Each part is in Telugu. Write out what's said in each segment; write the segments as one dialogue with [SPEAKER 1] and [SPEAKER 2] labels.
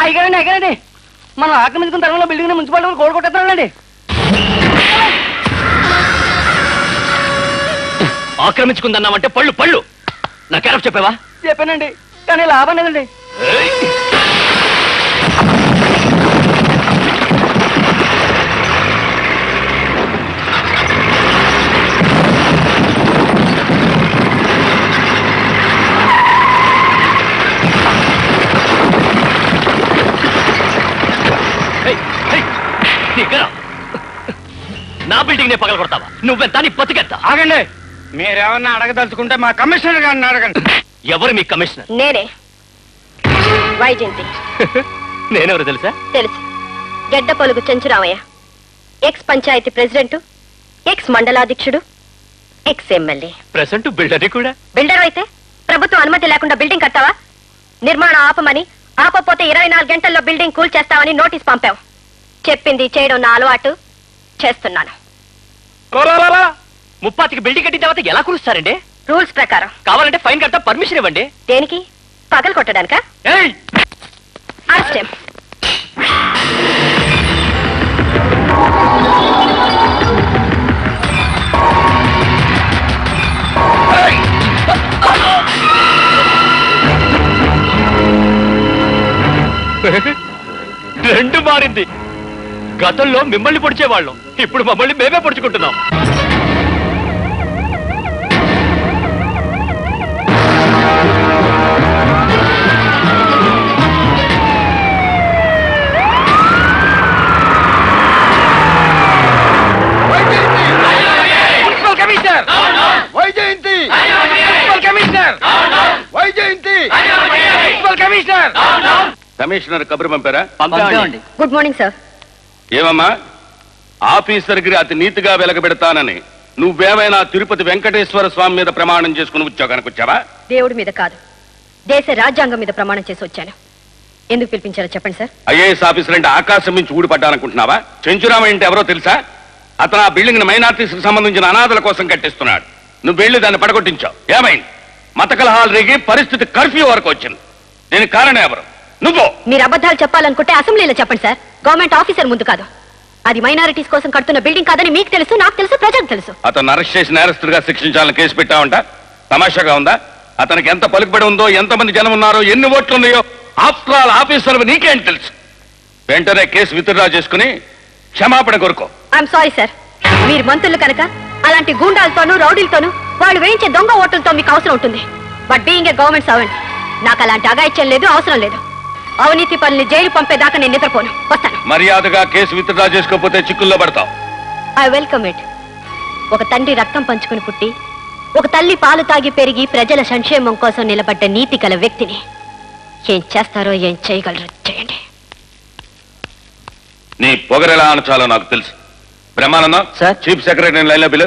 [SPEAKER 1] అయ్యారండి అయ్యారండి మనం ఆక్రమించుకున్న తరంలో బిల్డింగ్ మున్సిపాలిటీ వాళ్ళు కోడి కొట్టేస్తారండి
[SPEAKER 2] ఆక్రమించుకుందన్నామంటే పళ్ళు పళ్ళు నా క్యారెక్టర్ చెప్పావా
[SPEAKER 1] చెప్పానండి కానీ లాభం లేదండి
[SPEAKER 2] ఏయ్, ఏయ్, దిగరా. నా బిల్డింగ్ నే పగల కొడతావా నువ్వెంత నీ బతికెత్తా
[SPEAKER 1] ఆగండి మీరేమన్నా అడగదలుచుకుంటే మా కమిషనర్ గారిని అడగండి
[SPEAKER 2] ఎవరు మీ కమిషనర్
[SPEAKER 3] నేనే వైజయంతి
[SPEAKER 2] నేనెవరు తెలుసా
[SPEAKER 3] తెలుసు Gedda Polugu Chenchuramayya ex panchayat president ex మండలాధ్యక్షుడు ఎక్స్ ఎమ్మెల్యే
[SPEAKER 2] ప్రెసెంట్ బిల్డర్ని కూడా
[SPEAKER 3] బిల్డర్ అయితే ప్రభుత్వం అనుమతి లేకుండా బిల్డింగ్ కట్టావా నిర్మాణం ఆపమని ఆపపోతే ఇరవై నాలుగు గంటల్లో బిల్డింగ్ కూల్ చేస్తామని నోటీస్ పంపావు చెప్పింది చేయడం నా అలవాటు చేస్తున్నాను
[SPEAKER 2] ముప్పాతికి బిల్డింగ్ కట్టిన తర్వాత ఎలా కురుస్తారండి
[SPEAKER 3] రూల్స్ ప్రకారం
[SPEAKER 2] కావాలంటే ఫైన్ కడతా పర్మిషన్ ఇవ్వండి
[SPEAKER 3] దేనికి పగలు కొట్టడానికా
[SPEAKER 2] ఏయ్
[SPEAKER 3] అరెస్ట్ him.
[SPEAKER 2] రెండు మారింది గతంలో మిమ్మల్ని పొడిచేవాళ్ళం ఇప్పుడు మమ్మల్ని మేమే పొడుచుకుంటున్నాం
[SPEAKER 1] principal commissioner Vyjayanthi principal commissioner Vyjayanthi principal commissioner
[SPEAKER 4] commissioner కబురు పంపారా
[SPEAKER 2] పంపామండి
[SPEAKER 3] గుడ్ మార్నింగ్ సార్
[SPEAKER 4] ఏమమ్మా ఆఫీసర్కి అతి నీతిగా వెలగబెడతానని నువ్వేమైనా తిరుపతి వెంకటేశ్వర స్వామి మీద ప్రమాణం చేసుకుని ఉద్యోగానికి వచ్చావా
[SPEAKER 3] దేవుడి మీద కాదు దేశ రాజ్యాంగం మీద ప్రమాణం చేసి వచ్చాను ఎందుకు పిలిపించారో చెప్పండి సార్
[SPEAKER 4] ఐఏఎస్ ఆఫీసర్ అంటే ఆకాశం నుంచి ఊడిపడ్డానుకుంటున్నావా చెంచురామ అంటే ఎవరో తెలుసా అతను ఆ బిల్డింగ్ ని మైనార్టీస్ సంబంధించిన అనాథల కోసం కట్టిస్తున్నాడు నువ్వు వెళ్ళి దాన్ని పడగొట్టించావు ఏమైంది మత కలహాలు రేగి పరిస్థితి కర్ఫ్యూ వరకు వచ్చింది దీనికి కారణం ఎవరు నువ్వు
[SPEAKER 3] మీరు అబద్ధాలు చెప్పాలనుకుంటే అసెంబ్లీలో చెప్పండి సార్ గవర్నమెంట్ ఆఫీసర్ ముందు కాదు అది మైనారిటీస్ కోసం కడుతున్న బిల్డింగ్ కాదని మీకు తెలుసు నాకు తెలుసు ప్రజలకు తెలుసు
[SPEAKER 4] అతను అరెస్ట్ చేసి నేరస్తుడిగా శిక్షించాలని కేసు పెట్టావంట తమాషాగా ఉందా అతనికి ఎంత పలుకుబడి ఉందో ఎంతమంది జనం ఉన్నారో ఎన్ని ఓట్లు ఉన్నాయో ఆఫ్టర్ ఆల్ ఆఫీసర్ నీకేం తెలుసు వెంటనే కేసు విత్డ్రా చేసుకుని క్షమాపణ కోరుకో
[SPEAKER 3] ఐఎమ్ సారీ సార్ మీరు మంత్రులు కనుక అలాంటి గూండాలతోనూ రౌడీలతోనూ వాళ్ళు వేయించే దొంగ ఓట్లతో మీకు అవసరం ఉంటుంది but being a government servant నాకు అలాంటి అగాయిత్యం లేదు అవసరం లేదు అవినీతి పనులు జైలు పంపేదాకా నేను నిద్రపోను వస్తాను
[SPEAKER 4] మర్యాదగా కేసు విత్డ్రా చేసుకోకపోతే చిక్కుల్లో పడతావు
[SPEAKER 3] ఐ వెల్కమ్ ఇట్ ఒక తండ్రి రక్తం పంచుకుని పుట్టి ఒక తల్లి పాలు తాగి పెరిగి ప్రజల సంక్షేమం కోసం నిలబడ్డ నీతి గల వ్యక్తిని ఏం చేస్తారో ఏం చేయగలరో చేయండి
[SPEAKER 4] నీ పొగరెలా అనచాలో నాకు తెలుసు బ్రహ్మానందం
[SPEAKER 2] సార్.
[SPEAKER 4] చీఫ్ సెక్రటరీ లైన్లో బిలు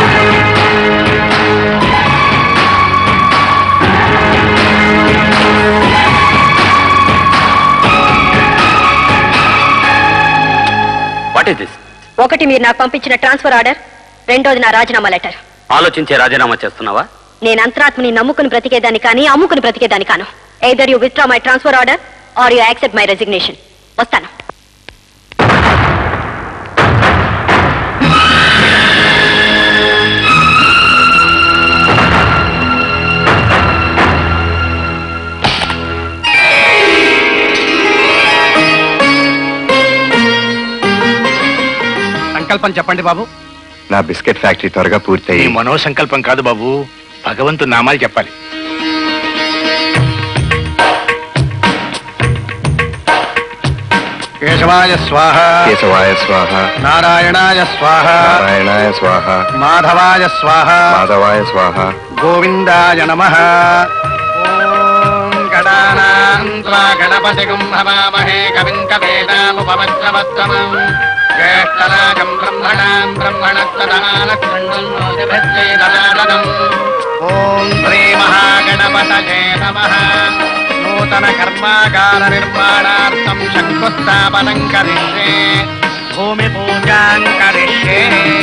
[SPEAKER 2] వాట్ ఇస్ దిస్
[SPEAKER 3] ఒకటి మీరు నాకు పంపించిన ట్రాన్స్ఫర్ ఆర్డర్ రెండోది నా రాజీనామా లెటర్
[SPEAKER 2] ఆలోచించే రాజీనామా చేస్తున్నావా
[SPEAKER 3] నేను అంతరాత్మని నమ్ముకుని బ్రతికేదాన్ని కానీ అమ్ముకుని బ్రతికేదాన్ని కాను either you withdraw my transfer order or you accept my resignation వస్తాను
[SPEAKER 1] సంకల్పం చెప్పండి బాబు
[SPEAKER 5] నా బిస్కెట్ ఫ్యాక్టరీ త్వరగా
[SPEAKER 6] నీ
[SPEAKER 5] పూర్తయి
[SPEAKER 6] మనోసంకల్పం కాదు బాబు భగవంతు నామాలు చెప్పాలి
[SPEAKER 1] కేశవాయ స్వాహ
[SPEAKER 5] కేశవాయ స్వాహ
[SPEAKER 1] నారాయణాయ స్వాహ
[SPEAKER 5] నారాయణాయ స్వాహ
[SPEAKER 1] మాధవాయ స్వాహ
[SPEAKER 5] మాధవాయ స్వాహ
[SPEAKER 1] గోవిందాయ నమ గణపతిగం భవామహే కవిం కవేదాముపవస్త్రవస్తమం జ్యేష్ఠరాజం బ్రహ్మణాం బ్రహ్మణస్పదానఖండం ఓం శ్రీ మహాగణపతయే నమః నూతన కర్మాగార నిర్మాణార్థం శంకుస్థాపనం కరిష్యే భూమి పూజాం కరిష్యే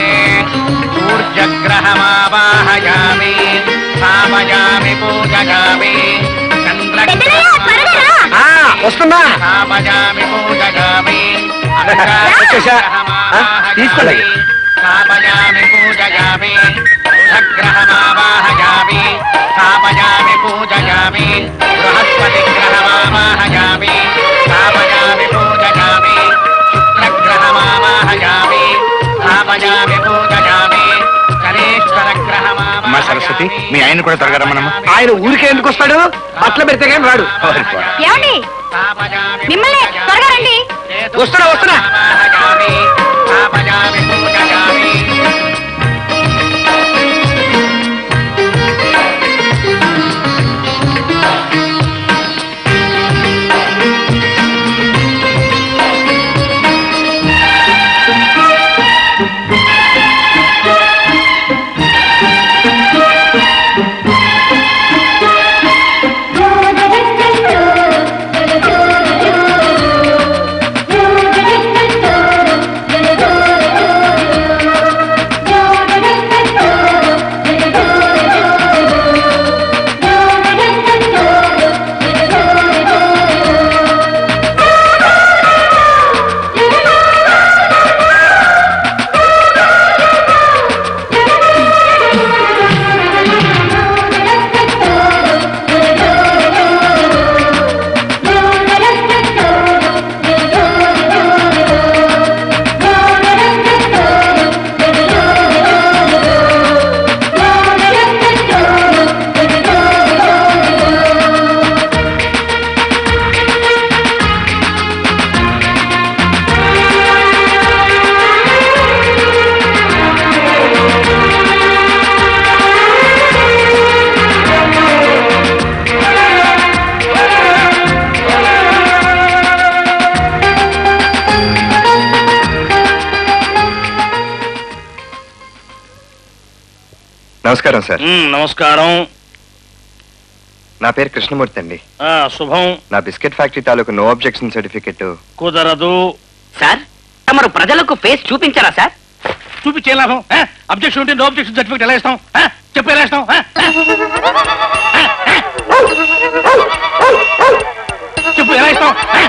[SPEAKER 1] సూర్యగ్రహమావాహయామి స్థాపయామి పూజయామి చంద్రగ్రహ వస్తున్నా
[SPEAKER 6] స్థాపయామి పూజయామి
[SPEAKER 1] వచ్చేసా? ఆ, తీసుకోలే.
[SPEAKER 6] స్థాపయామి పూజయామి బుధగ్రహమావాహయామి స్థాపయామి పూజయామి బృహస్పతి గ్రహమావాహయామి స్థాపయామి పూజయామి శుక్రగ్రహమావాహయామి స్థాపయామి పూజయామి శనేశ్వర
[SPEAKER 7] అమ్మా సరస్వతి మీ ఆయన కూడా త్వరగా రమ్మనమ్మా
[SPEAKER 1] ఆయన ఊరికే ఎందుకు వస్తాడు బట్టలు పెడితే కానీ రాడు
[SPEAKER 3] ఏమండి మిమ్మల్ని త్వరగా రండి
[SPEAKER 1] వస్తున్నా వస్తున్నా
[SPEAKER 6] స్థాపయామి పూజయామి
[SPEAKER 5] నమస్కారం సార్
[SPEAKER 7] నమస్కారం
[SPEAKER 5] నా పేరు కృష్ణమూర్తి అండి
[SPEAKER 7] ఆ, శుభం
[SPEAKER 5] నా బిస్కెట్ ఫ్యాక్టరీ తాలూకు నో అబ్జెక్షన్ సర్టిఫికెట్
[SPEAKER 7] కుదరదు
[SPEAKER 1] సార్ తమరు ప్రజలకు ఫేస్ చూపించారా సార్
[SPEAKER 7] చూపించే లాభం అబ్జెక్షన్ ఉంటే నో అబ్జెక్షన్ సర్టిఫికేట్ ఎలా ఇస్తాం ఆ? చెప్పు ఎలా ఇస్తాం ఆ? చెప్పు ఎలా ఇస్తాం ఆ?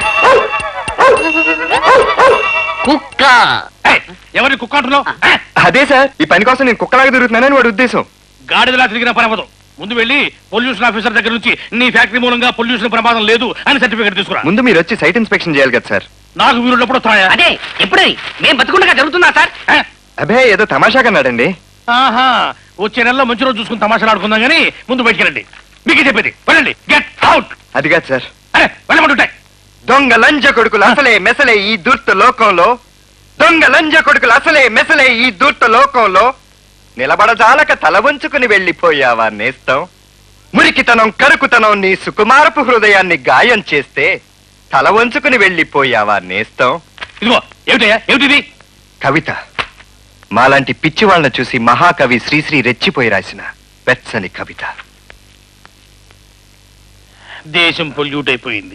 [SPEAKER 1] కుక్క
[SPEAKER 7] ఏయ్, ఎవరిని కుక్క అంటున్నావు ఆ?
[SPEAKER 5] అదే సార్ ఈ పని కోసం నేను కుక్కలాగా తిరుగుతున్నానని వాడి ఉద్దేశం
[SPEAKER 7] గాడిదలా తిరిగిన పని అవ్వదు ముందు వెళ్ళి పొల్యూషన్ ఆఫీసర్ దగ్గర నుంచి నీ ఫ్యాక్టరీ మూలంగా పొల్యూషన్ ప్రమాదం లేదు అని సర్టిఫికేట్ తీసుకురా
[SPEAKER 5] ముందు మీరు వచ్చి సైట్ ఇన్స్పెక్షన్ చేయాలి కదా సార్
[SPEAKER 7] నాకు వీరున్నప్పుడు వస్తాయా
[SPEAKER 1] అదే ఎప్పుడే మేము బతుకుండగా జరుగుతుందా సార్
[SPEAKER 7] ఆ?
[SPEAKER 5] అబే ఏదో తమాషాగా అన్నాడండి
[SPEAKER 7] ఆహా వచ్చే నెలలో మంచి రోజు చూసుకుని తమాషాలు ఆడుకుందాం కానీ ముందు బయటికి రండి మీకే చెప్పేది వెళ్ళండి గెట్ అవుట్
[SPEAKER 5] అది కాదు సార్
[SPEAKER 7] అరే వెళ్ళమంటుంటాయి
[SPEAKER 5] దొంగ లంజ కొడుకులు అసలే మెసలే ఈ దూర్త లోకంలో దొంగ లంజ కొడుకులు అసలే మెసలే ఈ దూర్త లోకంలో నిలబడజాలక తల వంచుకుని వెళ్ళిపోయావా నేస్తం మురికితనం కరుకుతనం నీ సుకుమారపు హృదయాన్ని గాయం చేస్తే తల వంచుకుని వెళ్ళిపోయావా నేస్తం
[SPEAKER 7] ఇదిగో ఏమిటయ్యా ఏమిటిది
[SPEAKER 5] కవిత మాలాంటి పిచ్చి వాళ్ళని చూసి మహాకవి శ్రీశ్రీ రెచ్చిపోయి రాసిన వెచ్చని కవిత
[SPEAKER 7] దేశం పొల్యూట్ అయిపోయింది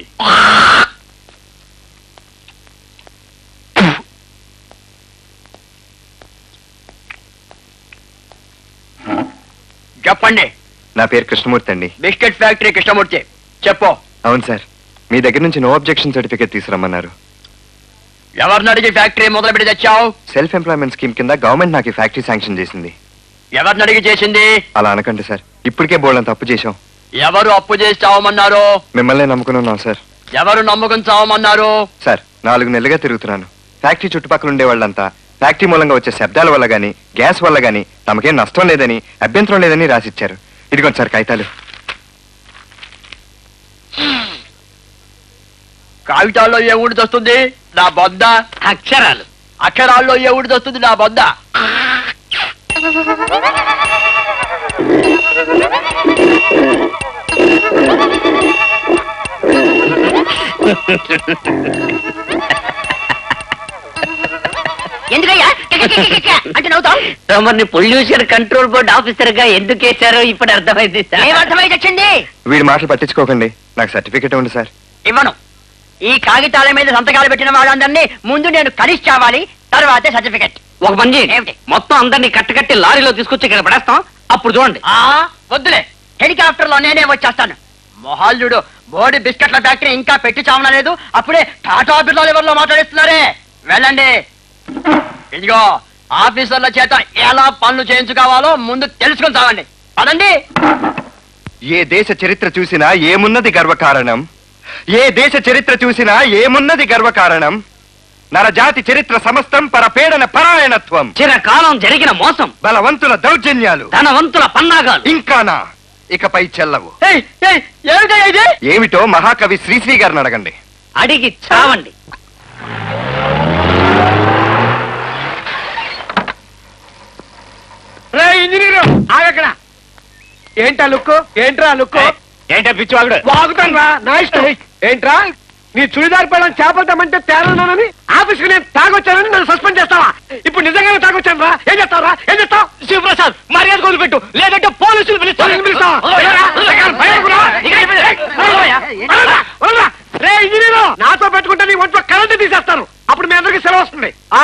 [SPEAKER 6] చెప్పండి
[SPEAKER 5] నా పేరు కృష్ణమూర్తి అండి
[SPEAKER 6] బిస్కెట్ ఫ్యాక్టరీ కృష్ణమూర్తి చెప్పు
[SPEAKER 5] అవును సార్ మీ దగ్గర నుంచి నో అబ్జెక్షన్ సర్టిఫికేట్ తీసుకురమ్మన్నారు
[SPEAKER 6] ఎవరిని అడిగి ఫ్యాక్టరీ మొదలు పెట్టి తెచ్చావు
[SPEAKER 5] సెల్ఫ్ ఎంప్లాయ్మెంట్ స్కీమ్ కింద గవర్నమెంట్ నాకు ఈ ఫ్యాక్టరీ శాంక్షన్ చేసింది
[SPEAKER 6] ఎవరిని అడిగి చేసింది
[SPEAKER 5] అలా అనకండి సార్ ఇప్పటికే బోల్డ్ తప్పు చేశాం
[SPEAKER 6] ఎవరు అప్పు చేసి చావమన్నారు
[SPEAKER 5] మిమ్మల్నే నమ్ముకుని ఉన్నాం సార్
[SPEAKER 6] ఎవరు నమ్మకం చావమన్నారు
[SPEAKER 5] సార్ నాలుగు నెలలుగా తిరుగుతున్నాను ఫ్యాక్టరీ చుట్టుపక్కల ఉండే వాళ్ళంతా ఫ్యాక్టరీ మూలంగా వచ్చే శబ్దాల వల్ల గానీ గ్యాస్ వల్ల గానీ తమకేం నష్టం లేదని అభ్యంతరం లేదని రాసిచ్చారు ఇదిగోండి సార్ కాగితాలు
[SPEAKER 6] కాగితాల్లో ఏ ఊడి వస్తుంది నా బొద్ద
[SPEAKER 1] అక్షరాలు
[SPEAKER 6] అక్షరాల్లో ఏ ఊడి వస్తుంది నా బొద్ద
[SPEAKER 3] ఎందుకయ్యా కిక కిక కిక కిక అంటే నవ్వుతావు
[SPEAKER 1] తమర్ని పొల్యూషన్ కంట్రోల్ బోర్డ్ ఆఫీసర్ గా ఎందుకు వేశారో ఇప్పుడు అర్థమైంది సార్
[SPEAKER 3] ఏమర్థమై తెచ్చింది
[SPEAKER 5] వీడి మాటలు పట్టించుకోకండి నాకు సర్టిఫికేట్ ఉంది సార్
[SPEAKER 6] ఇవ్వను ఈ కాగితాల మీద సంతకాలు పెట్టిన వాళ్ళందరినీ ముందు నేను కలిసి చావాలి తర్వాతే సర్టిఫికెట్
[SPEAKER 1] ఒక పని చేయండి
[SPEAKER 6] ఏమిటి?
[SPEAKER 1] మొత్తం అందరినీ కట్టకట్టి లారీలో తీసుకొచ్చి ఇక్కడ పడేస్తాం అప్పుడు చూడండి
[SPEAKER 6] ఆ వద్దులే హెలికాప్టర్ లో నేనే వచ్చేస్తాను మొహాల్యుడు బోడి బిస్కెట్ల ఫ్యాక్టరీ ఇంకా పెట్టి చావనలేదు అప్పుడే టాటా బిర్లా లెవెల్లో మాట్లాడిస్తున్నారే వెళ్ళండి ఇదిగో ఆఫీసర్ల చేత ఎలా పనులు చేయించుకోవాలో ముందు తెలుసుకొని చావండి పదండి
[SPEAKER 5] ఏ దేశ చరిత్ర చూసినా ఏమున్నది గర్వకారణం ఏ దేశ చరిత్ర చూసినా ఏమున్నది గర్వకారణం నరజాతి చరిత్ర సమస్తం పరపీడన పరాయణత్వం
[SPEAKER 1] చిరకాలం జరిగిన మోసం
[SPEAKER 5] బలవంతుల దౌర్జన్యాలు
[SPEAKER 1] ధనవంతుల పన్నాగాలు
[SPEAKER 5] ఇంకానా ఇకపై చెల్లవు
[SPEAKER 6] ఏయ్, ఏయ్, ఏమిటయ్యా ఇది
[SPEAKER 5] ఏమిటో మహాకవి శ్రీశ్రీ గారిని అడగండి
[SPEAKER 1] అడిగి చావండి
[SPEAKER 7] రే ఇంజనీర్ ఆగక్కడ ఏంటా లుక్కు ఏంట్రా లుక్కు
[SPEAKER 2] ఏంటో పిచ్చివాగుడు
[SPEAKER 7] వాగుతాను రా నా ఇష్టం ఏంట్రా నీ చుడిదార్ పళ్ళం చేపలు తెమ్మంటే తేలన్నానని ఆఫీస్కి నేను తాగొచ్చానని నన్ను సస్పెండ్ చేస్తావా ఇప్పుడు నిజంగానే తాగొచ్చాను రా ఏం చేస్తావా ఏం చేస్తావు
[SPEAKER 2] శివప్రసాద్ మర్యాద వదిలిపెట్టు లేదంటే పోలీసులు
[SPEAKER 7] పోలీసులు పిలుస్తావా? ఏరా, దగ్గర భయపడకురా. ఏయ్, వదలరా, వదలరా, వదలరా. రే ఇంజనీరు నాతో పెట్టుకుంటే నీ ఒంట్లో కరెంట్ తీసేస్తాను అప్పుడు మీ అందరికి సెలవు వస్తుంది ఆ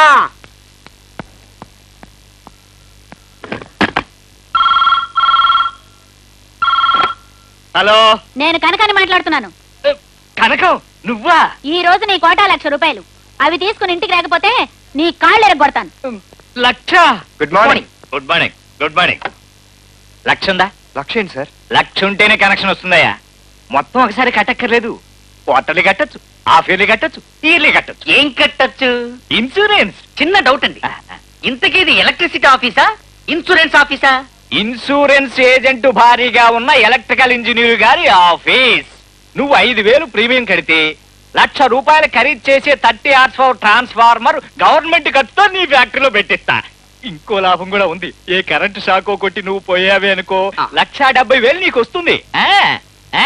[SPEAKER 2] హలో
[SPEAKER 3] నేను కనకని మాట్లాడుతున్నాను
[SPEAKER 2] కనకం నువ్వా
[SPEAKER 3] ఈ రోజు నీ కోటా లక్ష రూపాయలు అవి తీసుకుని ఇంటికి రాకపోతే నీ కాళ్ళు ఎరగొడతాను
[SPEAKER 2] లక్ష
[SPEAKER 5] good morning
[SPEAKER 2] good morning good morning లక్ష ఉందా
[SPEAKER 5] లక్ష్యం సార్
[SPEAKER 2] లక్ష ఉంటేనే కనెక్షన్ వస్తుందయ్యా మొత్తం ఒకసారి కట్టక్కర్లేదు క్వార్టర్లీ కట్టచ్చు హాఫ్ ఇయర్లీ కట్టచ్చు ఇయర్లీ కట్టచ్చు
[SPEAKER 1] ఏం కట్టచ్చు
[SPEAKER 2] ఇన్సూరెన్స్
[SPEAKER 1] చిన్న డౌట్ అండి ఇంతకీ ఇది ఎలక్ట్రిసిటీ ఆఫీసా ఇన్సూరెన్స్ ఆఫీసా
[SPEAKER 2] ఇన్సూరెన్స్ ఏజెంట్ భారీగా ఉన్న ఎలక్ట్రికల్ ఇంజనీర్ గారి ఆఫీస్ నువ్వు ఐదు వేలు ప్రీమియం కడితే లక్ష రూపాయలు ఖరీదు చేసే thirty hours power transformer government ఖర్చుతో నీ ఫ్యాక్టరీలో పెట్టిస్తా ఇంకో లాభం కూడా ఉంది ఏ కరెంట్ షాకో కొట్టి నువ్వు పోయావే అనుకో
[SPEAKER 1] ఆ.
[SPEAKER 2] లక్ష డెబ్బై వేలు నీకు వస్తుంది ఆ, ఆ.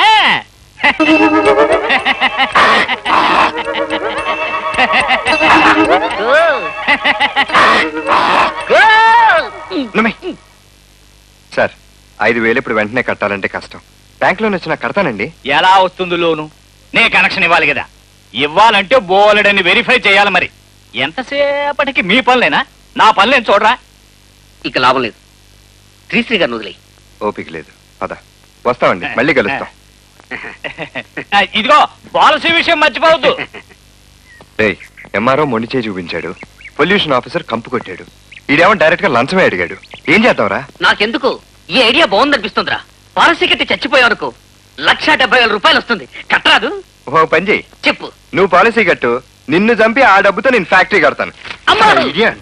[SPEAKER 5] నమ్మే. సార్ ఐదు వేలు ఇప్పుడు వెంటనే కట్టాలంటే కష్టం బ్యాంక్ లోన్ వచ్చినా కడతానండి
[SPEAKER 2] ఎలా వస్తుంది లోను నే కనెక్షన్ ఇవ్వాలి కదా ఇవ్వాలంటే బోలెడని వెరిఫై చేయాలి మరి ఎంతసేపటికి మీ పనులేనా నా పనులేం చూడరా
[SPEAKER 1] ఇక లాభం లేదు శ్రీశ్రీ గారిని వదిలేయి
[SPEAKER 5] ఓపిక లేదు పద వస్తామండి మళ్ళీ కలుస్తాం
[SPEAKER 2] ఆ, ఇదిగో పాలసీ విషయం మర్చిపోవద్దు
[SPEAKER 5] రే ఎంఆర్ఓ మొండి చేయి చూపించాడు పొల్యూషన్ ఆఫీసర్ కంపు కొట్టాడు ఈడేమో డైరెక్ట్ గా లంచమే అడిగాడు ఏం చేద్దాంరా
[SPEAKER 1] నాకెందుకు ఈ ఐడియా బాగుందనిపిస్తుందిరా పాలసీ కట్టి చచ్చిపోయావనుకో లక్ష డెబ్బై వేల రూపాయలు వస్తుంది కట్టరాదు
[SPEAKER 5] ఓ పని చేయి
[SPEAKER 1] చెప్పు
[SPEAKER 5] నువ్వు పాలసీ కట్టు నిన్ను చంపి ఆ డబ్బుతో నేను ఫ్యాక్టరీ కడతాను
[SPEAKER 1] అమ్మా!
[SPEAKER 5] Idiot.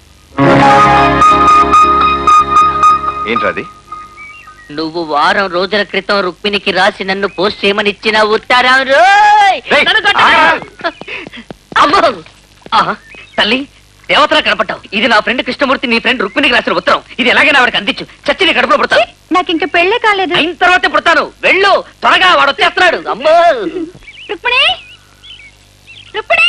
[SPEAKER 5] ఏంట్రా అది
[SPEAKER 1] నువ్వు వారం రోజుల క్రితం రుక్మిణికి రాసి నన్ను పోస్ట్ చేయమని ఇచ్చిన ఉత్తరం రోయ్!
[SPEAKER 5] రేయ్,
[SPEAKER 1] నన్ను కొట్టకు!
[SPEAKER 5] ఆగరా!
[SPEAKER 1] అమ్మో! ఆహా, తల్లి దేవతలా కనపడ్డావు ఇది నా ఫ్రెండ్ కృష్ణమూర్తి నీ ఫ్రెండ్ రుక్మిణికి రాసిన ఉత్తరం ఇది ఎలాగైనా వాడికి అందించు చచ్చి నీ కడుపులో పుడతాను
[SPEAKER 3] నాకు ఇంకా పెళ్ళే కాలేదు
[SPEAKER 1] అయిన తర్వాతే పుడతాను వెళ్ళు త్వరగా వాడు వచ్చేస్తున్నాడు అమ్మో
[SPEAKER 3] రుక్మిణి రుక్మిణి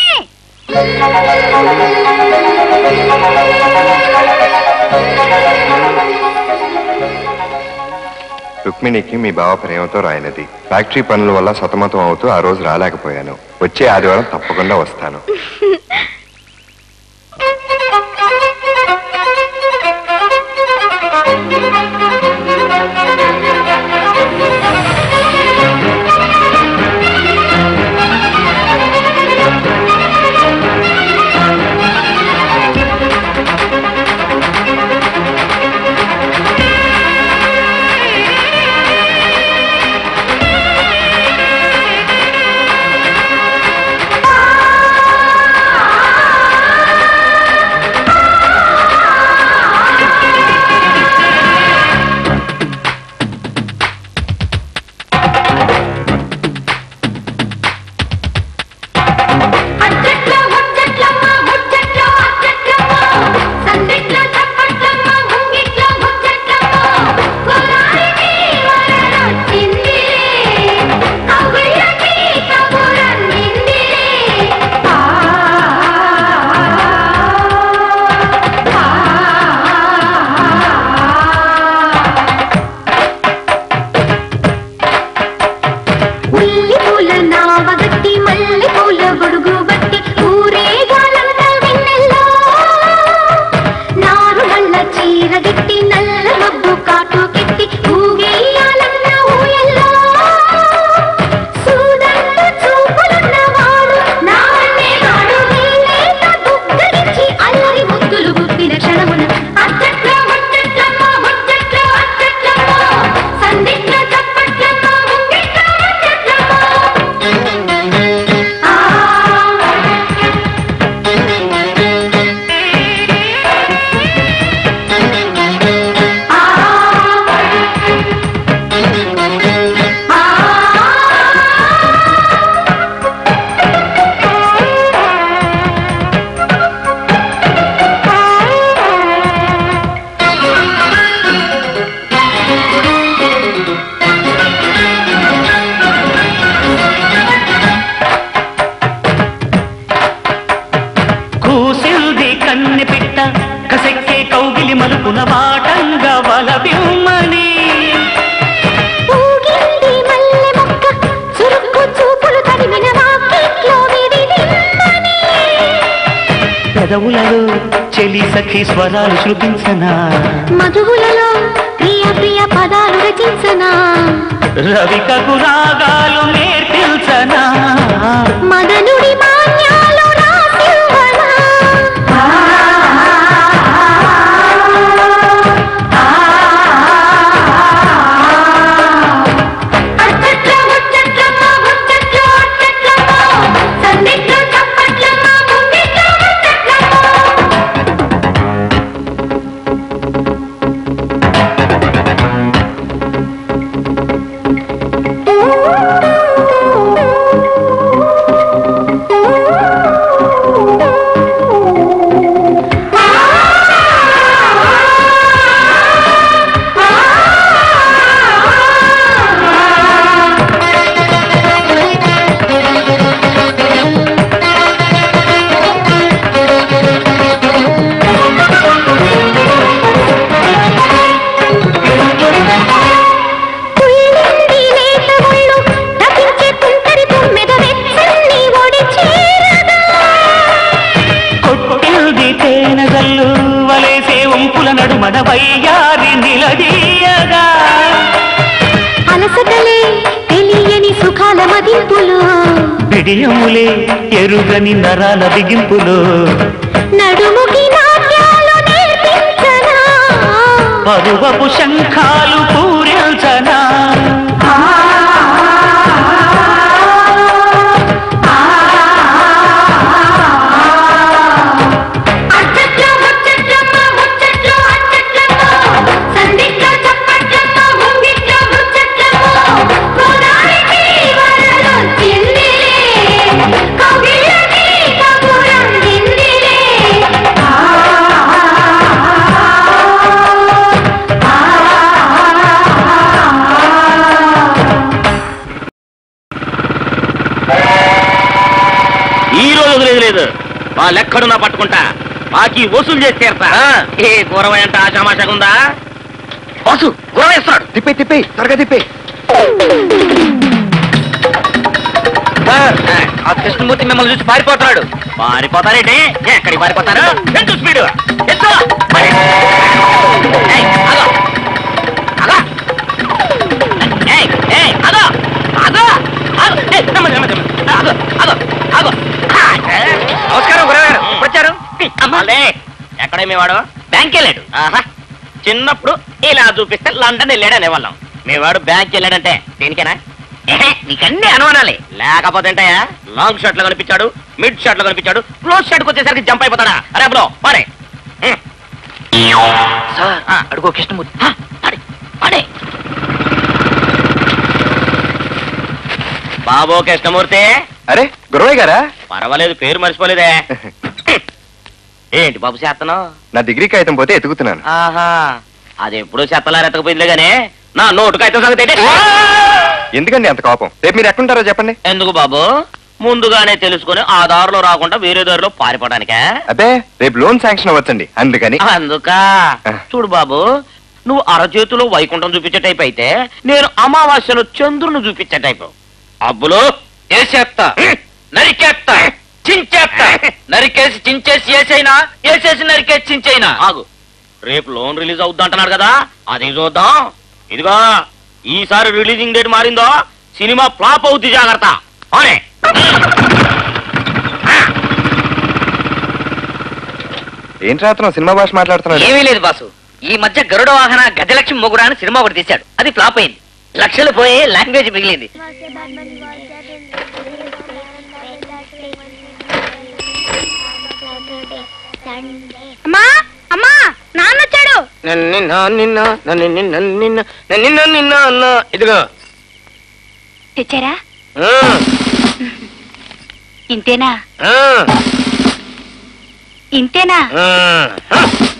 [SPEAKER 5] రుక్మిణికి మీ బావ ప్రేమతో రాయినది ఫ్యాక్టరీ పనుల వల్ల సతమతం అవుతూ ఆ రోజు రాలేకపోయాను వచ్చే ఆదివారం తప్పకుండా వస్తాను
[SPEAKER 3] ఆ
[SPEAKER 8] పెదవులలో చెలి సఖి స్వరాలు శృతించనా
[SPEAKER 3] మధువులలో ప్రియ ప్రియ పదాలు రచించనా
[SPEAKER 8] రవికకు రాగాలు నేర్పించనా
[SPEAKER 3] మదనుడి మాన్యాలు రాసివ్వనా అచ్చట్లో ముచ్చట్లమ్మ ముచ్చట్లో అచ్చట్లమ్మ సందిట్లో చప్పట్లమ్మ ముంగిట్లో ముచ్చట్లమ్మ తుళ్ళింది లేత ఒళ్ళు, తపించే తుంటరి తుమ్మెద వెచ్చని ఒడి చేరగా.
[SPEAKER 8] కొట్టిల్ది తేనెగల్లు వలేసే వంపుల నడుమన వయ్యారి నిలదీయగా
[SPEAKER 3] అలసటలే తెలియని సుఖాల మదింపులు
[SPEAKER 8] బిడియములే ఎరుగని నరాల బిగింపులు
[SPEAKER 3] నడుముకి నాట్యాలు నేర్పించనా
[SPEAKER 8] పరువపు శంఖాలు పూరించనా
[SPEAKER 3] అచ్చట్లో ముచ్చట్లమ్మ ముచ్చట్లో అచ్చట్లమ్మ సందిట్లో చప్పట్లమ్మ ముంగిట్లో ముచ్చట్లమ్మ గోదారికి వరదొచ్చిందిలే కవిళ్ళకి కబురందిందిలే
[SPEAKER 4] ఈ రోజు వదిలేదు లేదు వాళ్ళెక్కడున్నా పట్టుకుంటా బాకీ వసూలు చేసి తీరతా ఏ కూరవై అంటే ఆశామాషగా ఉందా బాసు కూర వేస్తున్నాడు
[SPEAKER 5] తిప్పే తిప్పే త్వరగా తిప్పే
[SPEAKER 1] ఆ కృష్ణమూర్తి మిమ్మల్ని చూసి పారిపోతున్నాడు
[SPEAKER 4] పారిపోతారేంటి ఎక్కడికి పారిపోతారు ఎంత స్పీడ్ ఎత్తు. ఏయ్, ఆగు. ఆగు. ఏయ్, ఏయ్, ఆగు. ఆగు. ఆగు. ఏయ్, నెమ్మది, నెమ్మది, నెమ్మది. ఆగు, ఆగు, ఆగు. ఆ, ఏ.
[SPEAKER 1] నమస్కారం గురగారు వచ్చారు
[SPEAKER 4] అమ్మాలే ఎక్కడ మీ వాడు
[SPEAKER 1] బ్యాంక్ వెళ్ళాడు
[SPEAKER 4] ఆహా చిన్నప్పుడు ఇలా చూపిస్తే లండన్ వెళ్ళాడు అనేవాళ్ళం మీ వాడు బ్యాంక్ వెళ్ళాడంటే దేనికేనా
[SPEAKER 1] ఏహే, నీకన్నీ అనుమానాలే
[SPEAKER 4] లేకపోతే ఏంటయ్యా లాంగ్ షర్ట్ లో కనిపించాడు మిడ్ షర్ట్ లో కనిపించాడు క్లోజ్ షర్ట్ వచ్చేసరికి జంప్ అయిపోతాడా అరే బ్రో పడే
[SPEAKER 1] సార్
[SPEAKER 4] ఆ.
[SPEAKER 1] అడుగో కృష్ణమూర్తి ఆ, పడే, పడే.
[SPEAKER 4] బాబు కృష్ణమూర్తి
[SPEAKER 5] అరే గురవయ్య గారా
[SPEAKER 4] పర్వాలేదు పేరు మర్చిపోలేదే ఏంటి బాబు చేతను
[SPEAKER 5] నా డిగ్రీ కాగితం పోతే ఎతుకుతున్నాను
[SPEAKER 4] ఆహా అది ఎప్పుడూ చెత్తలారు ఎత్తకపోయిందిలే గానీ నా నోటు కాగితం సంగతి ఏంటి?
[SPEAKER 5] ఎందుకండి అంత కోపం రేపు మీరు ఎక్కడుంటారో చెప్పండి
[SPEAKER 4] ఎందుకు బాబు ముందుగానే తెలుసుకొని ఆ దారిలో రాకుండా వేరే దారిలో పారిపోవడానికా
[SPEAKER 5] అబ్బే రేపు లోన్ శాంక్షన్ అవ్వచ్చండి అందుకని
[SPEAKER 4] అందుక చూడు బాబు నువ్వు అరచేతిలో వైకుంఠం చూపించే టైప్ అయితే నేను అమావాస్యలో చంద్రుని చూపించే టైపు అబ్బులు
[SPEAKER 1] వేసేస్తా నరికేస్తా చించేస్తా నరికేసి చించేసి ఏసైనా ఏసేసి నరికేసి చించైనా
[SPEAKER 4] ఆగు రేపు లోన్ రిలీజ్ అవుద్ది అంటున్నాడు కదా అది చూద్దాం ఇదిగో ఈసారి రిలీజింగ్ డేట్ మారిందో సినిమా ఫ్లాప్ అవుద్ది జాగ్రత్త అవునే
[SPEAKER 5] ఏంటి రాత్రం సినిమా భాష మాట్లాడుతున్నాడు
[SPEAKER 1] ఏమీ లేదు బాసు ఈ మధ్య గరుడ వాహన గజలక్ష్మి మొగుడా అని సినిమా ఒకటి తీశాడు అది ఫ్లాప్ అయింది లక్షలు పోయి లాంగ్వేజ్ మిగిలింది
[SPEAKER 3] అమ్మా అమ్మా నాన్న వచ్చాడు
[SPEAKER 6] నిన్న నిన్న నన్ను నిన్న నిన్న నిన్న నిన్న అన్న ఇదిగో
[SPEAKER 3] తెచ్చారా
[SPEAKER 6] ఆ,
[SPEAKER 3] ఇంతేనా
[SPEAKER 6] ఆ,
[SPEAKER 3] ఇంతేనా
[SPEAKER 6] ఆ. ఆ,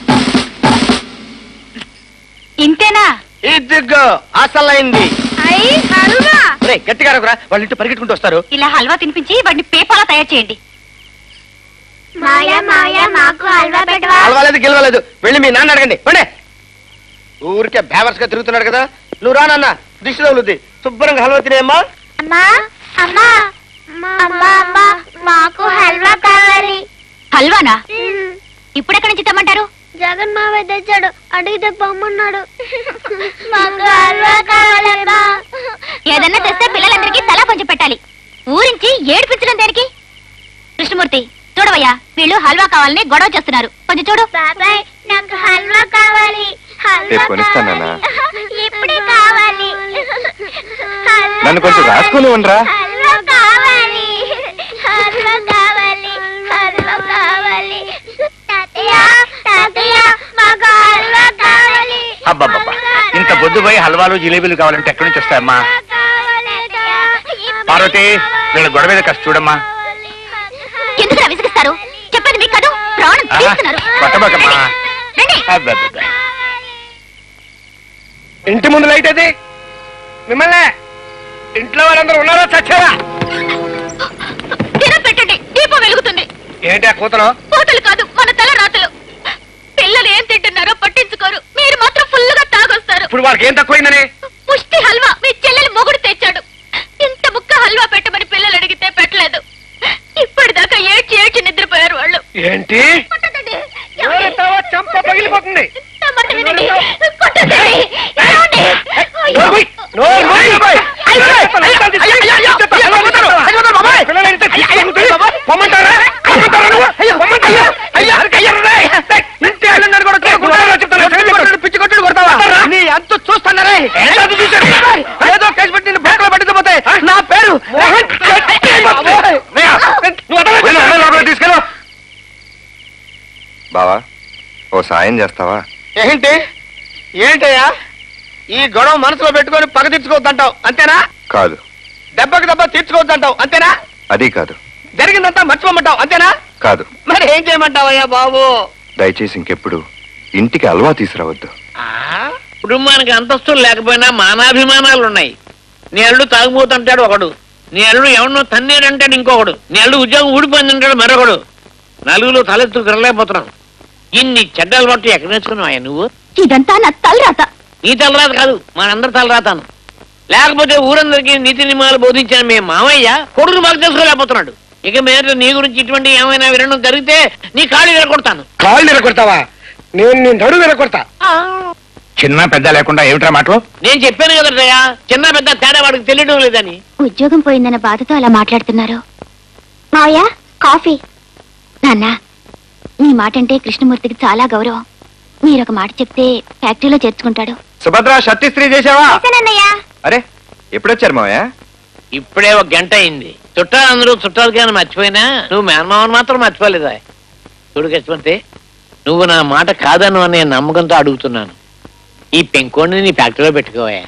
[SPEAKER 3] ఇంతేనా
[SPEAKER 6] ఇదిగో అసలైంది
[SPEAKER 3] అయ్యి హల్వా
[SPEAKER 6] రే గట్టిగా రా వాళ్ళ ఇంటి పరిగెట్టుకుంటూ వస్తారు
[SPEAKER 3] ఇలా హల్వా తినిపించి వాడిని పేపర్లా తయారు చేయండి మాయా మాయా మాకు హల్వా పెట్టవా
[SPEAKER 6] అలవాలేదు గెలవలేదు వెళ్ళి మీ నాన్న అడగండి పండే ఊరికే బేవర్స్ గా తిరుగుతున్నాడు కదా నువ్వు రా నాన్న దిష్టి తగులుద్ది శుభ్రంగా హల్వా తినేయమ్మా
[SPEAKER 3] అమ్మా అమ్మా అమ్మా అమ్మా మాకు హల్వా కావాలి హల్వానా
[SPEAKER 9] తెమ్మంటారు
[SPEAKER 10] జగన్ మావయ్య తెచ్చాడు అడిగితే పొమ్మన్నాడు మాకు హల్వా కావాలమ్మా
[SPEAKER 9] ఏదన్నా తెస్తే పిల్లలందరికీ తలా కొంచెం పెట్టాలి ఊరించి ఏడిపించడం దేనికి కృష్ణమూర్తి చూడవయ్యా వీళ్ళు హల్వా కావాలని గొడవ చేస్తున్నారు కొంచెం చూడు
[SPEAKER 10] బాబాయ్ నాకు హల్వా కావాలి హల్వా
[SPEAKER 5] రేపు కొనిస్తాను, నాన్న.
[SPEAKER 10] కావాలి. ఇప్పుడే కావాలి హల్వా
[SPEAKER 5] నన్ను కొంచెం
[SPEAKER 10] కావాలి.
[SPEAKER 5] రాసుకొని ఉండరా
[SPEAKER 10] హల్వా కావాలి హల్వా కావాలి హల్వా కావాలి తాతయ్య తాతయ్య మాకు హల్వా కావాలి
[SPEAKER 2] అబ్బబ్బబ్బా ఇంత బొద్దు పోయి హల్వాలు జిలేబీలు కావాలంటే ఎక్కడి నుంచి వస్తాయమ్మా పార్వతి వీళ్ళ గొడవ మీద కాస్త చూడమ్మా
[SPEAKER 9] ఎందుకు విసిగిస్తారు చెప్పేది మీకు కదూ ప్రాణం
[SPEAKER 2] ఆహా,
[SPEAKER 9] తీస్తున్నారు
[SPEAKER 2] కొట్టబాకమ్మా.
[SPEAKER 9] రండి
[SPEAKER 2] అబ్బబ్బబ్బా.
[SPEAKER 7] ఇంటి ముందు లైట్ అది మిమ్మల్ని ఇంట్లో వాళ్ళందరూ ఉన్నారా చచ్చారా
[SPEAKER 9] తినం పెట్టండి దీపం వెలుగుతుంది
[SPEAKER 7] ఏంటి ఆ కూతలు
[SPEAKER 9] పూటలు కాదు మన తల రాతలు పిల్లలు ఏం తింటున్నారో పట్టించుకోరు మీరు మాత్రం ఫుల్ గా తాగొస్తారు
[SPEAKER 7] ఇప్పుడు వాళ్ళకి ఏం తక్కువైందని
[SPEAKER 9] పుష్టి హల్వా మీ చెల్లెలు మొగుడు తెచ్చాడు ఇంత ముక్క హల్వా పెట్టమని పిల్లలు అడిగితే పెట్టలేదు ఇప్పటిదాకా ఏడ్చి ఏడ్చి నిద్రపోయారు వాళ్ళు
[SPEAKER 7] ఏంటి
[SPEAKER 9] కొట్టదండి.
[SPEAKER 7] ఎవరెత్తావో చంప పగిలిపోతుంది
[SPEAKER 9] నా మాట వినండి. కొట్టదండి. ఏమండి? అయ్యో.
[SPEAKER 7] నోరు మూయ్, నోరు మూయ్. పిల్లలు ఏంటి? పొమ్మంటారా? పొమ్మంటారా నువ్వు? పొమ్మంటారా? ఇంటి వాళ్ళందరూ కూడా వచ్చి గుర్రాల్లో చెప్తాను. చేతులు కొట్టుడు, పిచ్చి కొట్టుడు కొడతావా? నీ అంత చూస్తున్నారే ఏదో చూశారు. ఏదో కేసు పెట్టి నిన్ను బొక్కలో పట్టుకుపోతే నా పేరు మోహన్ నువ్వు అర్థం
[SPEAKER 5] తీసుకెళ్ళు బావా ఓ సాయం చేస్తావా
[SPEAKER 7] ఏంటి ఏంటయ్యా ఈ గొడవ మనసులో పెట్టుకొని పగ తీర్చుకోవద్దంటావు అంతేనా
[SPEAKER 5] కాదు
[SPEAKER 7] దెబ్బకి దెబ్బ తీర్చుకోవద్దంటావు అంతేనా
[SPEAKER 5] అది కాదు
[SPEAKER 7] జరిగిందంతా మర్చిపోమంటావు అంతేనా
[SPEAKER 5] కాదు
[SPEAKER 7] మరి ఏం చేయమంటావయ్యా బాబు
[SPEAKER 5] దయచేసి ఇంకెప్పుడు ఇంటికి అల్వా తీసుకురావద్దు
[SPEAKER 6] కుటుంబానికి అంతస్తులు లేకపోయినా మానాభిమానాలు ఉన్నాయి నీ అల్లుడు తాగుబోతుంటాడు ఒకడు నీ అల్లుడు ఎవరినో తన్నేడంటాడు ఇంకొకడు నీ అల్లుడు ఉద్యోగం ఊడిపోయిందంటాడు మరొకడు నలుగురు తలెత్తు తిరగలేకపోతున్నాం ఇన్ని చెడ్డలు పట్టి ఎక్కడ నేర్చుకున్నావా నువ్వు
[SPEAKER 9] ఇదంతా నా తలరాత
[SPEAKER 6] నీ తలరాత కాదు మనందరి తలరాతాను లేకపోతే ఊరందరికీ నీతి నియమాలు బోధించిన మీ మామయ్య కొడుకు మాకు తెలుసుకోలేకపోతున్నాడు ఇక మీద నీ గురించి ఇటువంటి ఏమైనా వినడం జరిగితే నీ కాళ్ళు విరగొడతాను
[SPEAKER 7] కాళ్ళు నిలకొడతావా నేను నీ నడు నిలకొడతా
[SPEAKER 2] చిన్న పెద్ద లేకుండా ఏమిట్రా మాటలు
[SPEAKER 6] నేను చెప్పాను కదయ్యా చిన్న పెద్ద తేడా వాడికి తెలియడం లేదని
[SPEAKER 9] ఉద్యోగం పోయిందన్న బాధతో అలా మాట్లాడుతున్నారు మావయ్య కాఫీ నాన్న మీ మాట అంటే కృష్ణమూర్తికి చాలా గౌరవం మీరు ఒక మాట చెప్తే ఫ్యాక్టరీలో చేర్చుకుంటాడు
[SPEAKER 5] సుభద్ర షర్ట్ ఇస్త్రీ చేసావా అరే ఎప్పుడొచ్చారు మావయ్య
[SPEAKER 6] ఇప్పుడే ఒక గంట అయింది చుట్టాలు అందరూ చుట్టాలు కానీ మర్చిపోయినా నువ్వు మేనమావని మాత్రం మర్చిపోలేదా చూడు కృష్ణమూర్తి నువ్వు నా మాట కాదను అనే నమ్మకంతో అడుగుతున్నాను ఈ పెంకోడిని నీ ఫ్యాక్టరీలో పెట్టుకోవా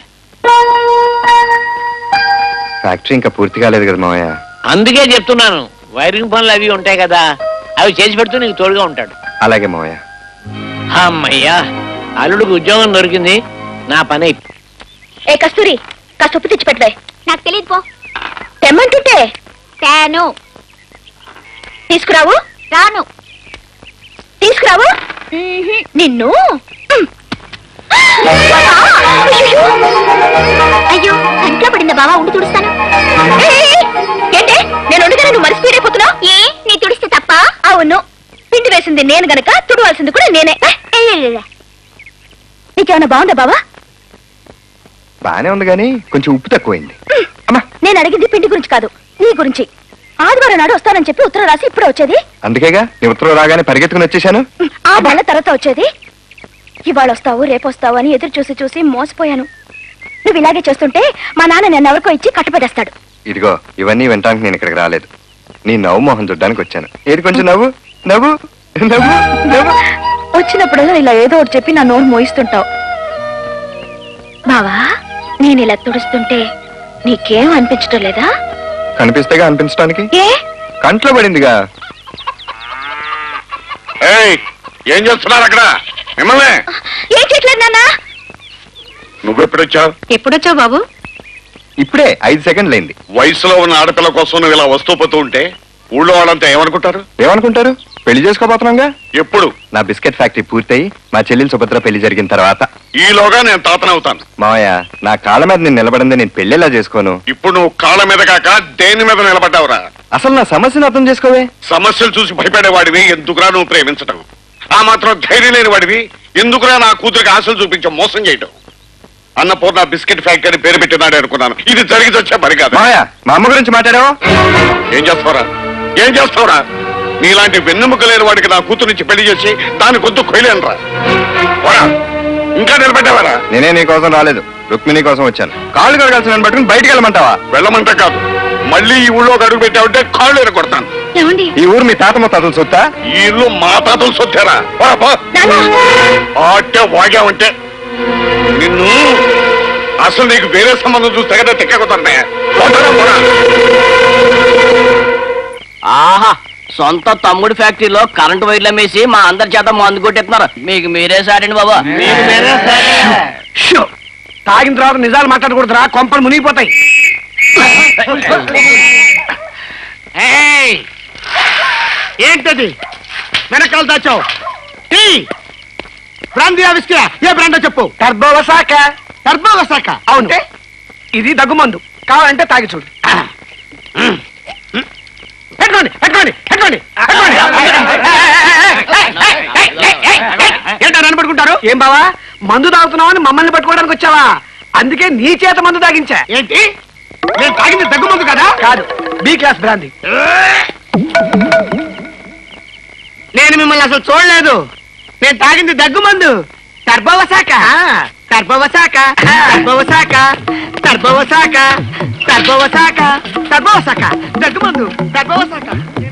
[SPEAKER 5] ఫ్యాక్టరీ ఇంకా పూర్తి కాలేదు కదా మావయ్య
[SPEAKER 6] అందుకే చెప్తున్నాను వైరింగ్ పనులు అవి ఉంటాయి కదా అవి చేసి పెడుతూ నీకు తోడుగా ఉంటాడు
[SPEAKER 5] అలాగే మావయ్య
[SPEAKER 6] అమ్మయ్యా అల్లుడికి ఉద్యోగం దొరికింది నా పని అయిపోయింది.
[SPEAKER 3] ఏ కస్తూరి కాస్త ఉప్పు తెచ్చి పెట్టవే
[SPEAKER 9] నాకు తెలియదు పో
[SPEAKER 3] తెమ్మంటుంటే
[SPEAKER 9] తేను
[SPEAKER 3] తీసుకురావు
[SPEAKER 9] రాను
[SPEAKER 3] తీసుకురావు నిన్ను
[SPEAKER 9] అయ్యో కంట్లో పడిందా బావా ఉండి తుడుస్తాను
[SPEAKER 3] ఏంటే నేను ఉండగానే నువ్వు మరి స్పీడ్ అయిపోతున్నావు
[SPEAKER 9] ఏ నీ తుడిస్తే తప్ప
[SPEAKER 3] అవును పిండి వేసింది నేను గనక తుడవాల్సింది కూడా నేనే నీకేమన్నా బాగుందా బావా
[SPEAKER 5] బానే ఉంది కానీ కొంచెం ఉప్పు తక్కువైంది అమ్మా
[SPEAKER 3] నేను అడిగింది పిండి గురించి కాదు నీ గురించి ఆదివారం నాడు వస్తానని చెప్పి ఉత్తరం రాసి ఇప్పుడే వచ్చేది
[SPEAKER 5] అందుకేగా నీ ఉత్తరం రాగానే పరిగెత్తుకుని వచ్చేసాను
[SPEAKER 3] ఆ నెల తర్వాత వచ్చేది ఇవాళ వస్తావు రేపు వస్తావు అని ఎదురు చూసి చూసి మోసపోయాను నువ్వు ఇలాగే చేస్తుంటే మా నాన్న నన్ను ఎవరికో ఇచ్చి కట్టబెడేస్తాడు
[SPEAKER 5] ఇదిగో ఇవన్నీ వినటానికి నేను ఇక్కడికి రాలేదు నీ నవ్వు మొహం చూడ్డానికి వచ్చాను ఏది కొంచెం నవ్వు నవ్వు నవ్వు నవ్వు
[SPEAKER 3] వచ్చినప్పుడల్లా ఇలా ఏదో ఒకటి చెప్పి నా నోరు మోయిస్తుంటావు బావా నేను ఇలా తుడుస్తుంటే నీకేం అనిపించటం లేదా
[SPEAKER 5] కనిపిస్తేగా అనిపించడానికి
[SPEAKER 3] ఏ
[SPEAKER 5] కంట్లో పడిందిగా
[SPEAKER 4] ఏయ్ ఏం చేస్తున్నారు అక్కడ మిమ్మల్ని
[SPEAKER 3] ఏం చేయట్లేదు నాన్న
[SPEAKER 4] నువ్వెప్పుడొచ్చావు
[SPEAKER 3] ఎప్పుడొచ్చావు బాబు
[SPEAKER 5] ఇప్పుడే ఐదు సెకండ్లు అయింది
[SPEAKER 4] వయసులో ఉన్న ఆడపిల్ల కోసం నువ్వు ఇలా వస్తూ పోతూ ఉంటే ఊళ్ళో వాళ్ళంతా ఏమనుకుంటారు
[SPEAKER 5] ఏమనుకుంటారు పెళ్లి చేసుకోబోతున్నాగా
[SPEAKER 4] ఎప్పుడు
[SPEAKER 5] నా బిస్కెట్ ఫ్యాక్టరీ పూర్తయి మా చెల్లెలు సుభద్ర పెళ్లి జరిగిన తర్వాత
[SPEAKER 4] ఈలోగా నేను తాతనవుతాను
[SPEAKER 5] మావయ్య నా కాళ్ళ మీద నేను నిలబడింది నేను పెళ్లిలా చేసుకోను
[SPEAKER 4] ఇప్పుడు నువ్వు కాళ్ళ మీద కాక దేని మీద నిలబడ్డావురా
[SPEAKER 5] అసలు నా సమస్యను అర్థం చేసుకోవే
[SPEAKER 4] సమస్యలు చూసి భయపడేవాడివి ఎందుకురా నువ్వు ప్రేమించడం ఆ మాత్రం ధైర్యం లేని వాడివి ఎందుకురా నా కూతురికి ఆశలు చూపించి మోసం చేయటం అన్నపూర్ణ బిస్కెట్ ఫ్యాక్టరీ పేరు పెట్టినాడే అనుకున్నాను ఇది జరిగి వచ్చే పని కాదు
[SPEAKER 5] మావయ్య మా అమ్మ గురించి మాట్లాడావా
[SPEAKER 4] ఏం చేస్తావురా ఏం చేస్తావురా నీలాంటి వెన్నెముక లేని వాడికి నా కూతురు నుంచి పెళ్లి చేసి దాని గొంతు కొయ్యలేనురా పోరా. ఇంకా నిలబెట్టావారా
[SPEAKER 5] నేనే నీ కోసం రాలేదు రుక్మిణి కోసం వచ్చాను కాళ్ళు కడగాల్సిన నన్ను పట్టుకుని బయటికి వెళ్ళమంటావా
[SPEAKER 4] వెళ్ళమంట కాదు మళ్ళీ ఈ ఊళ్ళోకి అడుగు పెట్టావంటే కాళ్ళు ఎరగొడతాను
[SPEAKER 9] ఏమండి
[SPEAKER 5] ఈ ఊరు మీ తాత ముత్తాతలు సొత్తా
[SPEAKER 4] ఈ ఇల్లు మా తాతలు సొత్తారా పోరా, పో. అట్టే వాగావంటే నిన్ను అసలు నీకు వేరే సంబంధం చూస్తే కదా తిక్కకుతున్నాయా
[SPEAKER 6] ఆహా సొంత తమ్ముడు ఫ్యాక్టరీలో కరెంటు వైర్లు అమ్మేసి మా అందరి చేత మందు కొట్టేస్తున్నారు మీకు మీరే సారండి బాబా
[SPEAKER 7] షో. తాగిన తర్వాత నిజాలు మాట్లాడకూడదురా కొంపలు మునిగిపోతాయి ఏయ్! ఏంటది వెనకాల దాచావు టీ బ్రాందీ ఆవిస్కిరా ఏ బ్రాండో చెప్పు టర్బో వసాక టర్బో వసాక అవును ఇది దగ్గుమందు కావాలంటే తాగి చూడు పెట్టుకోండి పెట్టుకోండి పెట్టుకోండి ఏంటో నన్ను పట్టుకుంటారు ఏం బావా మందు తాగుతున్నావని మమ్మల్ని పట్టుకోవడానికి వచ్చావా అందుకే నీ చేత మందు తాగించా ఏంటి నేను తాగింది దగ్గు మందు కదా కాదు బి క్లాస్ బ్రాంది నేను మిమ్మల్ని అసలు చూడలేదు నేను తాగింది దగ్గు మందు టర్బోవశాక టర్బోవశాక టర్బోవశాక టర్బోవశాక టర్బోవశాక టర్బోవశాక దగ్గు మందు టర్బోవశాక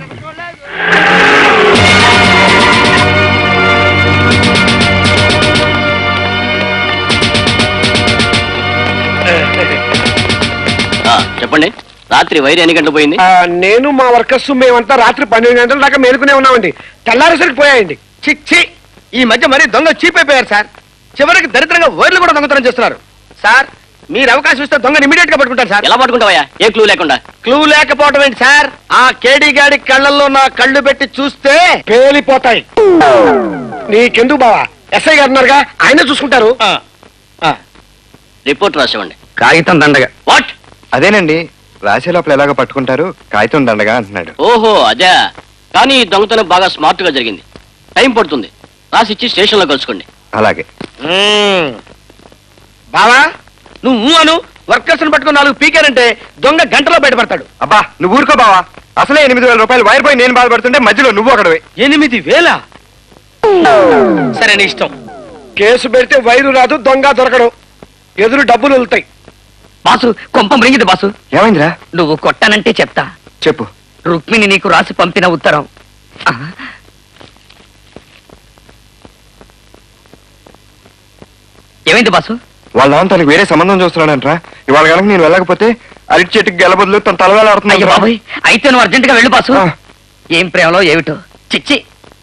[SPEAKER 6] చెప్పండి రాత్రి వైర్ ఎన్ని గంటలు పోయింది
[SPEAKER 7] నేను మా వర్కర్స్ మేమంతా రాత్రి పన్నెండు గంటల దాకా మేలుకునే ఉన్నామండి తెల్లారేసరికి పోయాయండి చిచ్చి ఈ మధ్య మరీ దొంగ చీప్ అయిపోయారు సార్ చివరికి దరిద్రంగా వైర్లు కూడా దొంగతనం చేస్తున్నారు సార్ మీరు అవకాశం ఇస్తే దొంగని ఇమీడియట్ గా పట్టుకుంటారు సార్
[SPEAKER 6] ఎలా పట్టుకుంటావయ్యా ఏ క్లూ లేకుండా
[SPEAKER 7] క్లూ లేకపోవటం ఏంటి సార్ ఆ కేడీ గాడి కళ్ళల్లో నా కళ్ళు పెట్టి చూస్తే పేలిపోతాయి నీకెందుకు బావా ఎస్ఐ గారు ఉన్నారుగా ఆయన చూసుకుంటారు
[SPEAKER 6] రిపోర్ట్ రాసివ్వండి
[SPEAKER 5] కాగితం దండగా
[SPEAKER 6] వాట్
[SPEAKER 5] అదేనండి రాసే లోపల ఎలాగో పట్టుకుంటారు కాగితం దండగా అంటున్నాడు
[SPEAKER 6] ఓహో అదే కానీ ఈ దొంగతనం బాగా స్మార్ట్ గా జరిగింది టైం పడుతుంది రాసిచ్చి స్టేషన్ లో కలుసుకోండి
[SPEAKER 5] అలాగే
[SPEAKER 7] బావా నువ్వు అను వర్కర్స్ పట్టుకుని నాలుగు పీకారంటే దొంగ గంటలో బయటపడతాడు
[SPEAKER 5] అబ్బా నువ్వు ఊరుకో బావా అసలే ఎనిమిది వేల రూపాయలు వైర్ పోయి నేను బాధపడుతుంటే మధ్యలో నువ్వు ఒకడవే
[SPEAKER 7] ఎనిమిది వేల సరే నీ ఇష్టం కేసు పెడితే వైరు రాదు దొంగ దొరకడు ఎదురు డబ్బులు వెళ్తాయి
[SPEAKER 1] బాసు కొంప మృంగిది బాసు
[SPEAKER 5] ఏమైందిరా
[SPEAKER 1] నువ్వు కొట్టానంటే చెప్తా
[SPEAKER 5] చెప్పు
[SPEAKER 1] రుక్మిణి నీకు రాసి పంపిన ఉత్తరం ఆ, ఏమైంది బాసు
[SPEAKER 5] వాళ్ళ నాన్న తనకి వేరే సంబంధం చూస్తున్నాడంట్రా ఇవాళ కనుక నేను వెళ్ళకపోతే అరటి చెట్టుకి గెలబదులు తన తలవేళ
[SPEAKER 1] అయ్యో బాబోయ్ అయితే నువ్వు అర్జెంట్ గా వెళ్ళు బాసు
[SPEAKER 5] ఆ.
[SPEAKER 1] ఏం ప్రేమలో ఏమిటో చిచ్చి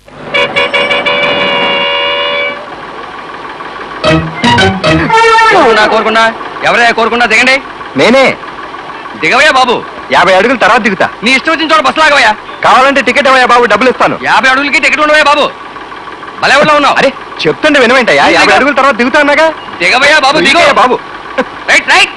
[SPEAKER 6] కోరుకున్నా కోరుకున్నా ఎవరయ్యా కోరుకున్నా దిగండి
[SPEAKER 5] నేనే
[SPEAKER 6] దిగవయ్యా బాబు
[SPEAKER 5] యాభై అడుగుల తర్వాత దిగుతా
[SPEAKER 6] నీ ఇష్టం వచ్చిన చోట బస్సు లాగవయ్యా
[SPEAKER 5] కావాలంటే టికెట్ ఇవ్వయా బాబు డబ్బులు ఇస్తాను
[SPEAKER 6] యాభై అడుగులకి టికెట్ ఉండవయ్యా బాబు భలే ఊళ్ళో ఉన్నావు
[SPEAKER 5] అరే చెప్తుంటే వినవేంటయ్యా యాభై అడుగుల తర్వాత దిగుతాన్నాగా
[SPEAKER 6] దిగవయ్యా బాబు దిగు
[SPEAKER 5] దిగయ్యా బాబు
[SPEAKER 6] రైట్ రైట్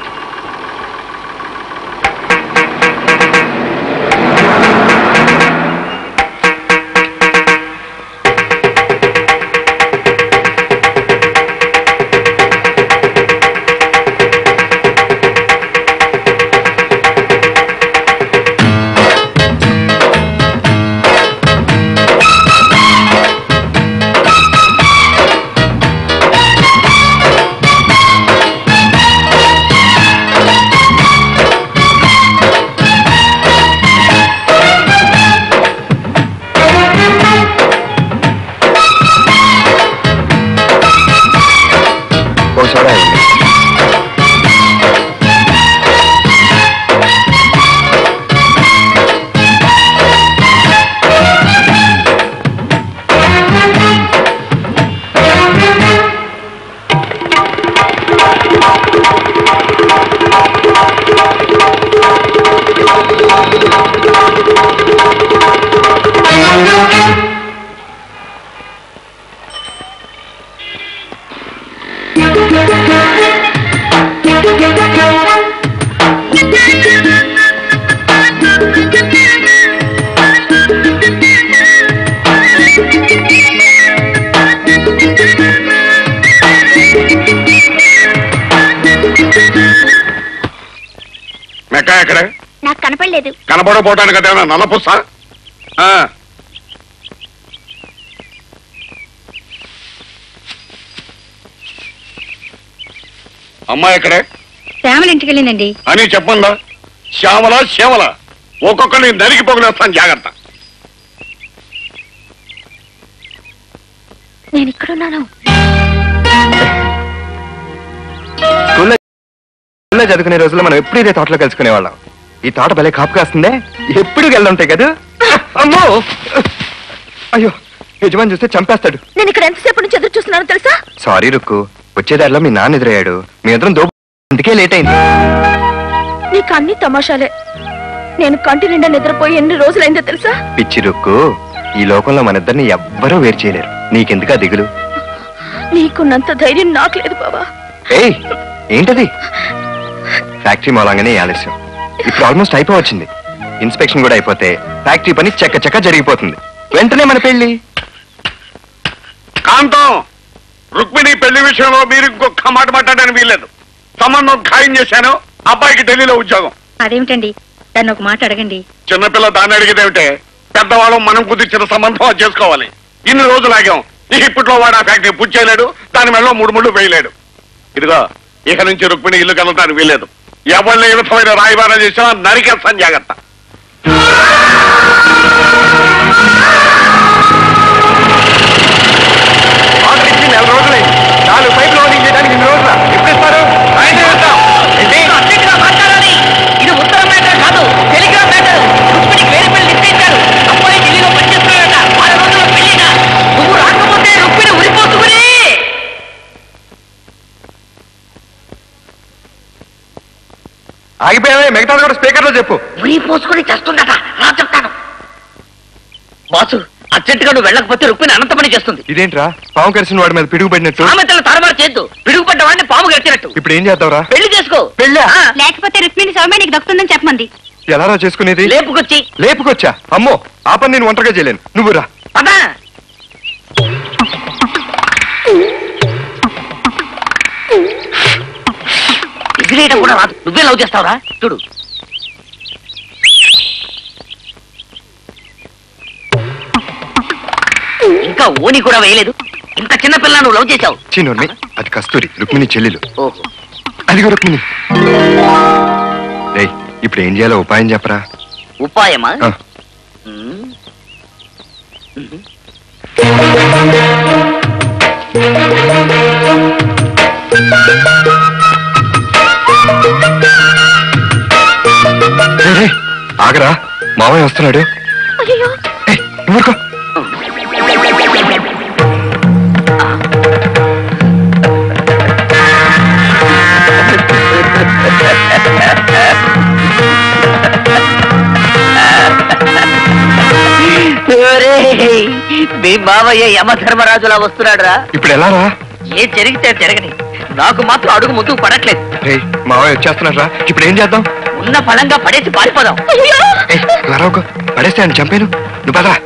[SPEAKER 10] ఆ
[SPEAKER 4] అమ్మాయి ఎక్కడే
[SPEAKER 10] నాకు కనపడలేదు
[SPEAKER 4] కనపడపోవటానికి అదేమన్నా నల్లపుస్స ఆ, అమ్మాయి ఎక్కడే
[SPEAKER 3] శ్యామల ఇంటికి వెళ్ళిందండి
[SPEAKER 4] అని చెప్పండా శ్యామల శ్యామల ఒక్కొక్కరిని నరికి పొగలేస్తాను జాగ్రత్త
[SPEAKER 10] నేను ఇక్కడున్నాను
[SPEAKER 5] స్కూల్లో స్కూల్లో చదువుకునే రోజుల్లో మనం ఎప్పుడు ఇదే తోటలో కలుసుకునే వాళ్ళం ఈ తోట భలే కాపు కాస్తుందే ఎప్పుడు ఉంటాయి కదా అమ్మో అయ్యో యజమాని చూస్తే చంపేస్తాడు
[SPEAKER 10] నేను ఇక్కడ ఎంతసేపు నుంచి ఎదురు చూస్తున్నానో తెలుసా
[SPEAKER 5] సారీ రుక్కు వచ్చేదారిలో మీ నాన్న ఎదురయ్యాడు మీ ఇద్దరం దో ఇంటికే లేట్ అయింది
[SPEAKER 10] నీకు అన్ని తమాషాలే నేను కంటి నిండా నిద్రపోయి ఎన్ని రోజులైందో తెలుసా
[SPEAKER 5] పిచ్చి రుక్కు ఈ లోకంలో మన ఇద్దరిని ఎవ్వరూ వేరు చేయలేరు నీకెందుకా దిగులు
[SPEAKER 10] నీకున్నంత ధైర్యం నాకు లేదు బాబా
[SPEAKER 5] ఏయ్ ఏంటది ఫ్యాక్టరీ మూలంగానే ఈ ఆలస్యం ఇప్పుడు ఆల్మోస్ట్ అయిపోవచ్చింది ఇన్స్పెక్షన్ కూడా అయిపోతే ఫ్యాక్టరీ పని చక్క చక్క జరిగిపోతుంది వెంటనే మన పెళ్లి
[SPEAKER 4] కాంతం రుక్మిణి పెళ్లి విషయంలో మీరు ఇంకొక మాట మాట్లాడడానికి వీల్లేదు సంబంధం ఖాయం చేశాను అబ్బాయికి ఢిల్లీలో ఉద్యోగం
[SPEAKER 3] అదేమిటండి దాన్ని ఒక మాట అడగండి
[SPEAKER 4] చిన్నపిల్ల దాన్ని అడిగేదేమిటే పెద్దవాళ్ళం మనం కుదిర్చిన సంబంధం అది చేసుకోవాలి ఇన్ని రోజులు ఆగాం ఇక ఇప్పట్లో వాడు ఆ ఫ్యాక్టరీ పూర్తి చేయలేడు దాని మెడలో మూడు ముళ్ళు వేయలేడు ఇదిగో ఇక నుంచి రుక్మిణి ఇల్లు కలగడానికి వీల్లేదు ఎవరిని ఏ విధమైన రాయబారం చేసినా నరికేస్తాను జాగ్రత్త
[SPEAKER 5] ఆర్డర్ ఇచ్చి నెల రోజులైంది నాలుగు పైపులు ఓడింగ్ చేయడానికి ఇన్ని రోజుల ఎప్పుడు ఇస్తారు సాయంత్రం ఇస్తాం. ఏంటి?
[SPEAKER 1] అన్నిటిగా మాట్లాడాలి ఇది ఉత్తరం మ్యాటర్ కాదు టెలిగ్రామ్ మ్యాటర్ రుక్మిణికి వేరే పెళ్లి నిశ్చయించారు అబ్బాయి ఢిల్లీలో పనిచేస్తున్నాడట వారం రోజుల్లో పెళ్లిట నువ్వు రాకపోతే రుక్మిణి ఉరిపోసుకుని
[SPEAKER 5] ఆగిపోయావే మిగతాది కూడా స్పీకర్ లో చెప్పు
[SPEAKER 1] ఉరిపోసుకుని చేస్తుందట రా చెప్తాను బాసు అర్జెంటుగా నువ్వు వెళ్ళకపోతే రుక్మిణి అనంత పని చేస్తుంది
[SPEAKER 5] ఇదేంట్రా పాము కరిసిన వాడి మీద పిడుగు పడినట్టు
[SPEAKER 1] సామెతలు తారుమారు చేయొద్దు పిడుగుపడ్డ వాడిని పాము గడిచినట్టు
[SPEAKER 5] ఇప్పుడు ఏం చేద్దాంరా
[SPEAKER 1] పెళ్లి చేసుకో
[SPEAKER 5] పెళ్ళా?
[SPEAKER 1] ఆ,
[SPEAKER 3] లేకపోతే రుక్మిణి సౌమ్య నీకు దక్కుతుందని చెప్పమంది
[SPEAKER 5] ఎలారా చేసుకునేది
[SPEAKER 1] లేపుకొచ్చి
[SPEAKER 5] లేపుకొచ్చా అమ్మో ఆ పని నేను ఒంటరిగా చేయలేను నువ్వు రా
[SPEAKER 1] పదా ఎగిరేయడం కూడా రాదు నువ్వే లవ్ చేస్తావురా చూడు ఇంకా ఓని కూడా వేయలేదు ఇంత చిన్న పిల్ల నువ్వు లవ్ చేశావు
[SPEAKER 5] చిన్నోర్మి అది కస్తూరి రుక్మిణి చెల్లెలు
[SPEAKER 1] ఓహో
[SPEAKER 5] అదిగో రుక్మిణి రేయ్ ఇప్పుడు ఏం చేయాలో ఉపాయం చెప్పరా
[SPEAKER 1] ఉపాయమా
[SPEAKER 5] ఆ.
[SPEAKER 1] ఉమ్. ఉమ్.
[SPEAKER 5] రేయ్, రేయ్, ఆగరా మావయ్య వస్తున్నాడు
[SPEAKER 10] అయ్యో
[SPEAKER 5] ఏయ్, నువ్వు ఊరుకో.
[SPEAKER 1] ఒరేయ్, మీ మావయ్య యమధర్మరాజులా వస్తున్నాడురా
[SPEAKER 5] ఇప్పుడు ఎలా రా
[SPEAKER 1] ఏ జరిగితే జరగని నాకు మాత్రం అడుగు ముందుకు పడట్లేదు
[SPEAKER 5] రేయ్ మావయ్య వచ్చేస్తున్నాడు రా ఇప్పుడు ఏం చేద్దాం
[SPEAKER 1] ఉన్న ఫలంగా పడేసి పారిపోదాం
[SPEAKER 5] ఏయ్ లరావుకో పడేస్తే ఆయన చంపాను నువ్వు పదా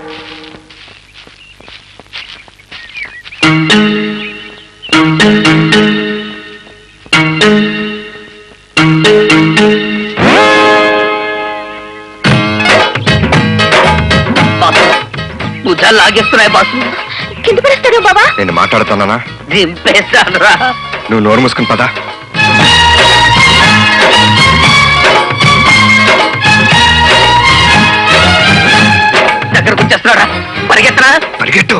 [SPEAKER 1] బాసు భుజాలు లాగేస్తున్నాయి బాసు
[SPEAKER 10] కింద పడేస్తాడు బాబా
[SPEAKER 5] నేను మాట్లాడుతున్నానా
[SPEAKER 1] దింపేస్తాను రా
[SPEAKER 5] నువ్వు నోరు మూసుకుని పదా
[SPEAKER 1] దగ్గరకు వచ్చేస్తున్నాడా పరిగెత్తనా
[SPEAKER 5] పరిగెట్టు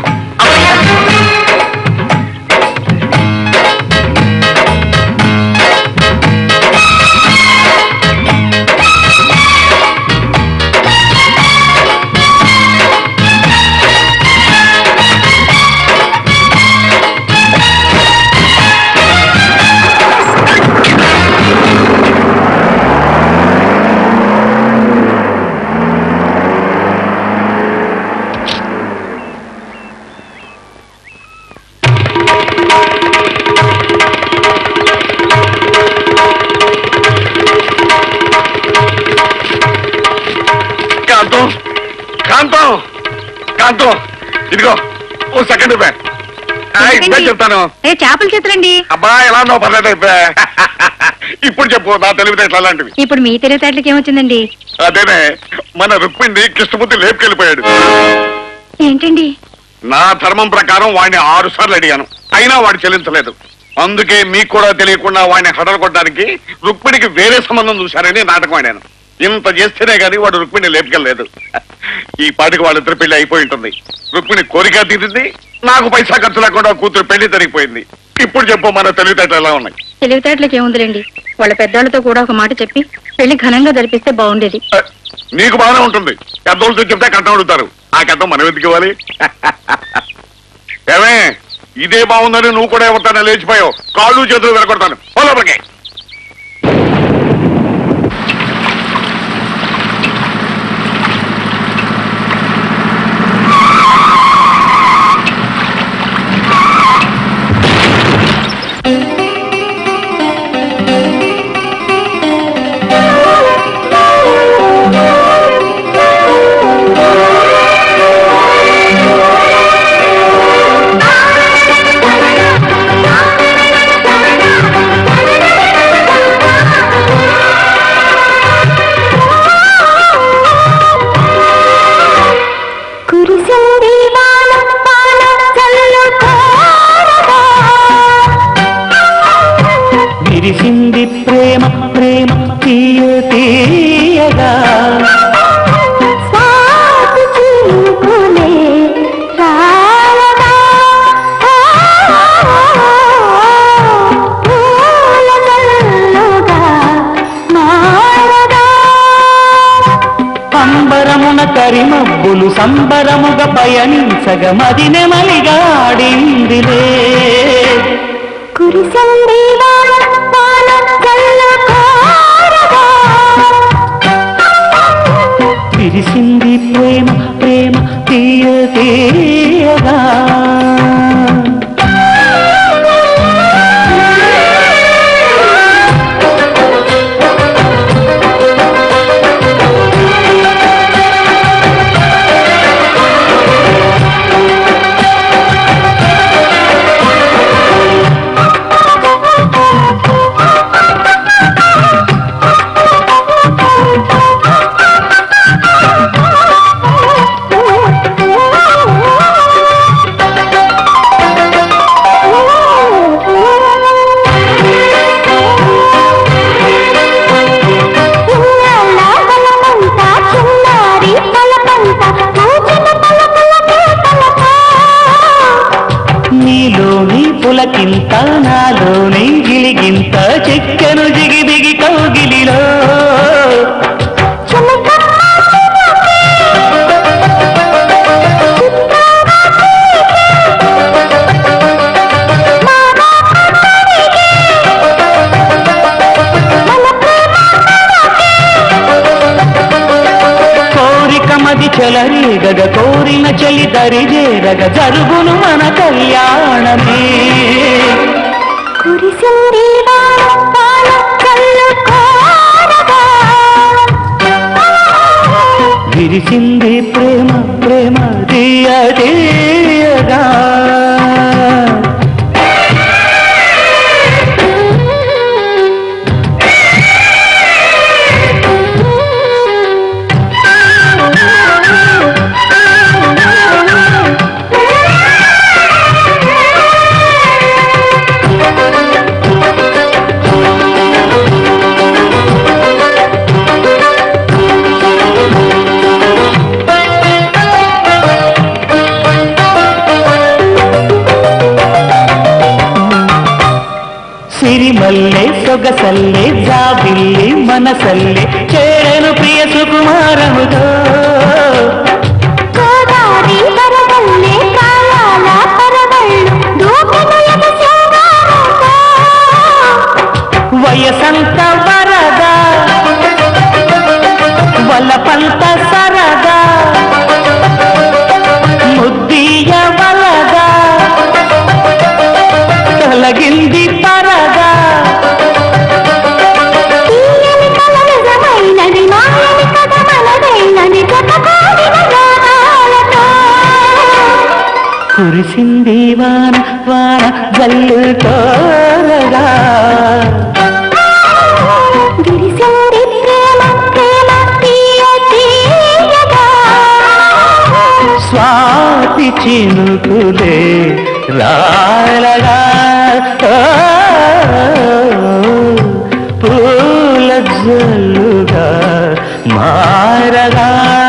[SPEAKER 4] కాంతం కాంతం కాంతం ఇదిగో ఓ సెకండ్ ఇవ్వే ఆ, ఇప్పుడే చెప్తాను
[SPEAKER 3] ఏ చేపల చేతులండి
[SPEAKER 4] అబ్బా ఎలా ఉన్నావు పర్లేదు ఇవ్వే ఇప్పుడు చెప్పు నా తెలివితేటలు అలాంటివి
[SPEAKER 3] ఇప్పుడు మీ తెలివితేటలకి ఏమొచ్చిందండి
[SPEAKER 4] అదేనే మన రుక్మిణి కృష్ణమూర్తి లేపుకెళ్ళిపోయాడు
[SPEAKER 3] ఏంటండి
[SPEAKER 4] నా ధర్మం ప్రకారం వాడిని ఆరు సార్లు అడిగాను అయినా వాడు చెల్లించలేదు అందుకే మీకు కూడా తెలియకుండా వాడిని హడలు కొట్టడానికి రుక్మిణికి వేరే సంబంధం చూశారని నాటకం ఆడాను ఇంత చేస్తేనే గాని వాడు రుక్మిణి లేపుకెళ్ళలేదు ఈ పాటికి వాళ్ళిద్దరు పెళ్లి అయిపోయి ఉంటుంది రుక్మిణి కోరిక తీరింది నాకు పైసా ఖర్చు లేకుండా కూతురు పెళ్లి జరిగిపోయింది ఇప్పుడు చెప్పు మన తెలివితేటలు ఎలా ఉన్నాయి
[SPEAKER 3] తెలివితేటలకి ఏముందిలేండి వాళ్ళ పెద్దవాళ్ళతో కూడా ఒక మాట చెప్పి పెళ్లి ఘనంగా జరిపిస్తే బాగుండేది
[SPEAKER 4] ఆ, నీకు బాగానే ఉంటుంది పెద్దోళ్ళతో చెప్తే కట్నం అడుగుతారు ఆ కట్నం మనం ఎందుకు ఇవ్వాలి ఏమే ఇదే బాగుందని నువ్వు కూడా ఎవరితోనే లేచిపోయావు కాళ్ళు చేతులు వెరగొడతాను లోపలికి
[SPEAKER 9] కురిసింది వాన పాల చల్లు కోరగా
[SPEAKER 8] విరిసింది ప్రేమ ప్రేమ తీయ తీయగా
[SPEAKER 9] సాగు చినుకులే రాలగా పూల జల్లుగా మారగా
[SPEAKER 8] అంబరమున కరిమబ్బులు సంబరముగా పయనించగ మదినె మలిగాడిందిలే
[SPEAKER 9] కురిసింది వాన పాల చల్లు కోరగా
[SPEAKER 8] విరిసింది ప్రేమ ప్రేమ తీయ తీయగా నీలోని పులకింత నాలోని గిలిగింత చెక్కెను జిగిబిగి కౌగిలిలో కోరిక మది చెలరేగగ కోరిన చలి దరిజేరగ జరుగును మన కళ్యాణమే
[SPEAKER 9] కురిసింది వాన పాల చల్లు కోరగా
[SPEAKER 8] విరిసింది ప్రేమ ప్రేమ తీయ తీయగా సిరిమల్లె సొగసల్లె జాబిల్లి మనసల్లె చేరను ప్రియ సుకుమారముతో
[SPEAKER 9] గోదారి వరదల్లే కాలాల పరవళ్ళు దూకును ఎగసేవారుగా.
[SPEAKER 8] వయసంత వరద వలపంత సరదా ముద్దీయ వలదా తొలగింది పరదా
[SPEAKER 9] తీయని కల నిజమైనది, మాయని కథ మనదైనది, జతకూడిన గానాలతో.
[SPEAKER 8] కురిసింది వాన వాన జల్లు తోరగా స్వాతి చినుకులే రాలగా ఓ, పూల జల్లుగా మారగా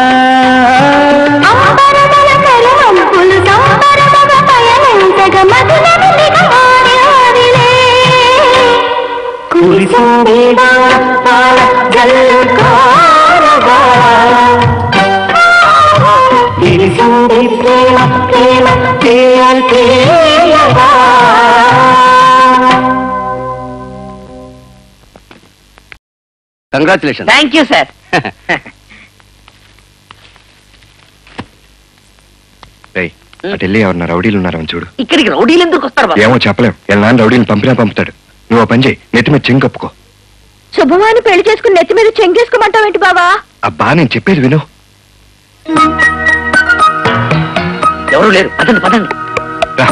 [SPEAKER 8] కురిసిందేగా పాల జల్లుకోరగా విరిసింది ప్రేమ ప్రేమ తేయ తేయగా
[SPEAKER 7] కంగ్రాచులేషన్
[SPEAKER 1] థ్యాంక్ యూ సార్
[SPEAKER 5] రేయ్, అటు వెళ్ళి ఎవరన్నా రౌడీలు ఉన్నారని చూడు
[SPEAKER 1] ఇక్కడికి రౌడీలు ఎందుకు వస్తారు బాబు
[SPEAKER 5] ఏమో చెప్పలేం ఇలా నాన్న రౌడీని పంపినా పంపుతాడు నువ్వు ఓ పని చేయి నెత్తి మీద చెంగు కప్పుకో
[SPEAKER 10] శుభమాని పెళ్లి చేసుకుని నెత్తి మీద చెంగేసుకోమంటావేంటి బావా
[SPEAKER 5] అబ్బా నేను చెప్పేది విను
[SPEAKER 1] ఎవరు లేరు పదండి పదండి
[SPEAKER 5] రా.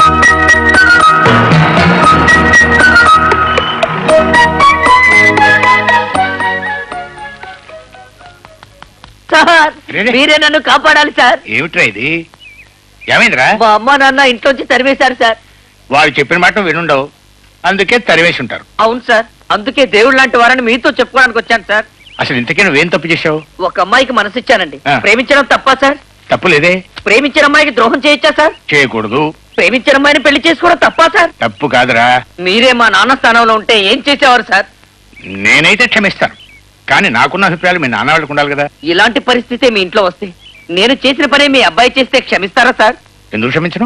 [SPEAKER 1] సార్
[SPEAKER 2] రేరే.
[SPEAKER 1] మీరే నన్ను కాపాడాలి సార్
[SPEAKER 2] ఏమిట్రా ఇది ఏమైందిరా
[SPEAKER 1] మా అమ్మ నాన్న ఇంట్లోంచి తరివేశారు సార్
[SPEAKER 2] వాళ్ళు చెప్పిన మాట వినుండవు అందుకే తరివేసి ఉంటారు
[SPEAKER 1] అవును సార్ అందుకే దేవుడు లాంటి వారని మీతో చెప్పుకోవడానికి వచ్చాను సార్
[SPEAKER 2] అసలు ఇంతకీ నువ్వేం తప్పు చేశావు
[SPEAKER 1] ఒక అమ్మాయికి మనసిచ్చానండి
[SPEAKER 2] ఆ.
[SPEAKER 1] ప్రేమించడం తప్పా సార్
[SPEAKER 2] తప్పు లేదే
[SPEAKER 1] ప్రేమించిన అమ్మాయికి ద్రోహం చేయొచ్చా సార్
[SPEAKER 2] చేయకూడదు
[SPEAKER 1] ప్రేమించిన అమ్మాయిని పెళ్లి చేసుకోవడం తప్పా సార్
[SPEAKER 2] తప్పు కాదురా
[SPEAKER 1] మీరే మా నాన్న స్థానంలో ఉంటే ఏం చేసేవారు సార్
[SPEAKER 2] నేనైతే క్షమిస్తాను కానీ నాకున్న అభిప్రాయాలు మీ నాన్న వాళ్ళకు ఉండాలి కదా
[SPEAKER 1] ఇలాంటి పరిస్థితి మీ ఇంట్లో వస్తే నేను చేసిన పని మీ అబ్బాయి చేస్తే క్షమిస్తారా సార్
[SPEAKER 2] ఎందుకు క్షమించను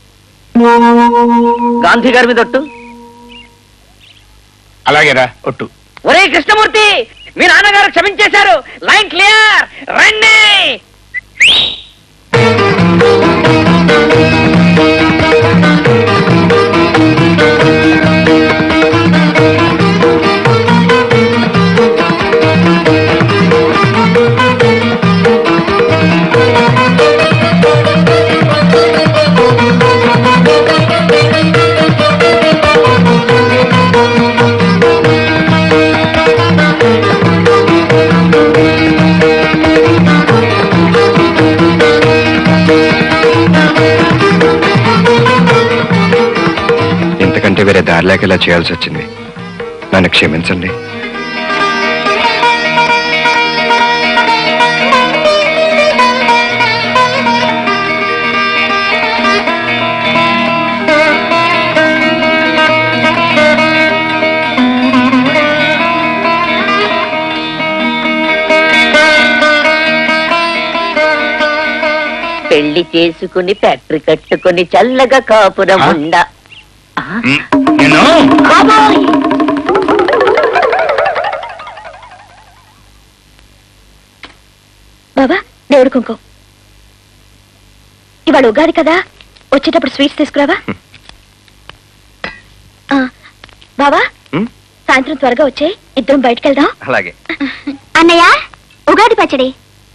[SPEAKER 1] గాంధీ గారి మీద ఒట్టు
[SPEAKER 2] అలాగేరా ఒట్టు
[SPEAKER 1] ఒరే కృష్ణమూర్తి మీ నాన్నగారు క్షమించేశారు లైన్ క్లియర్ రండి
[SPEAKER 5] ఇంతకంటే వేరే దారి లేక ఇలా చేయాల్సి వచ్చింది నన్ను క్షమించండి
[SPEAKER 1] పెళ్లి చేసుకుని ఫ్యాక్టరీ కట్టుకుని చల్లగా కాపురం
[SPEAKER 2] ఆ?
[SPEAKER 1] ఉండ
[SPEAKER 2] ఉమ్, నేను
[SPEAKER 1] బాబోయ్!
[SPEAKER 10] బాబా దేవుడు కుంకుమ ఇవాళ ఉగాది కదా వచ్చేటప్పుడు స్వీట్స్ తీసుకురావా ఆ, బావా
[SPEAKER 5] ఉమ్,
[SPEAKER 10] సాయంత్రం త్వరగా వచ్చే ఇద్దరం బయటకు వెళ్దాం
[SPEAKER 5] అలాగే
[SPEAKER 9] అన్నయ్య ఉగాది పచ్చడి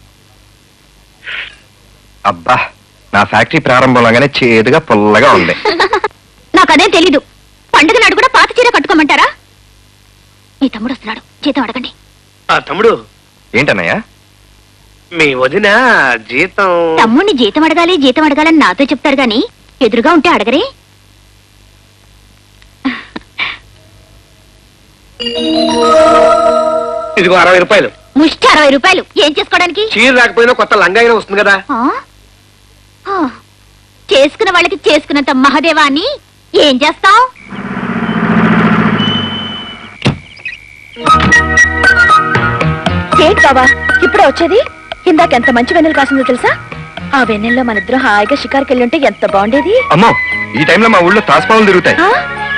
[SPEAKER 5] అబ్బా నా ఫ్యాక్టరీ ప్రారంభంలోగానే చేదుగా పుల్లగా ఉంది
[SPEAKER 9] నాకదేం తెలీదు పండుగ నాడు కూడా పాత చీర కట్టుకోమంటారా మీ తమ్ముడు వస్తున్నాడు జీతం అడగండి
[SPEAKER 7] ఆ తమ్ముడు
[SPEAKER 5] ఏంటన్నయ్య
[SPEAKER 7] మీ వదిన జీతం
[SPEAKER 9] తమ్ముడిని జీతం అడగాలి జీతం అడగాలని నాతో చెప్తారు గాని ఎదురుగా ఉంటే అడగరే
[SPEAKER 7] ఇదిగో అరవై రూపాయలు
[SPEAKER 9] ముష్టి అరవై రూపాయలు ఏం చేసుకోవడానికి
[SPEAKER 7] చీర రాకపోయినా కొత్త లంగా అయినా వస్తుంది కదా
[SPEAKER 9] ఆ? ఆ, చేసుకున్న వాళ్ళకి చేసుకున్నంత మహదేవా అని ఏం చేస్తావ్
[SPEAKER 10] ఏంటి బావా ఇప్పుడే వచ్చేది ఇందాక ఎంత మంచి వెన్నెలు కాసిందో తెలుసా ఆ వెన్నెల్లో మన ఇద్దరం హాయిగా షికార్కి వెళ్ళి ఉంటే ఎంత బాగుండేది
[SPEAKER 5] అమ్మో ఈ టైంలో మా ఊళ్ళో తాస్పాములు తిరుగుతాయి
[SPEAKER 10] ఆ?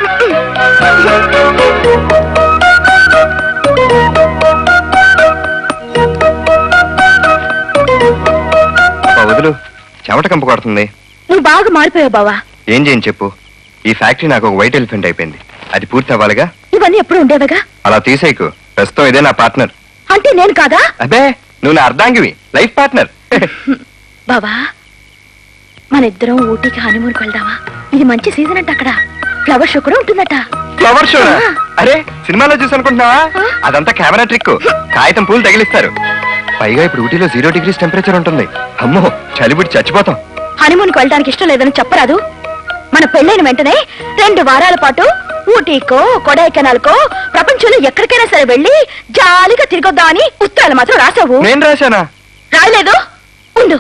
[SPEAKER 5] అబ్బా, వదులు చెమట కంపు కొడుతుంది
[SPEAKER 10] నువ్వు బాగా మారిపోయావు బావా
[SPEAKER 5] ఏం చేయని చెప్పు ఈ ఫ్యాక్టరీ నాకు ఒక వైట్ ఎలిఫెంట్ అయిపోయింది అది పూర్తి అవ్వాలిగా
[SPEAKER 10] ఇవన్నీ ఎప్పుడు ఉండేవిగా
[SPEAKER 5] అలా తీసేయకు ప్రస్తుతం ఇదే నా పార్ట్నర్
[SPEAKER 10] అంటే నేను కాదా
[SPEAKER 5] అబ్బే నువ్వు నా అర్ధాంగివి లైఫ్ పార్ట్నర్
[SPEAKER 10] బావా మన ఇద్దరం ఊటీకి హనీమూన్కి వెళ్దామా ఇది మంచి సీజన్ అంట అక్కడ ఫ్లవర్ షో కూడా ఉంటుందట
[SPEAKER 5] ఫ్లవర్ షో
[SPEAKER 10] ఆ.
[SPEAKER 5] అరే సినిమాలో చూసి అనుకుంటున్నావా
[SPEAKER 10] ఆ.
[SPEAKER 5] అదంతా కెమెరా ట్రిక్ కాగితం పూలు తగిలిస్తారు పైగా ఇప్పుడు ఊటీలో జీరో డిగ్రీస్ టెంపరేచర్ ఉంటుంది అమ్మో చలిబుడి చచ్చిపోతాం
[SPEAKER 10] హనీమూన్కి వెళ్ళడానికి ఇష్టం లేదని చెప్పరాదు మన పెళ్ళైన వెంటనే రెండు వారాల పాటు ఊటీకో కొడైకెనాల్కో ప్రపంచంలో ఎక్కడికైనా సరే వెళ్ళి జాలీగా తిరిగొద్దా అని ఉత్తరాలు మాత్రం రాసావు
[SPEAKER 5] నేను రాశానా
[SPEAKER 10] రాయలేదు ఉండు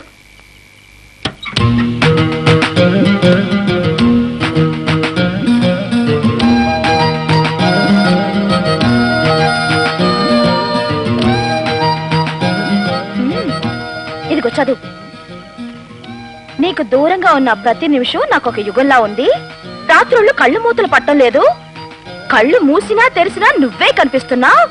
[SPEAKER 10] ఇదిగో చదువు నీకు దూరంగా ఉన్న ప్రతి నిమిషం నాకు ఒక యుగంలా ఉంది రాత్రుళ్ళు కళ్ళు మూతలు పట్టం లేదు కళ్ళు మూసినా తెరిసినా నువ్వే కనిపిస్తున్నావు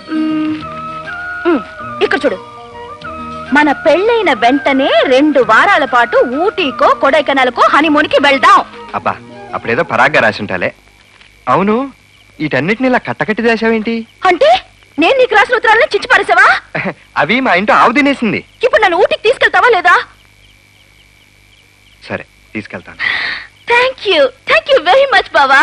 [SPEAKER 10] ఇక్కడ చూడు మన పెళ్ళైన వెంటనే రెండు వారాల పాటు ఊటీకో కొడైకెనాల్కో హనీమూన్కి వెళ్దాం
[SPEAKER 5] అబ్బా అప్పుడేదో పరాగ్గా రాసుంటాలే అవును వీటన్నిటిని ఇలా కట్టకట్టి దాశావేంటి
[SPEAKER 10] అంటే నేను నీకు రాసిన ఉత్తరాలను చిచ్చి పారేసావా
[SPEAKER 5] అవి మా ఇంట్లో ఆవు తినేసింది
[SPEAKER 10] ఇప్పుడు నన్ను ఊటికి తీసుకెళ్తావా లేదా
[SPEAKER 5] సరే తీసుకెళ్తాను
[SPEAKER 10] thank you thank you very much బావా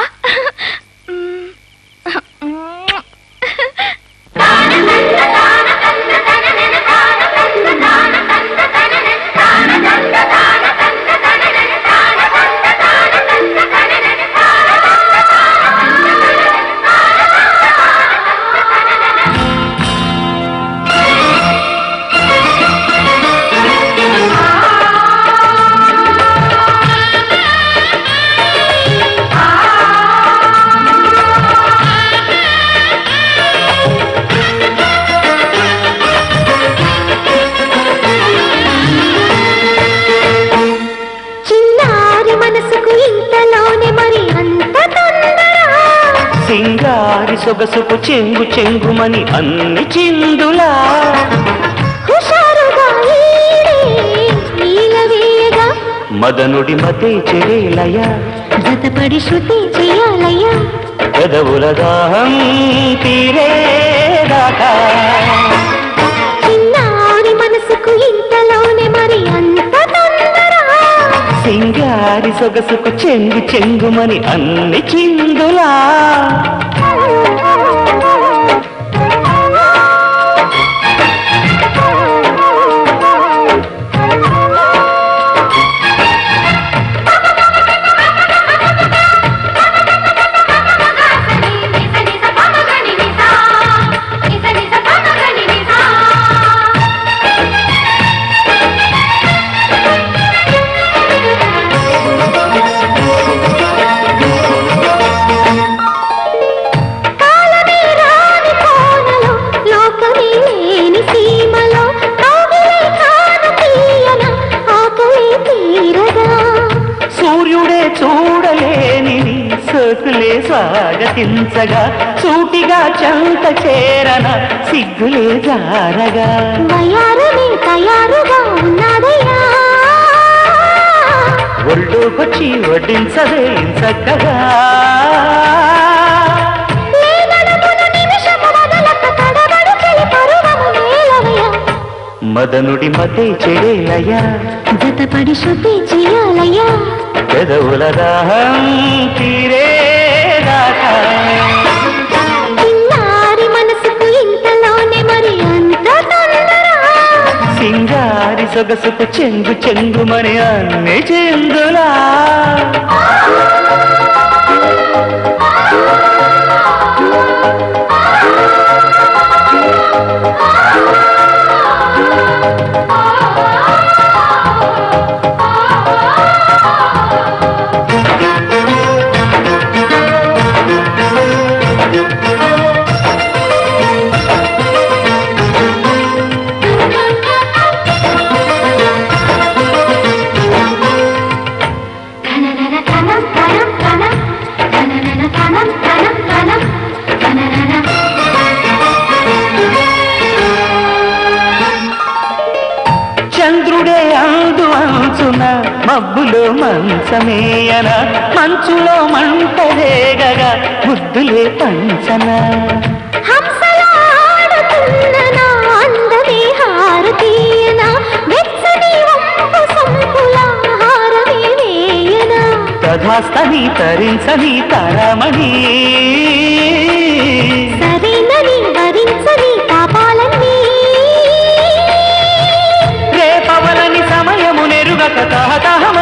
[SPEAKER 11] చిన్నారి మనసుకు ఇంతలోనే మరి అంత తొందర
[SPEAKER 8] సింగారి సొగసుకు చెంగు చెంగుమని అన్ని చిందులా
[SPEAKER 11] హుషారుగా ఈడే నీలవేయగా
[SPEAKER 8] మదనుడి మతే చెడేలయ
[SPEAKER 11] జతపడి శృతి చేయాలయ్యా
[SPEAKER 8] పెదవుల దాహం తీరేదాకా
[SPEAKER 11] చిన్నారి మనసుకు ఇంతలోనే మరి అంత తొందర
[SPEAKER 8] సింగారి సొగసుకు చెంగు చెంగుమని అన్ని చిందులా
[SPEAKER 11] కాలమే రాని కోనలో లోకమే లేని సీమలో కౌగిలే కాను తీయన ఆకలే తీరగా
[SPEAKER 8] సూర్యుడే చూడలేని నీ సోకులే స్వాగతించగా సూటిగా చెంత చేరన సిగ్గులే జారగా
[SPEAKER 11] వయారమే తయారుగా ఉన్నాడయ్యా
[SPEAKER 8] ఒళ్ళోకొచ్చి వడ్డించదే చక్కగా
[SPEAKER 11] లేనడుమున నిమిషము వదలక తడబడు చెలి పరువము నేలవయ్యా
[SPEAKER 8] మదనుడి మతే చెడేలయ్యా
[SPEAKER 11] జతపడి శృతి చేయాలయ్యా
[SPEAKER 8] పెదవుల దాహం తీరేదాకా
[SPEAKER 11] చిన్నారి మనసుకు ఇంతలోనే మరి అంత తొందర
[SPEAKER 8] సింగారి సొగసుకు చెంగు చెంగుమని అన్ని చెందులా
[SPEAKER 11] తననన తనం తనం తనం తననన తనం తనం తనం తననన
[SPEAKER 8] చంద్రుడే అందు అంచున మబ్బులో మంచమేయన మంచులో మంట రేగగా ముద్దులే పంచన
[SPEAKER 11] హంసలా ఆడుతున్న నా అందమే హారతీయనా వెచ్చని వంపు సొంపుల హారమే వేయనా
[SPEAKER 8] తధాస్తని తరించని తరమణి
[SPEAKER 11] సరేనని వరించని పాపాలన్నీ
[SPEAKER 8] రేపవలని సమయము నెరుగక తహతహమ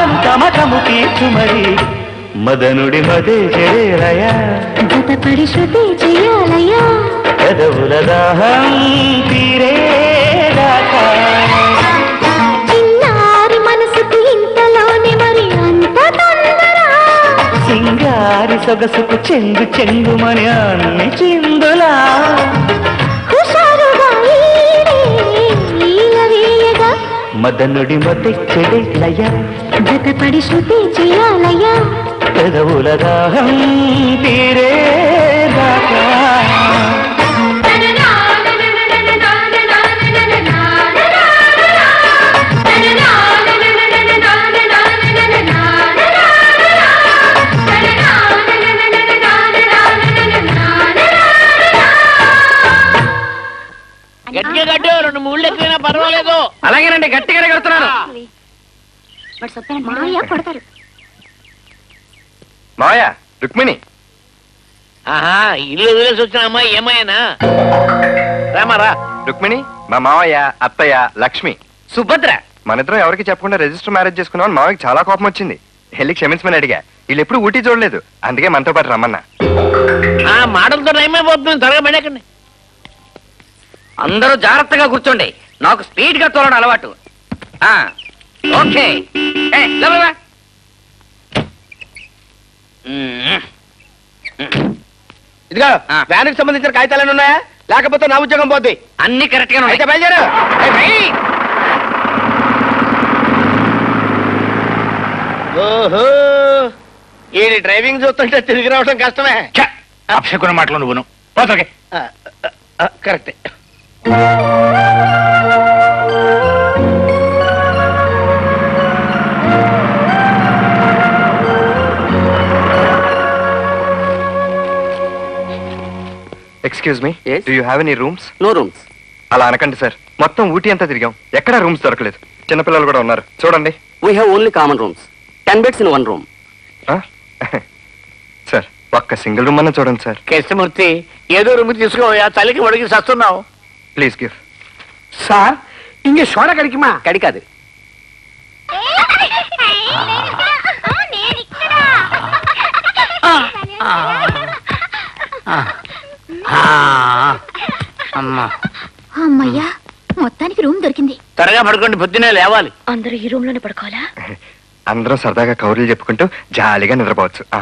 [SPEAKER 8] దాహము తీర్చుమరి మదనుడి మదే చెడేలయా
[SPEAKER 11] జతపడి శృతి చేయాలయ్యా
[SPEAKER 8] పెదవుల దాహం తీరేదాకా
[SPEAKER 11] చిన్నారి మనసుకు ఇంతలోనే మరి అంత తొందర
[SPEAKER 8] సింగారి సొగసుకు చెంగు చెంగుమని అన్ని చిందులా
[SPEAKER 11] హుషారుగా ఈడే ఈల వేయగా
[SPEAKER 8] మదనుడి మదే చెడేలయా
[SPEAKER 11] జతపడి శృతి చేయాలయ్యా
[SPEAKER 8] పెదవుల దాహం తీరేదాకా
[SPEAKER 1] గట్టిగా కట్టు రెండు మూళ్ళు ఎక్కువైనా పర్వాలేదు
[SPEAKER 2] అలాగేనండి గట్టిగానే కడుతున్నాను
[SPEAKER 11] మావయ్య కొడతారు
[SPEAKER 5] మావయ్య రుక్మిణి
[SPEAKER 1] ఆహా ఇల్లు వదిలేసి వచ్చిన అమ్మాయి ఏమాయనా రామారా
[SPEAKER 5] రుక్మిణి మా మావయ్య అత్తయ్య లక్ష్మి
[SPEAKER 2] సుభద్ర
[SPEAKER 5] మనిద్దరం ఎవరికి చెప్పకుండా రిజిస్టర్ మ్యారేజ్ చేసుకున్నామని మావయ్యకి చాలా కోపం వచ్చింది వెళ్ళి క్షమించమని అడిగా వీళ్ళు ఎప్పుడు ఊటీ చూడలేదు అందుకే మనతో పాటు రమ్మన్నా
[SPEAKER 1] ఆ మాటలతో నయమైపోతుంది త్వరగా పడకండి
[SPEAKER 2] అందరూ జాగ్రత్తగా కూర్చోండి నాకు స్పీడ్ గా తోలడం అలవాటు ఆ, ఓకే ఏ, లేవా, లేవా. మ్మ్.
[SPEAKER 7] ఇదిగో
[SPEAKER 2] ఆ.
[SPEAKER 7] వ్యాన్ కి సంబంధించిన కాగితాలు ఉన్నాయా లేకపోతే నా ఉద్యోగం పోద్ది
[SPEAKER 2] అన్ని కరెక్ట్ గా
[SPEAKER 7] అయితే బయలుదేరు ఓహో ఈ డ్రైవింగ్ చూస్తుంటే తిరిగి రావడం కష్టమే
[SPEAKER 4] అప్సకున్న మాటలు నువ్వును పోతాకే
[SPEAKER 7] ఆ, ఆ, ఆ, కరెక్టే
[SPEAKER 5] excuse me
[SPEAKER 2] Yes?
[SPEAKER 5] Do you have any rooms
[SPEAKER 2] no rooms
[SPEAKER 5] అలా అనకండి సార్ మొత్తం ఊటీ అంతా తిరిగాం ఎక్కడా రూమ్స్ దొరకలేదు చిన్నపిల్లలు కూడా ఉన్నారు చూడండి
[SPEAKER 2] we have only common rooms ten beds in one room
[SPEAKER 5] ఆ? సార్ ఒక్క సింగిల్ రూమ్ అన్న చూడండి సార్
[SPEAKER 1] కృష్ణమూర్తి ఏదో రూమ్ తీసుకోవా తల్లికి వడికి సస్తున్నావు
[SPEAKER 5] ప్లీజ్ గివ్
[SPEAKER 7] సార్ ఇంక సోడ కడికిమా
[SPEAKER 2] కడికాదు
[SPEAKER 1] అమ్మా
[SPEAKER 9] అమ్మయ్యా మొత్తానికి రూమ్ దొరికింది
[SPEAKER 1] త్వరగా పడుకోండి పొద్దునే లేవాలి
[SPEAKER 3] అందరూ ఈ రూమ్ లోనే పడుకోవాలా
[SPEAKER 5] అందరం సరదాగా కౌరులు చెప్పుకుంటూ జాలీగా నిద్రపోవచ్చు ఆ.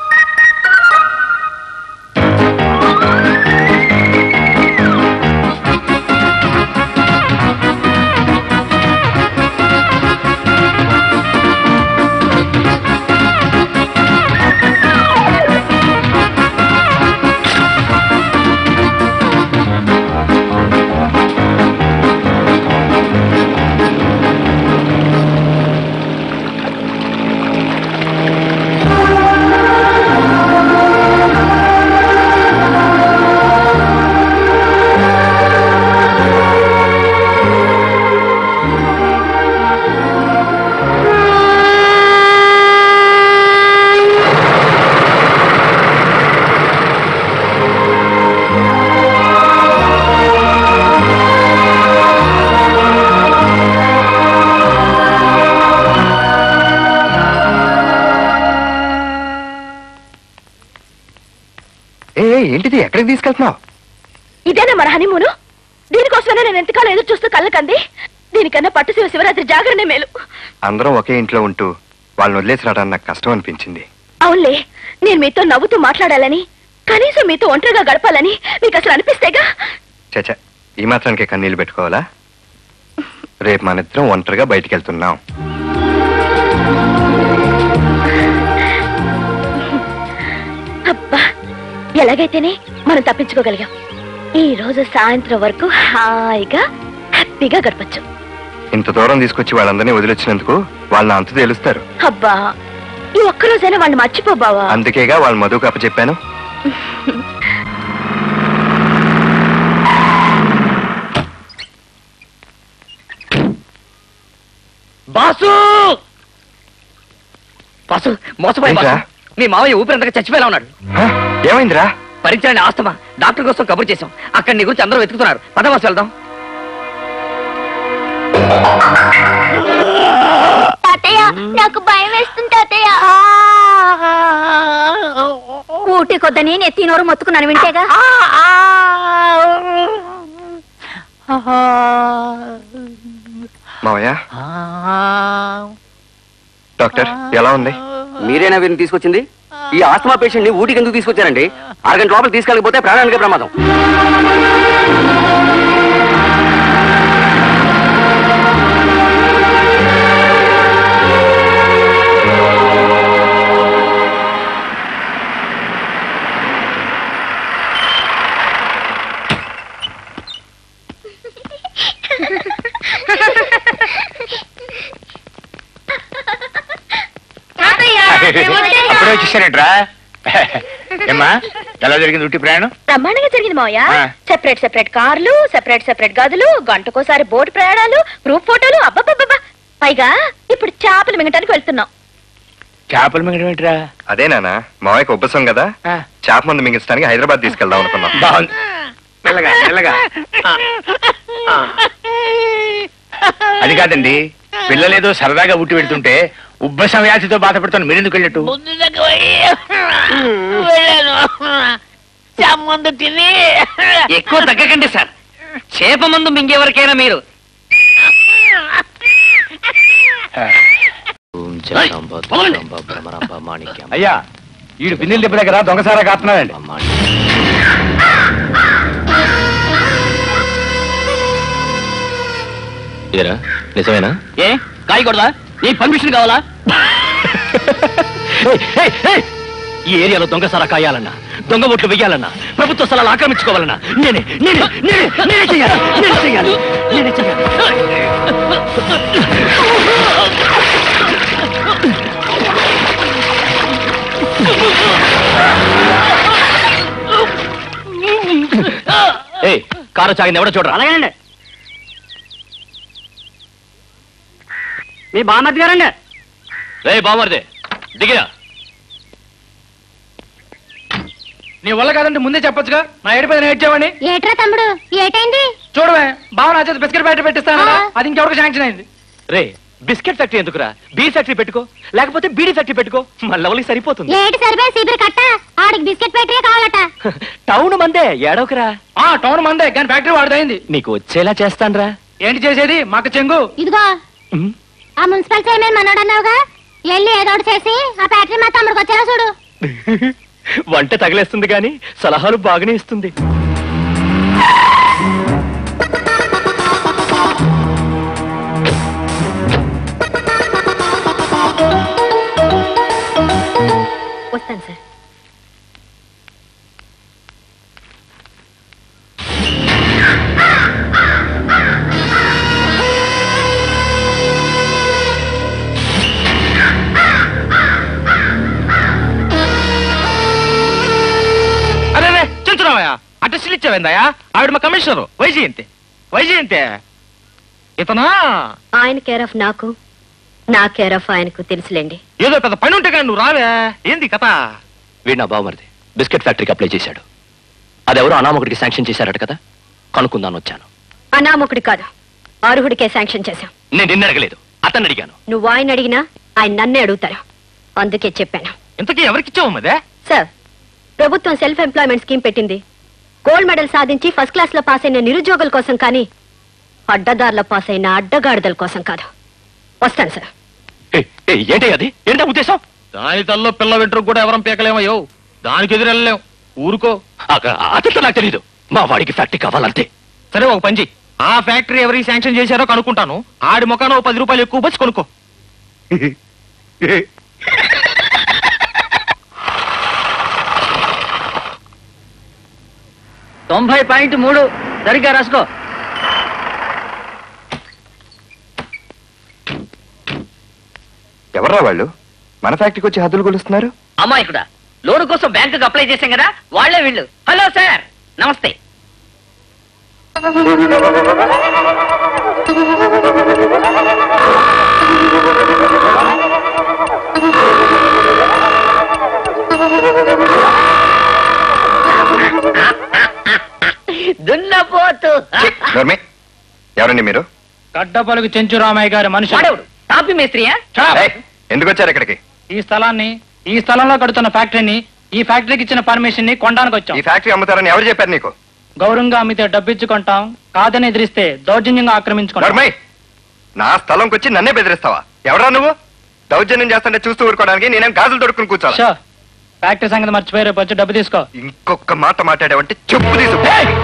[SPEAKER 5] ఏ ఏ, ఏంటిది ఎక్కడికి తీసుకెళ్తున్నావు
[SPEAKER 10] ఇదేనా మన హనీమూను దీనికోసమే నేను ఎంతకాలం ఎదురు చూస్తూ కళ్ళకంది దీనికన్నా పట్టు శివ శివరాత్రి జాగరణే మేలు
[SPEAKER 5] అందరం ఒకే ఇంట్లో ఉంటూ వాళ్ళని వదిలేసి రావడానికి నాకు కష్టం అనిపించింది
[SPEAKER 10] అవునులే నేను మీతో నవ్వుతూ మాట్లాడాలని కనీసం మీతో ఒంటరిగా గడపాలని మీకు అసలు అనిపిస్తేగా
[SPEAKER 5] చచ ఈ మాత్రానికి కన్నీళ్ళు పెట్టుకోవాలా రేపు మన ఇద్దరం ఒంటరిగా బయటికి వెళ్తున్నాం
[SPEAKER 10] అబ్బా ఎలాగైతేనే మనం తప్పించుకోగలిగాం ఈ రోజు సాయంత్రం వరకు హాయిగా హ్యాపీగా గడపచ్చు
[SPEAKER 5] ఇంత దూరం తీసుకొచ్చి వాళ్ళందరినీ వదిలొచ్చినందుకు వాళ్ళని అంతు తేలుస్తారు
[SPEAKER 10] అబ్బా ఈ ఒక్కరోజైనా వాళ్ళు మర్చిపోబావా
[SPEAKER 5] అందుకేగా వాళ్ళ మధుకు అప్పచెప్పాను
[SPEAKER 2] బాసు బాసు మోసపోయి
[SPEAKER 5] ఏంట్రా?
[SPEAKER 2] బాసు మీ మావయ్య ఊపిరంతగా చచ్చిపోయేలా ఉన్నాడు
[SPEAKER 5] హ? ఏమైందిరా
[SPEAKER 2] భరించండి ఆస్తమా డాక్టర్ కోసం కబుర్ చేశాం అక్కడ నీ గురించి అందరూ వెతుకుతున్నారు పద బాసు వెళ్దాం
[SPEAKER 9] తాతయ్య నాకు భయం వేస్తుంది
[SPEAKER 10] వద్దని నెత్తి నోరు మొత్తుకున్నాను వింటేగా
[SPEAKER 5] మావయ్య డాక్టర్ ఎలా ఉంది
[SPEAKER 12] మీరేనా వీరిని తీసుకొచ్చింది ఈ ఆస్తమా పేషెంట్ ని ఊటికి ఎందుకు తీసుకొచ్చారండి అరగంట లోపల తీసుకెళ్ళకపోతే ప్రాణానికే ప్రమాదం
[SPEAKER 2] అప్పుడే వచ్చేసారేంట్రా ఏమ్మా ఎలా జరిగింది ఉట్టి ప్రయాణం
[SPEAKER 10] బ్రహ్మాండంగా జరిగింది మావయ్య
[SPEAKER 2] ఆ.
[SPEAKER 10] సెపరేట్ సెపరేట్ కార్లు సెపరేట్ సెపరేట్ గదులు గంటకోసారి బోట్ ప్రయాణాలు గ్రూప్ ఫోటోలు అబ్బబ్బబ్బా పైగా ఇప్పుడు చేపలు మింగటానికి వెళ్తున్నాం
[SPEAKER 2] చేపలు మింగడం ఏంట్రా
[SPEAKER 5] అదే నాన్న మావయ్యకి ఉబ్బసం కదా
[SPEAKER 2] ఆ.
[SPEAKER 5] చేప మందు మింగించడానికి హైదరాబాద్ తీసుకెళ్దాం అనుకున్నాం
[SPEAKER 2] బాగుంది మెల్లగా మెల్లగా అది కాదండి పిల్లలేదో సరదాగా ఉట్టి పెడుతుంటే ఉబ్బసం వ్యాధితో బాధపడుతున్న మీరెందుకు వెళ్ళట్టు
[SPEAKER 1] ముందు తిని
[SPEAKER 12] ఎక్కువ తగ్గకండి సార్ చేప మందు మింగేవరకైనా మీరు
[SPEAKER 2] అయ్యా ఈడు పిన్నెల దెబ్బ దగ్గర దొంగసారా కాస్తున్నాడండి
[SPEAKER 12] నిజమేనా
[SPEAKER 6] ఏ కాయకూడదా నీ పర్మిషన్ కావాలా
[SPEAKER 12] ఈ ఏరియాలో దొంగ సారా కాయాలన్నా దొంగ ఓట్లు వెయ్యాలన్నా ప్రభుత్వ స్థలాలు ఆక్రమించుకోవాలన్నా నేనే నేనే నేనే నేనే చేయాలి నేనే చేయాలి నేనే చేయాలి ఏయ్ కారు చాగింది ఎవడో చూడరా
[SPEAKER 6] అలాగేనండి మీ బామ్మర్ది గారండి
[SPEAKER 12] రే బామర్దే దిగిరా
[SPEAKER 7] నీ వల్ల కాదంటే ముందే చెప్పొచ్చుగా నా ఏడిపోయి ఏడ్చావని
[SPEAKER 11] ఏట్రా తమ్ముడు ఏటైంది
[SPEAKER 7] చూడవే బావ నా చేత బిస్కెట్ ప్యాకెట్ పెట్టిస్తాను కదా, అది ఇంకెవరికి శాంక్షన్ అయింది
[SPEAKER 12] రే బిస్కెట్ ఫ్యాక్టరీ ఎందుకురా బీ ఫ్యాక్టరీ పెట్టుకో లేకపోతే బీడీ ఫ్యాక్టరీ పెట్టుకో మన లెవెల్కి సరిపోతుంది
[SPEAKER 11] ఏటి సరిపోయి సీబిరి కట్ట ఆడికి బిస్కెట్ ఫ్యాక్టరీ కావాలట
[SPEAKER 12] టౌన్ మందే ఏడవకరా
[SPEAKER 7] ఆ టౌన్ మందే కానీ ఫ్యాక్టరీ వాడిదైంది
[SPEAKER 12] నీకు వచ్చేలా చేస్తాన్రా
[SPEAKER 7] ఏంటి చేసేది మాకు చెంగు
[SPEAKER 11] ఇదిగో ఆ మున్సిపల్ చైర్మన్ మనోడన్నావుగా వెళ్ళి ఏదో ఒకటి చేసి ఆ ఫ్యాక్టరీ మా తమ్ముడికి వచ్చేలా చూడు
[SPEAKER 12] వంట తగిలేస్తుంది కానీ సలహాలు బాగానే ఇస్తుంది
[SPEAKER 3] వస్తాను సార్
[SPEAKER 2] అరే రే చెంచురామయ్య అడ్రస్లు ఇచ్చావేందయ్యా ఆవిడ మా కమిషనర్ వైజయంతి వైజయంతి ఇతనా
[SPEAKER 3] ఆయన కేర్ ఆఫ్ నాకు నా కేర్ ఆఫ్ ఆయనకు తెలుసులేండి
[SPEAKER 2] ఏదో పెద్ద పని ఉంటే కానీ నువ్వు రావే ఏంది కథ
[SPEAKER 12] వీడు నా బావమరిది బిస్కెట్ ఫ్యాక్టరీకి అప్లై చేశాడు అదెవరో అనామకుడికి శాంక్షన్ చేశారట కదా కనుక్కుందాను వచ్చాను
[SPEAKER 3] అనామకుడి కాదు అర్హుడికే శాంక్షన్ చేశాం
[SPEAKER 12] నేను నిన్ను అడగలేదు అతన్ని అడిగాను
[SPEAKER 3] నువ్వు ఆయన అడిగినా ఆయన నన్నే అడుగుతారు అందుకే చెప్పాను
[SPEAKER 2] ఇంతకీ ఎవరికిచ్చావు మదే
[SPEAKER 3] సార్ ప్రభుత్వం సెల్ఫ్ ఎంప్లాయ్మెంట్ స్కీమ్ పెట్టింది గోల్డ్ మెడల్ సాధించి ఫస్ట్ క్లాస్ లో పాస్ అయిన నిరుద్యోగుల కోసం కానీ అడ్డదారుల పాస్ అయిన అడ్డగాడిదల కోసం కాదు వస్తాను సార్
[SPEAKER 12] ఏంటి అది ఏంటా ఉద్దేశం
[SPEAKER 2] దాని తల్లో పిల్ల వెంట్రుకు కూడా ఎవరం పీకలేమయ్యో దానికి ఎదురెళ్ళలేం ఊరుకో
[SPEAKER 12] అదంతా నాకు తెలీదు మా వాడికి ఫ్యాక్టరీ కావాలంతే
[SPEAKER 2] సరే ఒక పంచి ఆ ఫ్యాక్టరీ ఎవరికి శాంక్షన్ చేశారో కనుక్కుంటాను ఆడి ముఖాన ఓ పది రూపాయలు ఎక్కువ బచ్చి కొనుక్కో
[SPEAKER 6] తొంభై పాయింట్ మూడు సరిగ్గా రాసుకో
[SPEAKER 5] ఎవర్రా వాళ్ళు మన ఫ్యాక్టరీకి వచ్చి హద్దులు కొలుస్తున్నారు
[SPEAKER 1] అమ్మాయికుడా లోన్ కోసం బ్యాంకుకి అప్లై చేశాం కదా వాళ్ళే వీళ్ళు హలో సార్ నమస్తే దున్నపోతు
[SPEAKER 5] నోర్మి ఎవరండి మీరు
[SPEAKER 7] గడ్డపలుగు చెంచురామయ్య గారి మనిషి
[SPEAKER 1] వాడెవడు టాపీ మేస్త్రియా
[SPEAKER 5] ఏయ్, ఎందుకు వచ్చారు ఇక్కడికి
[SPEAKER 7] ఈ స్థలాన్ని ఈ స్థలంలో కడుతున్న ఫ్యాక్టరీని
[SPEAKER 13] ఈ ఫ్యాక్టరీకి ఇచ్చిన పర్మిషన్ ని కొనడానికి వచ్చాం
[SPEAKER 5] ఈ ఫ్యాక్టరీ అమ్ముతారని ఎవరు చెప్పారు నీకు
[SPEAKER 13] గౌరవంగా అమ్మితే డబ్బిచ్చుకుంటాం కాదని ఎదిరిస్తే దౌర్జన్యంగా ఆక్రమించుకుంటాం
[SPEAKER 5] నర్మయ్ నా స్థలంకి వచ్చి నన్నే బెదిరిస్తావా ఎవరా నువ్వు దౌర్జన్యం చేస్తుంటే చూస్తూ ఊరుకోవడానికి నేనేం గాజులు దొడుకుని కూర్చోాలి
[SPEAKER 13] షో ఫ్యాక్టరీ సంగతి మర్చిపోయి రేపు వచ్చి డబ్బు తీసుకో
[SPEAKER 5] ఇంకొక మాట మాట్లాడావంటే చెప్పు తీసు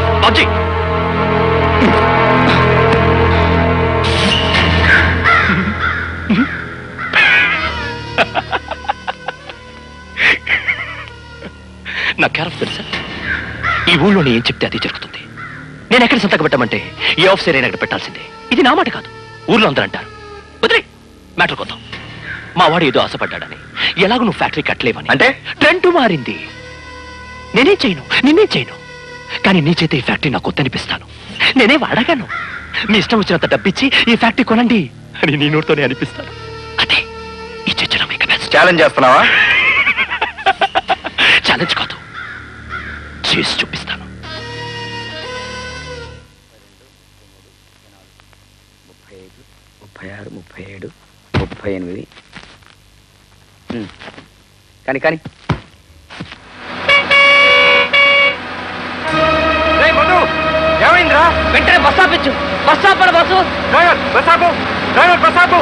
[SPEAKER 12] నా క్యారెక్టర్ తెలుసా ఈ ఊళ్ళో నేను ఏం చెప్తే అది జరుగుతుంది నేను ఎక్కడ సంతకం పెట్టమంటే ఏ ఆఫీసర్ అయినా అక్కడ పెట్టాల్సిందే ఇది నా మాట కాదు ఊర్లో అందరూ అంటారు వదిలే మ్యాటర్ కొద్దాం మా వాడు ఏదో ఆశపడ్డాడని ఎలాగో నువ్వు ఫ్యాక్టరీ కట్టలేవని
[SPEAKER 5] అంటే
[SPEAKER 12] ట్రెండ్ మారింది నేనేం చేయను నేనేం చేయను కానీ నీ చేత ఈ ఫ్యాక్టరీ నాకు కొత్తనిపిస్తాను నేనే వాడగాను మీ ఇష్టం వచ్చినంత డబ్బిచ్చి ఈ ఫ్యాక్టరీ కొనండి అని నీ నోటితోనే అనిపిస్తాను అదే ఈ చర్చనమే
[SPEAKER 5] ఛాలెంజ్ చేస్తున్నావా
[SPEAKER 12] ఛాలెంజ్ కాదు చేసి చూపిస్తాను
[SPEAKER 1] ముప్పై ఆరు ముప్పై ఏడు ముప్పై ఎనిమిది ఉమ్. కానీ కానీ
[SPEAKER 5] ఏమైందిరా
[SPEAKER 1] వెంటనే బస్ ఆపించు బస్ ఆపడు బస్సు
[SPEAKER 5] డ్రైవర్ బస్ ఆపు డ్రైవర్ బస్ ఆపు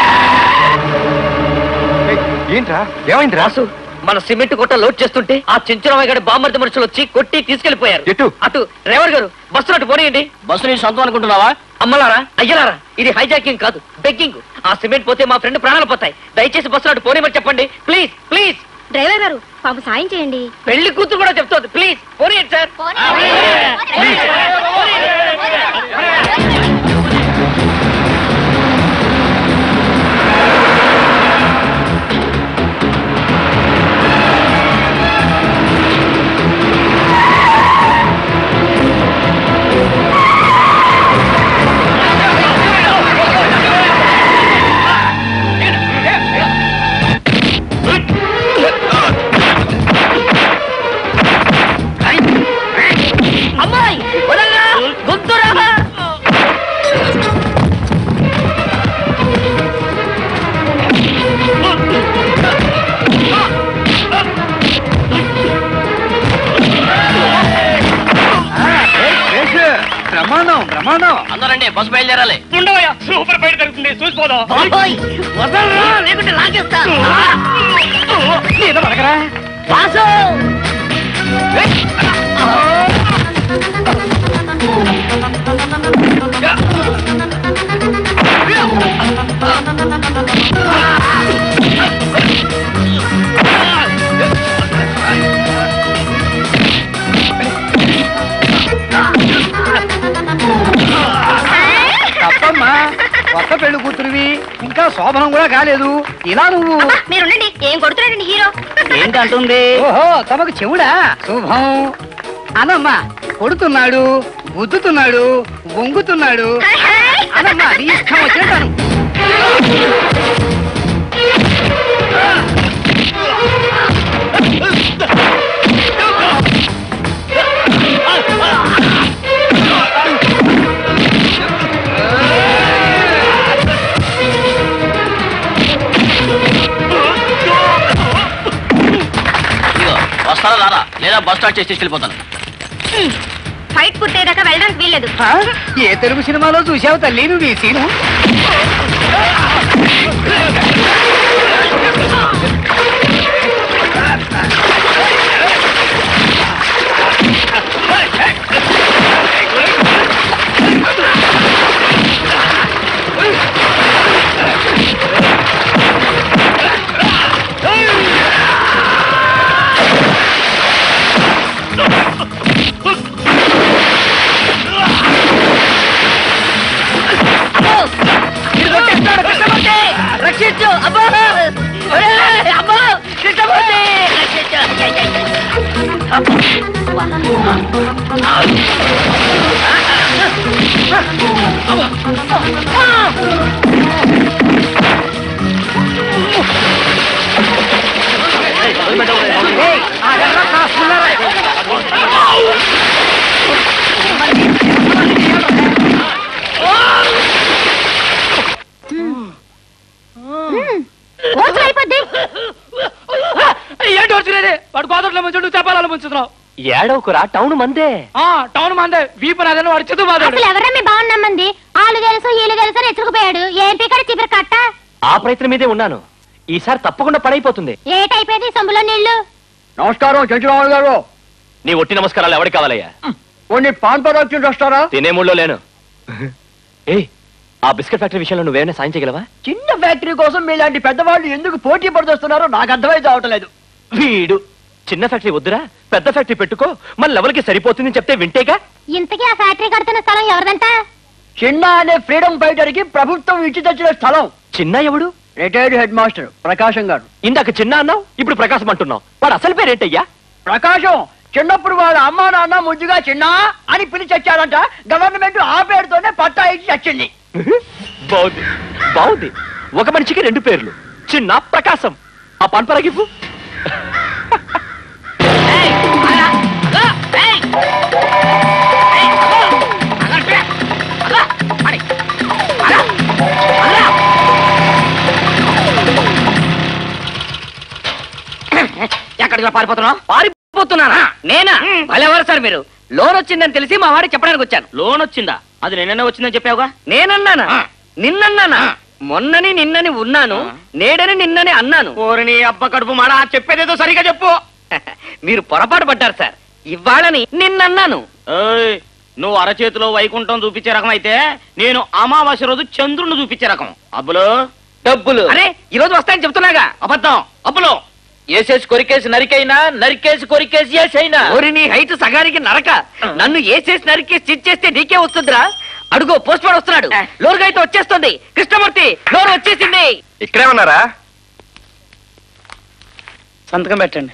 [SPEAKER 5] ఏయ్, ఏంట్రా ఏమైందిరా
[SPEAKER 1] రాసు మన సిమెంట్ కొట్ట లోడ్ చేస్తుంటే ఆ చెంచురామయ్య గారి బామ్మర్ది మనుషులు వచ్చి కొట్టి తీసుకెళ్లిపోయారు
[SPEAKER 5] ఎటు
[SPEAKER 1] అటు డ్రైవర్ గారు బస్సు అటు పోనీయండి
[SPEAKER 6] బస్సు నీ సొంతం అనుకుంటున్నావా
[SPEAKER 1] అమ్మలారా అయ్యలారా ఇది హైజాకింగ్ కాదు బెగ్గింగ్ ఆ సిమెంట్ పోతే మా ఫ్రెండ్ ప్రాణాలు పోతాయి దయచేసి బస్సు అటు పోనీమని చెప్పండి ప్లీజ్ ప్లీజ్
[SPEAKER 3] డ్రైవర్ గారు పాపం సాయం చేయండి
[SPEAKER 1] పెళ్లి కూతురు కూడా చెప్తోంది ప్లీజ్ పోనీయండి సార్ అమ్మాయి వదలరా గొంతురా
[SPEAKER 6] బ్రహ్మాండం బ్రహ్మాండం అందరండి బస్సు బయలుదేరాలి
[SPEAKER 2] ఉండవయ్యా సూపర్ బయట జరుగుతుంది చూసిపోదాం
[SPEAKER 1] బాబోయ్ వదలరా లేకుంటే లాగేస్తా వాసు
[SPEAKER 6] తప్పమ్మా కొత్త పెళ్లి కూతురువి ఇంకా శోభనం కూడా కాలేదు ఇలా నువ్వు
[SPEAKER 3] మీరుండండి ఏం కొడుతున్నాడండి హీరో
[SPEAKER 1] ఏంటంటుంది
[SPEAKER 6] ఓహో తమకు చెవుడా శుభం అనమ్మా కొడుతున్నాడు గుద్దుతున్నాడు వంగుతున్నాడు అనమ్మా నీ ఇష్టం వచ్చినట్టాను
[SPEAKER 14] వస్తారా రారా లేదా బస్ స్టార్ట్ చేసి తీసుకెళ్ళిపోతాను
[SPEAKER 3] ఫైట్ పూర్తయ్యేదాకా వెళ్ళడానికి వీల్లేదు
[SPEAKER 6] ఆ? ఏ తెలుగు సినిమాలో చూసావు తల్లి నువ్వు ఈ సీను
[SPEAKER 1] ఇది కొట్టేస్తాడు కృష్ణమూర్తి రక్షించు అబ్బా ఒరేయ్, అబ్బా కృష్ణమూర్తి రక్షించు
[SPEAKER 6] ఏయ్, ఆగర్రా కాసుకున్నారా?
[SPEAKER 3] కోర్సు అయిపోద్ది
[SPEAKER 1] ఏంటో
[SPEAKER 13] దోచుకునేది వాడు గోదావరిలో ముంచుడు చెప్పాలని ముంచుతున్నావు
[SPEAKER 12] ఏడవకురా టౌన్ మందే
[SPEAKER 13] ఆ టౌన్ మందే వీపు నాదని వాడు చదువు మాదాడు
[SPEAKER 11] అసలు ఎవరా మీ బాగున్నామంది వాళ్ళు తెలుసు వీళ్ళు తెలుసు అని ఎత్తుకుపోయాడు ఏం పీకడ చిపిరి కట్ట
[SPEAKER 12] ఆ ప్రయత్నం మీదే ఉన్నాను ఈసారి తప్పకుండా పడైపోతుంది
[SPEAKER 11] ఏటైపోయింది సొంబులో నీళ్లు
[SPEAKER 6] నమస్కారం చంద్రబాబు గారు
[SPEAKER 12] నీ ఒట్టి నమస్కారాలు ఎవరికి కావాలయ్యా
[SPEAKER 6] కొన్ని పాన్ పదార్థం వస్తారా
[SPEAKER 12] తినే మూడ్లో లేను ఏ ఆ బిస్కెట్ ఫ్యాక్టరీ విషయంలో నువ్వేమైనా సాయం చేయగలవా
[SPEAKER 6] చిన్న ఫ్యాక్టరీ కోసం మీలాంటి పెద్దవాళ్ళు ఎందుకు పోటీ పడుతున్నారో నాకు అర్థమైతే అవటం లేదు
[SPEAKER 12] వీడు చిన్న ఫ్యాక్టరీ వద్దురా పెద్ద ఫ్యాక్టరీ పెట్టుకో మన లెవెల్కి సరిపోతుందని చెప్తే వింటేగా
[SPEAKER 11] ఇంతకీ ఆ ఫ్యాక్టరీ కడుతున్న స్థలం ఎవరిదంట
[SPEAKER 6] చిన్న అనే ఫ్రీడమ్ ఫైటర్ కి ప్రభుత్వం ఇచ్చి తెచ్చిన స్థలం
[SPEAKER 12] చిన్న ఎవడు
[SPEAKER 6] రిటైర్డ్ హెడ్ మాస్టర్ ప్రకాశం గారు
[SPEAKER 12] ఇందాక చిన్న అన్నావు ఇప్పుడు ప్రకాశం అంటున్నావు వాడు అసలు పేరేంటయ్యా
[SPEAKER 6] ప్రకాశం చిన్నప్పుడు వాళ్ళ అమ్మా నాన్న ముద్దుగా చిన్న అని పిలిచి వచ్చారంట గవర్నమెంట్ ఆ పేరుతోనే పట్టా ఇచ్చి చచ్చింది
[SPEAKER 12] బాగుంది బాగుంది ఒక మనిషికి రెండు పేర్లు చిన్న ప్రకాశం ఆ పన్పరగిప్పు
[SPEAKER 1] ఎక్కడికి పారిపోతున్నావు పారిపోతున్నానా నేనా భలేవారు సార్ మీరు లోన్ వచ్చిందని తెలిసి మా వాడికి చెప్పడానికి వచ్చాను
[SPEAKER 14] లోన్ వచ్చిందా అది నిన్ననే వచ్చిందని చెప్పావుగా
[SPEAKER 1] నేనన్నానా నిన్నన్నానా మొన్నని నిన్నని ఉన్నాను నేడని నిన్నని అన్నాను
[SPEAKER 14] ఓరిని అబ్బ కడుపు మాడ చెప్పేదేదో సరిగా చెప్పు
[SPEAKER 1] మీరు పొరపాటు పడ్డారు సార్ ఇవాళని నిన్నన్నాను
[SPEAKER 14] ఏయ్, నువ్వు అరచేతిలో వైకుంఠం చూపించే రకం అయితే నేను అమావాస్య రోజు చంద్రుని చూపించే రకం అబ్బులు
[SPEAKER 1] డబ్బులు అరే ఈ రోజు వస్తాయని చెప్తున్నాగా
[SPEAKER 14] అబద్ధం అబ్బులు
[SPEAKER 1] ఏసేసి కొరికేసి నరికైనా నరికేసి కొరికేసి ఏసైనా ఓరి నీ హైట్ సగానికి నరక నన్ను ఏసేసి నరికేసి చిచ్చేస్తే నీకే వస్తుందిరా అడుగు పోస్ట్ మ్యాన్ వస్తున్నాడు లోరుగా అయితే వచ్చేస్తుంది కృష్ణమూర్తి లోరు వచ్చేసింది
[SPEAKER 5] ఇక్కడే ఉన్నారా
[SPEAKER 1] సంతకం పెట్టండి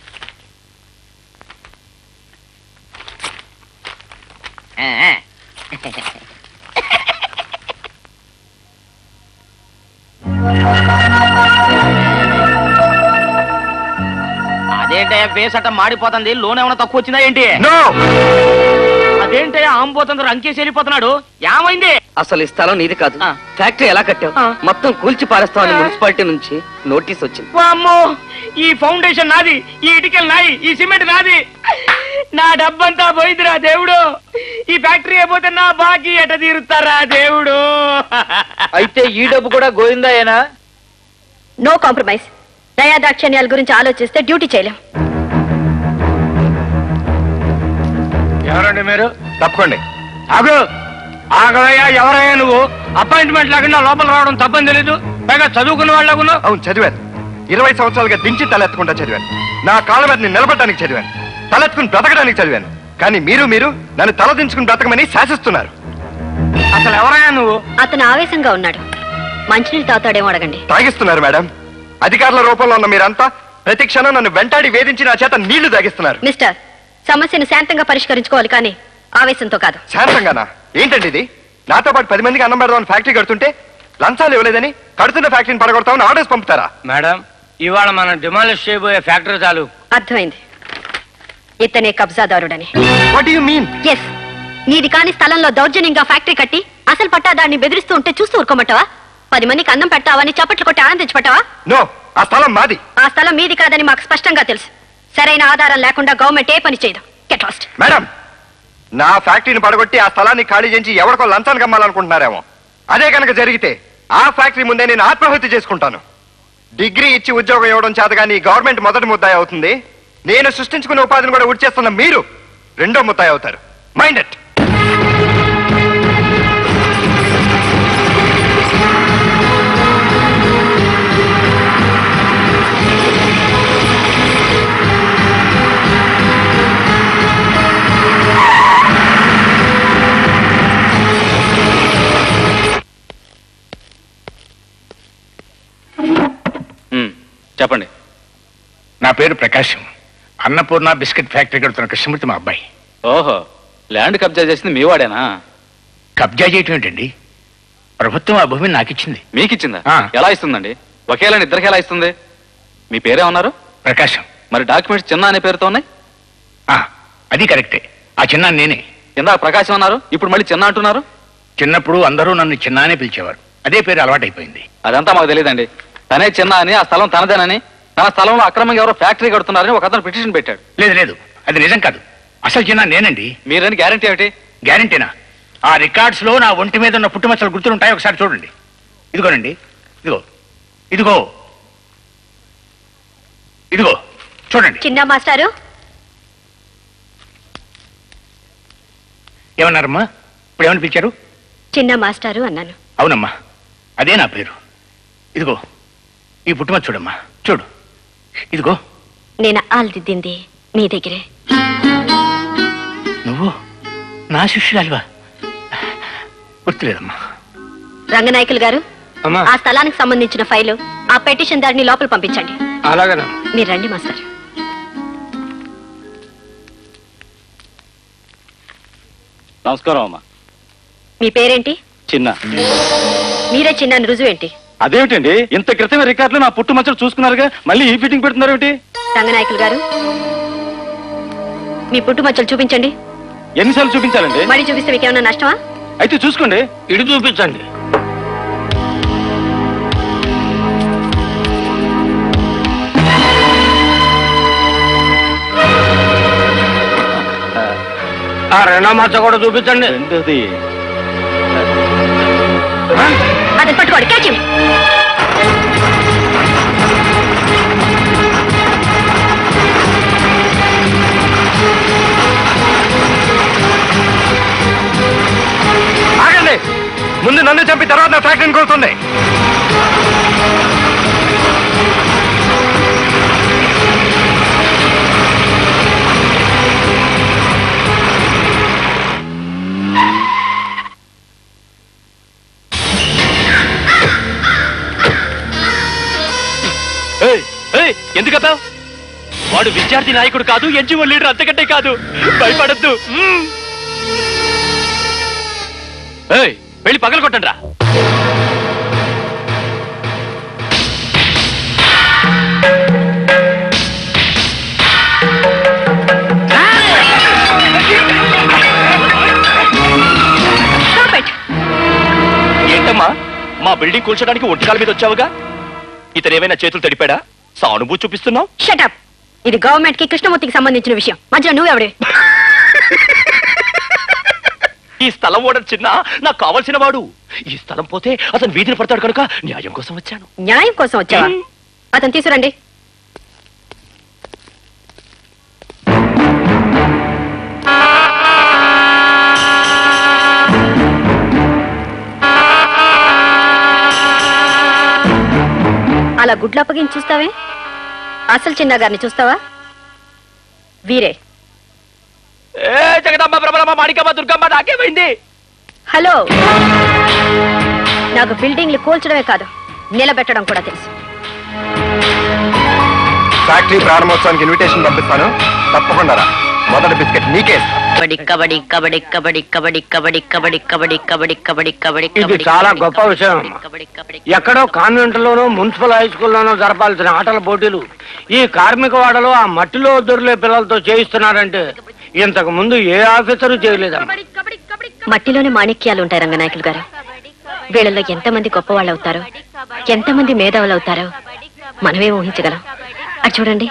[SPEAKER 14] అదేంటయ్యా బేసట మాడిపోతుంది లోన్ ఏమైనా తక్కువ వచ్చిందా ఏంటి
[SPEAKER 5] నో
[SPEAKER 14] అదేంటయ్యా ఆంబోతుంది రంకేసి వెళ్ళిపోతున్నాడు ఏమైంది
[SPEAKER 1] అసలు ఈ స్థలం నీది కాదు ఫ్యాక్టరీ ఎలా కట్టావు మొత్తం కూల్చి పారేస్తామని మున్సిపాలిటీ నుంచి నోటీస్ వచ్చింది
[SPEAKER 14] అమ్మో ఈ ఫౌండేషన్ నాది ఈ ఇటుకలు నాయి ఈ సిమెంట్ నాది నా డబ్బంతా పోయిందిరా దేవుడు ఈ ఫ్యాక్టరీ అయిపోతే నా బాకీ ఎట తీరుతారా దేవుడు
[SPEAKER 1] అయితే ఈ డబ్బు కూడా గోవిందాయేనా
[SPEAKER 3] నో కాంప్రమైజ్ దయాదాక్షణ్యాల గురించి ఆలోచిస్తే డ్యూటీ చేయలేం
[SPEAKER 2] ఎవరండి మీరు
[SPEAKER 5] తప్పకోండి
[SPEAKER 2] ఆగు ఆగవయ్యా ఎవరయ్యా నువ్వు అపాయింట్మెంట్ లేకుండా లోపల రావడం తప్పని తెలీదు పైగా చదువుకున్న వాళ్ళకున్నావు
[SPEAKER 5] అవును చదివాను ఇరవై సంవత్సరాలుగా దించి తలెత్తకుండా చదివాను నా కాళ్ళ మీద నేను నిలబడడానికి చదివాను తలెత్తుకుని బ్రతకడానికి చదివాను కానీ మీరు మీరు నన్ను తలదించుకుని బ్రతకమని శాసిస్తున్నారు
[SPEAKER 2] అసలు ఎవరయ్యా నువ్వు
[SPEAKER 3] అతను ఆవేశంగా ఉన్నాడు మంచినీళ్ళు తాగుతాడేమో అడగండి
[SPEAKER 5] తాగిస్తున్నారు మేడం అధికారుల రూపంలో ఉన్న మీరంతా ప్రతి క్షణం నన్ను వెంటాడి వేధించి నా చేత నీళ్లు తాగిస్తున్నారు
[SPEAKER 3] మిస్టర్ సమస్యను శాంతంగా పరిష్కరించుకోవాలి కానీ ఆవేశంతో కాదు
[SPEAKER 5] శాంతంగానా ఏంటండి ఇది నాతో పాటు పది మందికి అన్నం పెడదామని ఫ్యాక్టరీ కడుతుంటే లంచాలు ఇవ్వలేదని కడుతున్న ఫ్యాక్టరీని పడగొడతామని ఆర్డర్స్ పంపుతారా
[SPEAKER 2] మేడం ఇవాళ మనం డిమాలిష్ చేయబోయే ఫ్యాక్టరీ చాలు
[SPEAKER 3] అర్థమైంది ఇతనే కబ్జాదారుడని
[SPEAKER 5] వాట్ యు మీన్
[SPEAKER 3] ఎస్ నీది కాని స్థలంలో దౌర్జన్యంగా ఫ్యాక్టరీ కట్టి అసలు పట్టాదాన్ని బెదిరిస్తూ ఉంటే చూస్తూ ఊరుకోమంటావా పది మందికి అన్నం పెట్టావని చప్పట్లు కొట్టి ఆనందించబట్టావా
[SPEAKER 5] నో ఆ స్థలం మాది
[SPEAKER 3] ఆ స్థలం మీది కాదని మాకు స్పష్టంగా తెలుసు సరైన ఆధారం లేకుండా గవర్నమెంట్ ఏ పని చేయదు గెట్ లాస్ట్
[SPEAKER 5] మేడం నా ఫ్యాక్టరీని పడగొట్టి ఆ స్థలాన్ని ఖాళీ చేసి ఎవరికో లంచానికి అమ్మాలనుకుంటున్నారేమో అదే కనుక జరిగితే ఆ ఫ్యాక్టరీ ముందే నేను ఆత్మహత్య చేసుకుంటాను డిగ్రీ ఇచ్చి ఉద్యోగం ఇవ్వడం చేత కానీ గవర్నమెంట్ మొదటి ముద్దాయి అవుతుంది నేను సృష్టించుకున్న ఉపాధిని కూడా ఉడిచేస్తున్న మీరు రెండో ముద్దాయి అవుతారు మైండ్ ఇట్
[SPEAKER 15] చెప్పండి నా పేరు ప్రకాశం అన్నపూర్ణ బిస్కెట్ ఫ్యాక్టరీ కడుతున్న కృష్ణమూర్తి మా అబ్బాయి
[SPEAKER 14] ఓహో ల్యాండ్ కబ్జా చేసింది మీ వాడేనా
[SPEAKER 15] కబ్జా చేయటం ఏంటండి ప్రభుత్వం ఆ భూమిని నాకు ఇచ్చింది
[SPEAKER 14] మీకిచ్చిందా
[SPEAKER 15] ఆ.
[SPEAKER 14] ఎలా ఇస్తుందండి ఒకేలా ఇద్దరికి ఎలా ఇస్తుంది మీ పేరే ఉన్నారు
[SPEAKER 15] ప్రకాశం
[SPEAKER 14] మరి డాక్యుమెంట్స్ చిన్న అనే పేరుతో ఉన్నాయి
[SPEAKER 15] ఆ, అది కరెక్టే ఆ చిన్న నేనే
[SPEAKER 14] ఇందాక ప్రకాశం అన్నారు ఇప్పుడు మళ్ళీ చిన్న అంటున్నారు
[SPEAKER 15] చిన్నప్పుడు అందరూ నన్ను చిన్నానే పిలిచేవారు అదే పేరు అలవాటైపోయింది
[SPEAKER 14] అదంతా మాకు తెలియదండి తనే చిన్న అని ఆ స్థలం తనదేనని
[SPEAKER 16] నా స్థలంలో అక్రమంగా ఎవరో ఫ్యాక్టరీ కడుతున్నారని ఒక అతను పిటిషన్ పెట్టాడు
[SPEAKER 15] లేదు లేదు అది నిజం కాదు అసలు చిన్న నేనండి
[SPEAKER 16] మీరని గ్యారంటీ ఏమిటి
[SPEAKER 15] గ్యారంటీనా ఆ రికార్డ్స్ లో నా ఒంటి మీద ఉన్న పుట్టుమచ్చలు గుర్తుంటాయి ఒకసారి చూడండి ఇదిగోనండి ఇదిగో ఇదిగో ఇదిగో చూడండి
[SPEAKER 3] చిన్న మాస్టారు
[SPEAKER 15] ఏమన్నారమ్మా ఇప్పుడు ఏమని పిలిచారు
[SPEAKER 3] చిన్న మాస్టారు అన్నాను
[SPEAKER 15] అవునమ్మా అదే నా పేరు ఇదిగో ఈ పుట్టుమచ్చ చూడమ్మా చూడు ఇదిగో
[SPEAKER 3] నేను ఆల్దిద్దింది మీ దగ్గరే
[SPEAKER 15] నువ్వు నా శిష్యురాలివా గుర్తులేదమ్మా
[SPEAKER 3] రంగనాయకులు గారు
[SPEAKER 7] అమ్మా
[SPEAKER 3] ఆ స్థలానికి సంబంధించిన ఫైలు ఆ పెటిషన్ దారిని లోపల పంపించండి
[SPEAKER 7] అలాగేనా
[SPEAKER 3] మీరు రండి మాస్టర్
[SPEAKER 16] నమస్కారం అమ్మా
[SPEAKER 3] మీ పేరేంటి
[SPEAKER 16] చిన్న
[SPEAKER 3] మీరే చిన్న రుజువేంటి
[SPEAKER 16] అదేమిటండి ఇంత క్రితమే రికార్డులో నా పుట్టు మచ్చలు చూసుకున్నారుగా మళ్ళీ ఈ ఫిట్టింగ్ పెడుతున్నారు ఏమిటి
[SPEAKER 3] రంగనాయకులు గారు మీ పుట్టుమచ్చలు చూపించండి
[SPEAKER 16] ఎన్నిసార్లు చూపించాలండి
[SPEAKER 3] మరి చూపిస్తే మీకు ఏమైనా నష్టమా
[SPEAKER 16] అయితే చూసుకోండి
[SPEAKER 7] ఇటు చూపించండి ఆ రెండో మచ్చ కూడా చూపించండి
[SPEAKER 16] రెండోది
[SPEAKER 3] అది పట్టుకోండి క్యాచ్ హిమ్.
[SPEAKER 5] ఆగండి ముందు నన్ను చంపి తర్వాత నా ఫ్యాక్టరీని కొడుతుంది
[SPEAKER 12] ఏయ్, ఏయ్, ఎందుకు అబ్బావు వాడు విద్యార్థి నాయకుడు కాదు ఎన్జిఓ లీడర్ అంతకంటే కాదు భయపడద్దు ఏయ్ వెళ్ళి పగల కొట్టండి రా ఏంటమ్మా మా బిల్డింగ్ కూల్చడానికి ఒంటికాల మీద వచ్చావుగా ఇతనేమైనా చేతులు తడిపాడా సానుభూతి చూపిస్తున్నావు
[SPEAKER 3] షటప్ ఇది గవర్నమెంట్ కి కృష్ణమూర్తికి సంబంధించిన విషయం మధ్యలో నువ్వెవడే
[SPEAKER 12] ఈ స్థలం ఓడర్ చిన్న నాకు కావలసిన వాడు ఈ స్థలం పోతే అతను వీధిని పడతాడు కనుక న్యాయం కోసం వచ్చాను
[SPEAKER 3] న్యాయం కోసం వచ్చావా అతను తీసుకురండి అలా గుడ్లు అప్పగించి చూస్తావే అసలు చిన్న గారిని చూస్తావా వీరే
[SPEAKER 12] ఏ జగదమ్మ ప్రభలమ్మ మాణికమ్మ దుర్గమ్మ నాకేమైంది
[SPEAKER 3] హలో నాకు బిల్డింగ్లు కూల్చడమే కాదు నిలబెట్టడం కూడా తెలుసు
[SPEAKER 5] ఫ్యాక్టరీ ప్రారంభోత్సవానికి ఇన్విటేషన్ పంపిస్తాను తప్పకుండా రా మొదటి బిస్కెట్ నీకే ఇస్తాను.
[SPEAKER 17] కబడ్డీ కబడ్డీ కబడ్డీ కబడ్డీ కబడ్డీ కబడ్డీ కబడ్డీ కబడ్డీ కబడ్డీ కబడ్డీ కబడ్డీ
[SPEAKER 7] ఇది చాలా గొప్ప విషయం అమ్మా. ఎక్కడో కాన్వెంట్ లోనో మున్సిపల్ హై స్కూల్లోనో జరపాల్సిన ఆటల పోటీలు ఈ కార్మిక వాడలో ఆ మట్టిలో దొరిలే పిల్లలతో చేయిస్తున్నారంటే ఇంతకు ముందు ఏ ఆఫీసరు చేయలేదమ్మా
[SPEAKER 3] మట్టిలోనే మాణిక్యాలు ఉంటాయి రంగనాయకులు గారు వీళ్ళలో ఎంతమంది గొప్పవాళ్ళు అవుతారో ఎంతమంది మేధావులు అవుతారో మనమే ఊహించగలం అది చూడండి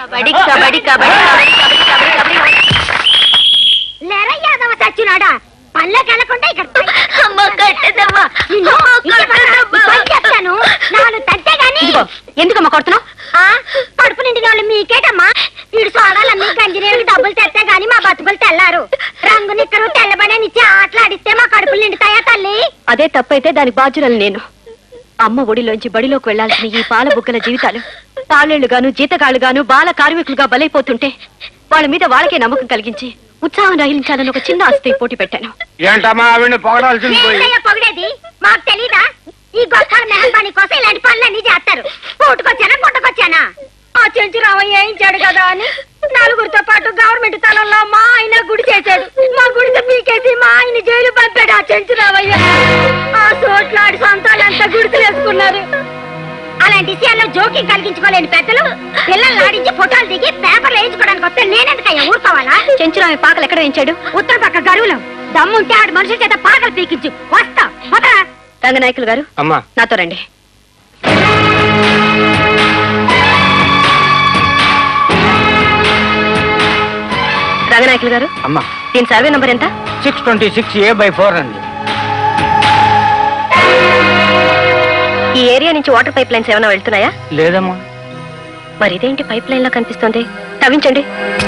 [SPEAKER 11] లేరా యాదవ చచ్చినాడా పల్లెకి వెళ్ళకుండా ఇక్కడ అమ్మ కట్టదమ్మా చెప్తాను నాలుగు తంతే గాని
[SPEAKER 3] ఇదిగో ఎందుకమ్మా కొడుతున్నావు
[SPEAKER 11] ఆ, కడుపు నిండిన వాళ్ళు మీకేటమ్మా వీడు సోడాలన్నీ గంజినీళ్ళకి డబ్బులు తెస్తే గాని మా బతుకులు తెల్లారు రంగు నిక్కరు తెల్లబడనిచ్చి ఆటలాడిస్తే మా కడుపులు నిండుతాయా తల్లి
[SPEAKER 3] అదే తప్పైతే దానికి బాధ్యురాలు నేను అమ్మ ఒడిలోంచి బడిలోకి వెళ్లాల్సిన ఈ పాల బుగ్గల జీవితాలు తాళేళ్లుగాను జీతగాళ్లుగాను బాల కార్మికులుగా బలైపోతుంటే వాళ్ళ మీద వాళ్ళకే నమ్మకం కలిగించి ఉత్సాహం రగిలించాలని ఒక చిన్న ఆస్తి పోటీ పెట్టాను
[SPEAKER 7] ఏంటమ్మా ఆవిడ్ని పొగడాల్సింది పోయి
[SPEAKER 11] ఏంటయ్యా పొగిడేది మాకు తెలీదా ఈ గొప్ప మెహర్బానీ కోసం ఇలాంటి పనులన్నీ చేస్తారు పూటకొచ్చానా పుట్టకొచ్చానా ఆ చెంచు రావయ్య వేయించాడు కదా అని నలుగురితో పాటు గవర్నమెంట్ తలంలో మా ఆయన గుడి చేశాడు మా గుడితో పీకేసి మా ఆయన జైలు పంపాడు ఆ చెంచు రావయ్య ఆ చోట్లాడి సొంతాలంతా గుడిసెలు వేసుకున్నారు అలాంటి విషయాల్లో జోక్యం కలిగించుకోలేని పెద్దలు పిల్లల్ని ఆడించి ఫోటోలు దిగి పేపర్లు వేయించుకోవడానికి వస్తే నేనెందుకయ్యా ఊరుకోవాలా
[SPEAKER 3] చెంచురామి పాకలు ఎక్కడ వేయించాడు
[SPEAKER 11] ఉత్తర పక్క గరువులం దమ్ముంటే ఆడు మనుషుల చేత పాకలు పీకించు వస్తా వదరా
[SPEAKER 3] రంగనాయకులు గారు
[SPEAKER 7] అమ్మా
[SPEAKER 3] నాతో రండి రంగనాయకులు గారు
[SPEAKER 14] అమ్మా
[SPEAKER 3] దీని సర్వే నంబర్ ఎంత
[SPEAKER 14] six twenty six A by four అండి
[SPEAKER 3] ఈ ఏరియా నుంచి వాటర్ పైప్ లైన్స్ ఏమైనా వెళ్తున్నాయా
[SPEAKER 14] లేదమ్మా
[SPEAKER 3] మరి ఇదేంటి పైప్ లైన్ లా కనిపిస్తుంది తవ్వించండి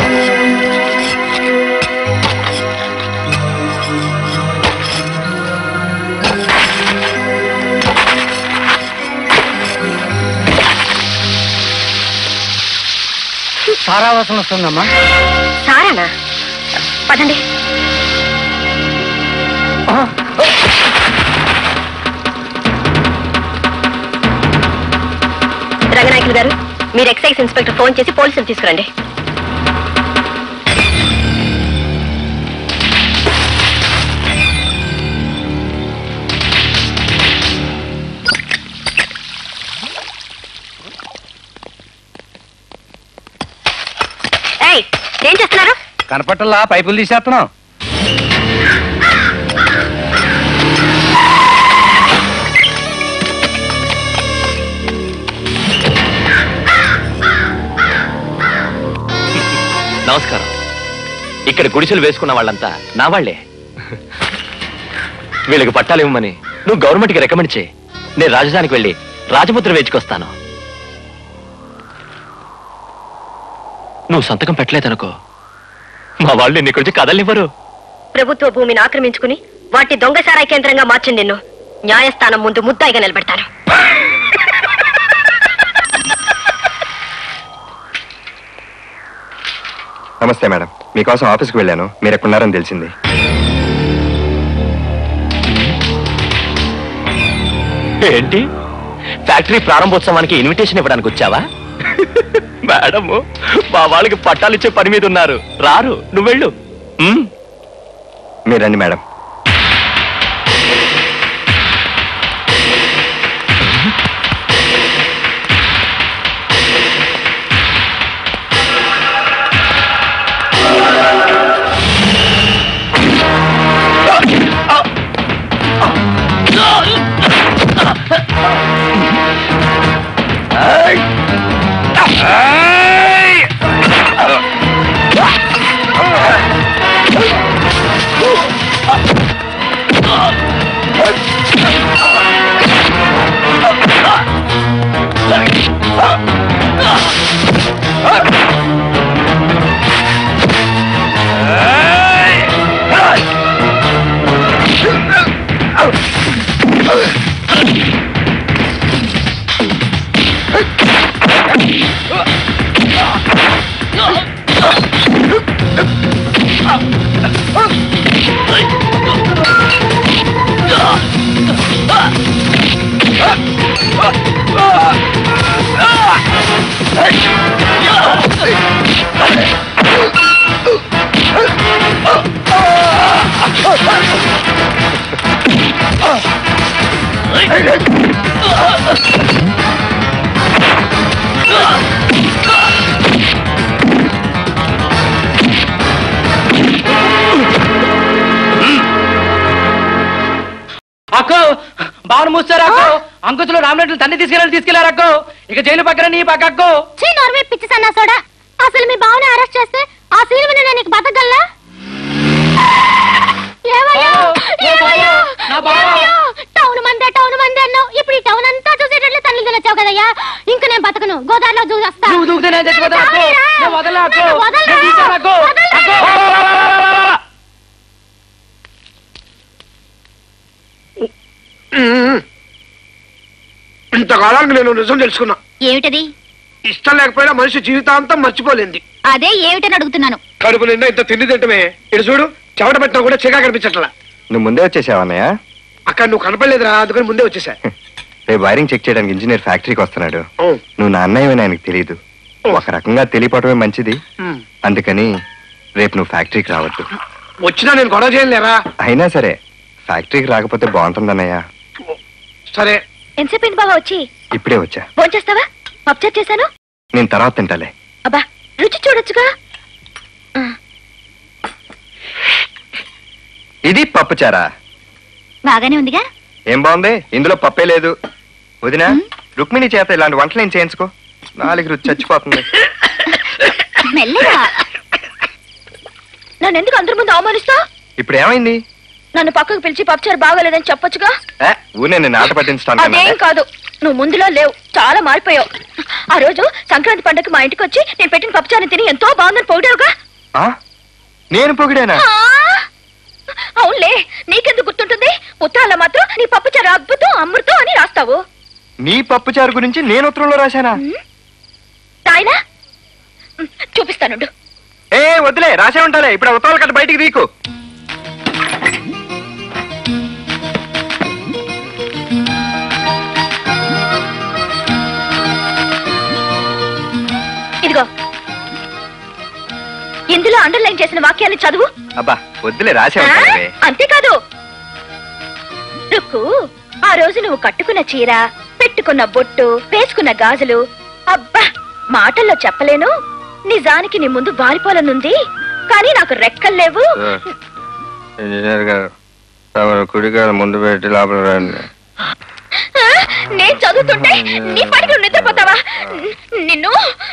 [SPEAKER 14] సారా వాసన వస్తుందమ్మా
[SPEAKER 3] సారానా పదండి రంగనాయకులు గారు మీరు ఎక్సైజ్ ఇన్స్పెక్టర్ ఫోన్ చేసి పోలీసులు తీసుకురండి ఏయ్, ఏం చేస్తున్నారు
[SPEAKER 14] కనపట్టల్లా పైపులు తీసేస్తున్నాం
[SPEAKER 12] నమస్కారం ఇక్కడ గుడిసెలు వేసుకున్న వాళ్ళంతా నా వాళ్లే వీళ్ళకి పట్టాలు ఇవ్వమని నువ్వు గవర్నమెంట్కి రికమెండ్ చేయి నేను రాజధానికి వెళ్ళి రాజముద్ర వేచుకొస్తాను నువ్వు సంతకం పెట్టలేదనుకో మా వాళ్ళు నిన్ను ఇక్కడి నుంచి కదలనివ్వరు
[SPEAKER 3] ప్రభుత్వ భూమిని ఆక్రమించుకుని వాటి దొంగ సారాయి కేంద్రంగా మార్చింది నిన్ను న్యాయస్థానం ముందు ముద్దాయిగా నిలబెడతాను
[SPEAKER 5] నమస్తే మేడం మీకోసం ఆఫీస్కి వెళ్ళాను మీరు ఎక్కడున్నారని తెలిసింది
[SPEAKER 12] ఏంటి ఫ్యాక్టరీ ప్రారంభోత్సవానికి ఇన్విటేషన్ ఇవ్వడానికి వచ్చావా మేడము మా వాళ్ళకి పట్టాలు ఇచ్చే పని మీద ఉన్నారు రారు నువ్వు వెళ్ళు ఉమ్.
[SPEAKER 5] మీరు రండి మేడం
[SPEAKER 1] అక్కో బావను మూస్తారు అక్కో అంకుతులు రామరెడ్డి తండ్రి తీసుకెళ్ళారు తీసుకెళ్లారు అక్కో ఇక జైలు పక్కన నీ పక్క అక్కో
[SPEAKER 11] చీ నోర్వే పిచ్చి సన్నాసోడా అసలు మీ బావని అరెస్ట్ చేస్తే ఆ సీన్ మీద నేను నీకు బతకగలనా ఏమయ్యా? ఏమయ్యా? ఏమయ్యా? టౌన్ మందే టౌన్ మందే అన్నావు ఇప్పుడు ఈ టౌన్ అంతా చూసేటట్లు తల్లి తినొచ్చావు కదయ్యా ఇంక నేను బతకను గోదావరిలో చూసేస్తా
[SPEAKER 1] నువ్వు దూకితే నేను చచ్చిపోతాను అక్కో నేను వదలను అక్కో
[SPEAKER 11] నన్ను వదలరా?
[SPEAKER 1] నేను తీశాను అక్కో అక్కో
[SPEAKER 7] ఇంతకాలానికి నేను నిజం తెలుసుకున్నా
[SPEAKER 11] ఏమిటది
[SPEAKER 7] ఇష్టం లేకపోయినా మనిషి జీవితాంతం మర్చిపోలేంది
[SPEAKER 11] అదే ఏమిటని అడుగుతున్నాను
[SPEAKER 7] కడుపు నిండా ఇంత తిండి తింటమే ఇటు చూడు చెమట పెట్టినా కూడా చిగా కనిపించట్లా
[SPEAKER 5] నువ్వు ముందే వచ్చేసావు అన్నయ్య
[SPEAKER 7] అక్కడ నువ్వు కనపడలేదురా అందుకని ముందే వచ్చేసా
[SPEAKER 5] రేపు వైరింగ్ చెక్ చేయడానికి ఇంజనీర్ ఫ్యాక్టరీకి వస్తున్నాడు
[SPEAKER 7] ఓ.
[SPEAKER 5] నువ్వు నా అన్నయ్యవని ఆయనకు తెలియదు ఒక రకంగా తెలియపడమే మంచిది
[SPEAKER 7] ఉమ్.
[SPEAKER 5] అందుకని రేపు నువ్వు ఫ్యాక్టరీకి రావద్దు
[SPEAKER 7] వచ్చినా నేను గొడవ చేయలేరా
[SPEAKER 5] అయినా సరే ఫ్యాక్టరీకి రాకపోతే బాగుంటుందన్నయ్య
[SPEAKER 7] సరే
[SPEAKER 10] ఎంతసేపు అయింది బాబా వచ్చి
[SPEAKER 5] ఇప్పుడే వచ్చా
[SPEAKER 10] ఫోన్ చేస్తావా పప్చర్ చేశాను
[SPEAKER 5] నేను తర్వాత తింటాలే
[SPEAKER 10] అబ్బా రుచి చూడొచ్చుగా
[SPEAKER 5] ఇది పప్పుచారా
[SPEAKER 11] బాగానే ఉందిగా
[SPEAKER 5] ఏం బాగుంది ఇందులో పప్పే లేదు వదిన రుక్మిణి చేత ఇలాంటి వంటలు ఏం చేయించుకో నాలుగు రుచి చచ్చిపోతుంది
[SPEAKER 11] మెల్లగా
[SPEAKER 10] నన్ను ఎందుకు అందరి ముందు అవమానిస్తా
[SPEAKER 5] ఇప్పుడు ఏమైంది
[SPEAKER 10] నన్ను పక్కకు పిలిచి పప్పుచారు బాగోలేదని చెప్పొచ్చుగా
[SPEAKER 5] ఏ, ఊనే నేను ఆట పట్టించడానికి
[SPEAKER 10] అదేం కాదు నువ్వు ముందులో లేవు చాలా మారిపోయావు ఆ రోజు సంక్రాంతి పండుగకి మా ఇంటికి వచ్చి నేను పెట్టిన పప్పుచారుని తిని ఎంతో బాగుందని పొగిడావుగా
[SPEAKER 5] ఆ? నేను పొగిడానా
[SPEAKER 10] ఆ! అవునులే నీకెందుకు గుర్తుంటుంది ఉత్తరాల్లో మాత్రం నీ పప్పుచారు అద్భుతం అమృతం అని రాస్తావు
[SPEAKER 5] నీ పప్పుచారు గురించి నేను ఉత్తరంలో రాశానా
[SPEAKER 10] రాయనా ఉమ్, చూపిస్తానుండు
[SPEAKER 5] ఏ వదిలే రాసే ఉంటాలే ఇప్పుడు ఆ ఉత్తరాలు కట్ట బయటికి తీకు
[SPEAKER 10] ఇదిగో ఇందులో అండర్లైన్ చేసిన వాక్యాన్ని చదువు
[SPEAKER 5] అబ్బా వద్దులే రాసే
[SPEAKER 10] ఆ?
[SPEAKER 5] ఉంటాలే
[SPEAKER 10] అంతేకాదు రుక్కు ఆ రోజు నువ్వు కట్టుకున్న చీర పెట్టుకున్న బొట్టు వేసుకున్న గాజులు అబ్బా మాటల్లో చెప్పలేను నిజానికి నీ ముందు బారిపోలనుంది కానీ నాకు రెక్కలు లేవు
[SPEAKER 5] ఇంజనీర్ గారు తమరు కుడికాల ముందు పెట్టి లోపల రండి
[SPEAKER 10] ఆ? నేను చదువుతుంటే నీ పడికి నువ్వు నిద్రపోతావా నిన్ను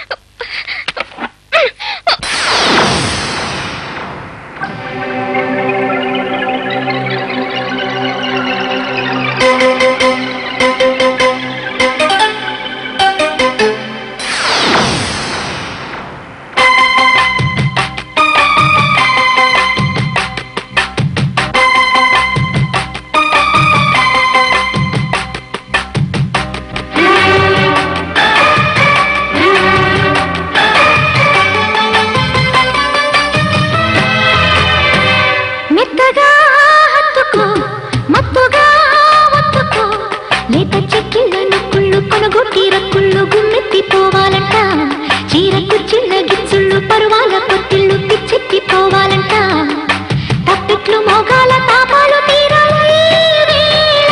[SPEAKER 18] మెత్తగా హత్తుకో మత్తుగా ఒత్తుకో లేత చెక్కిళ్ళను కుళ్ళు కొనగొట్టి రక్కుళ్ళు గుమ్మెత్తిపోవాలంట చీరకు చిన్న గిచ్చుళ్ళు పరువాల పొత్తిళ్ళు పిచ్చెత్తిపోవాలంట తప్పెట్లు మోగాల తాపాలు తీరాలి ఈ వేళ.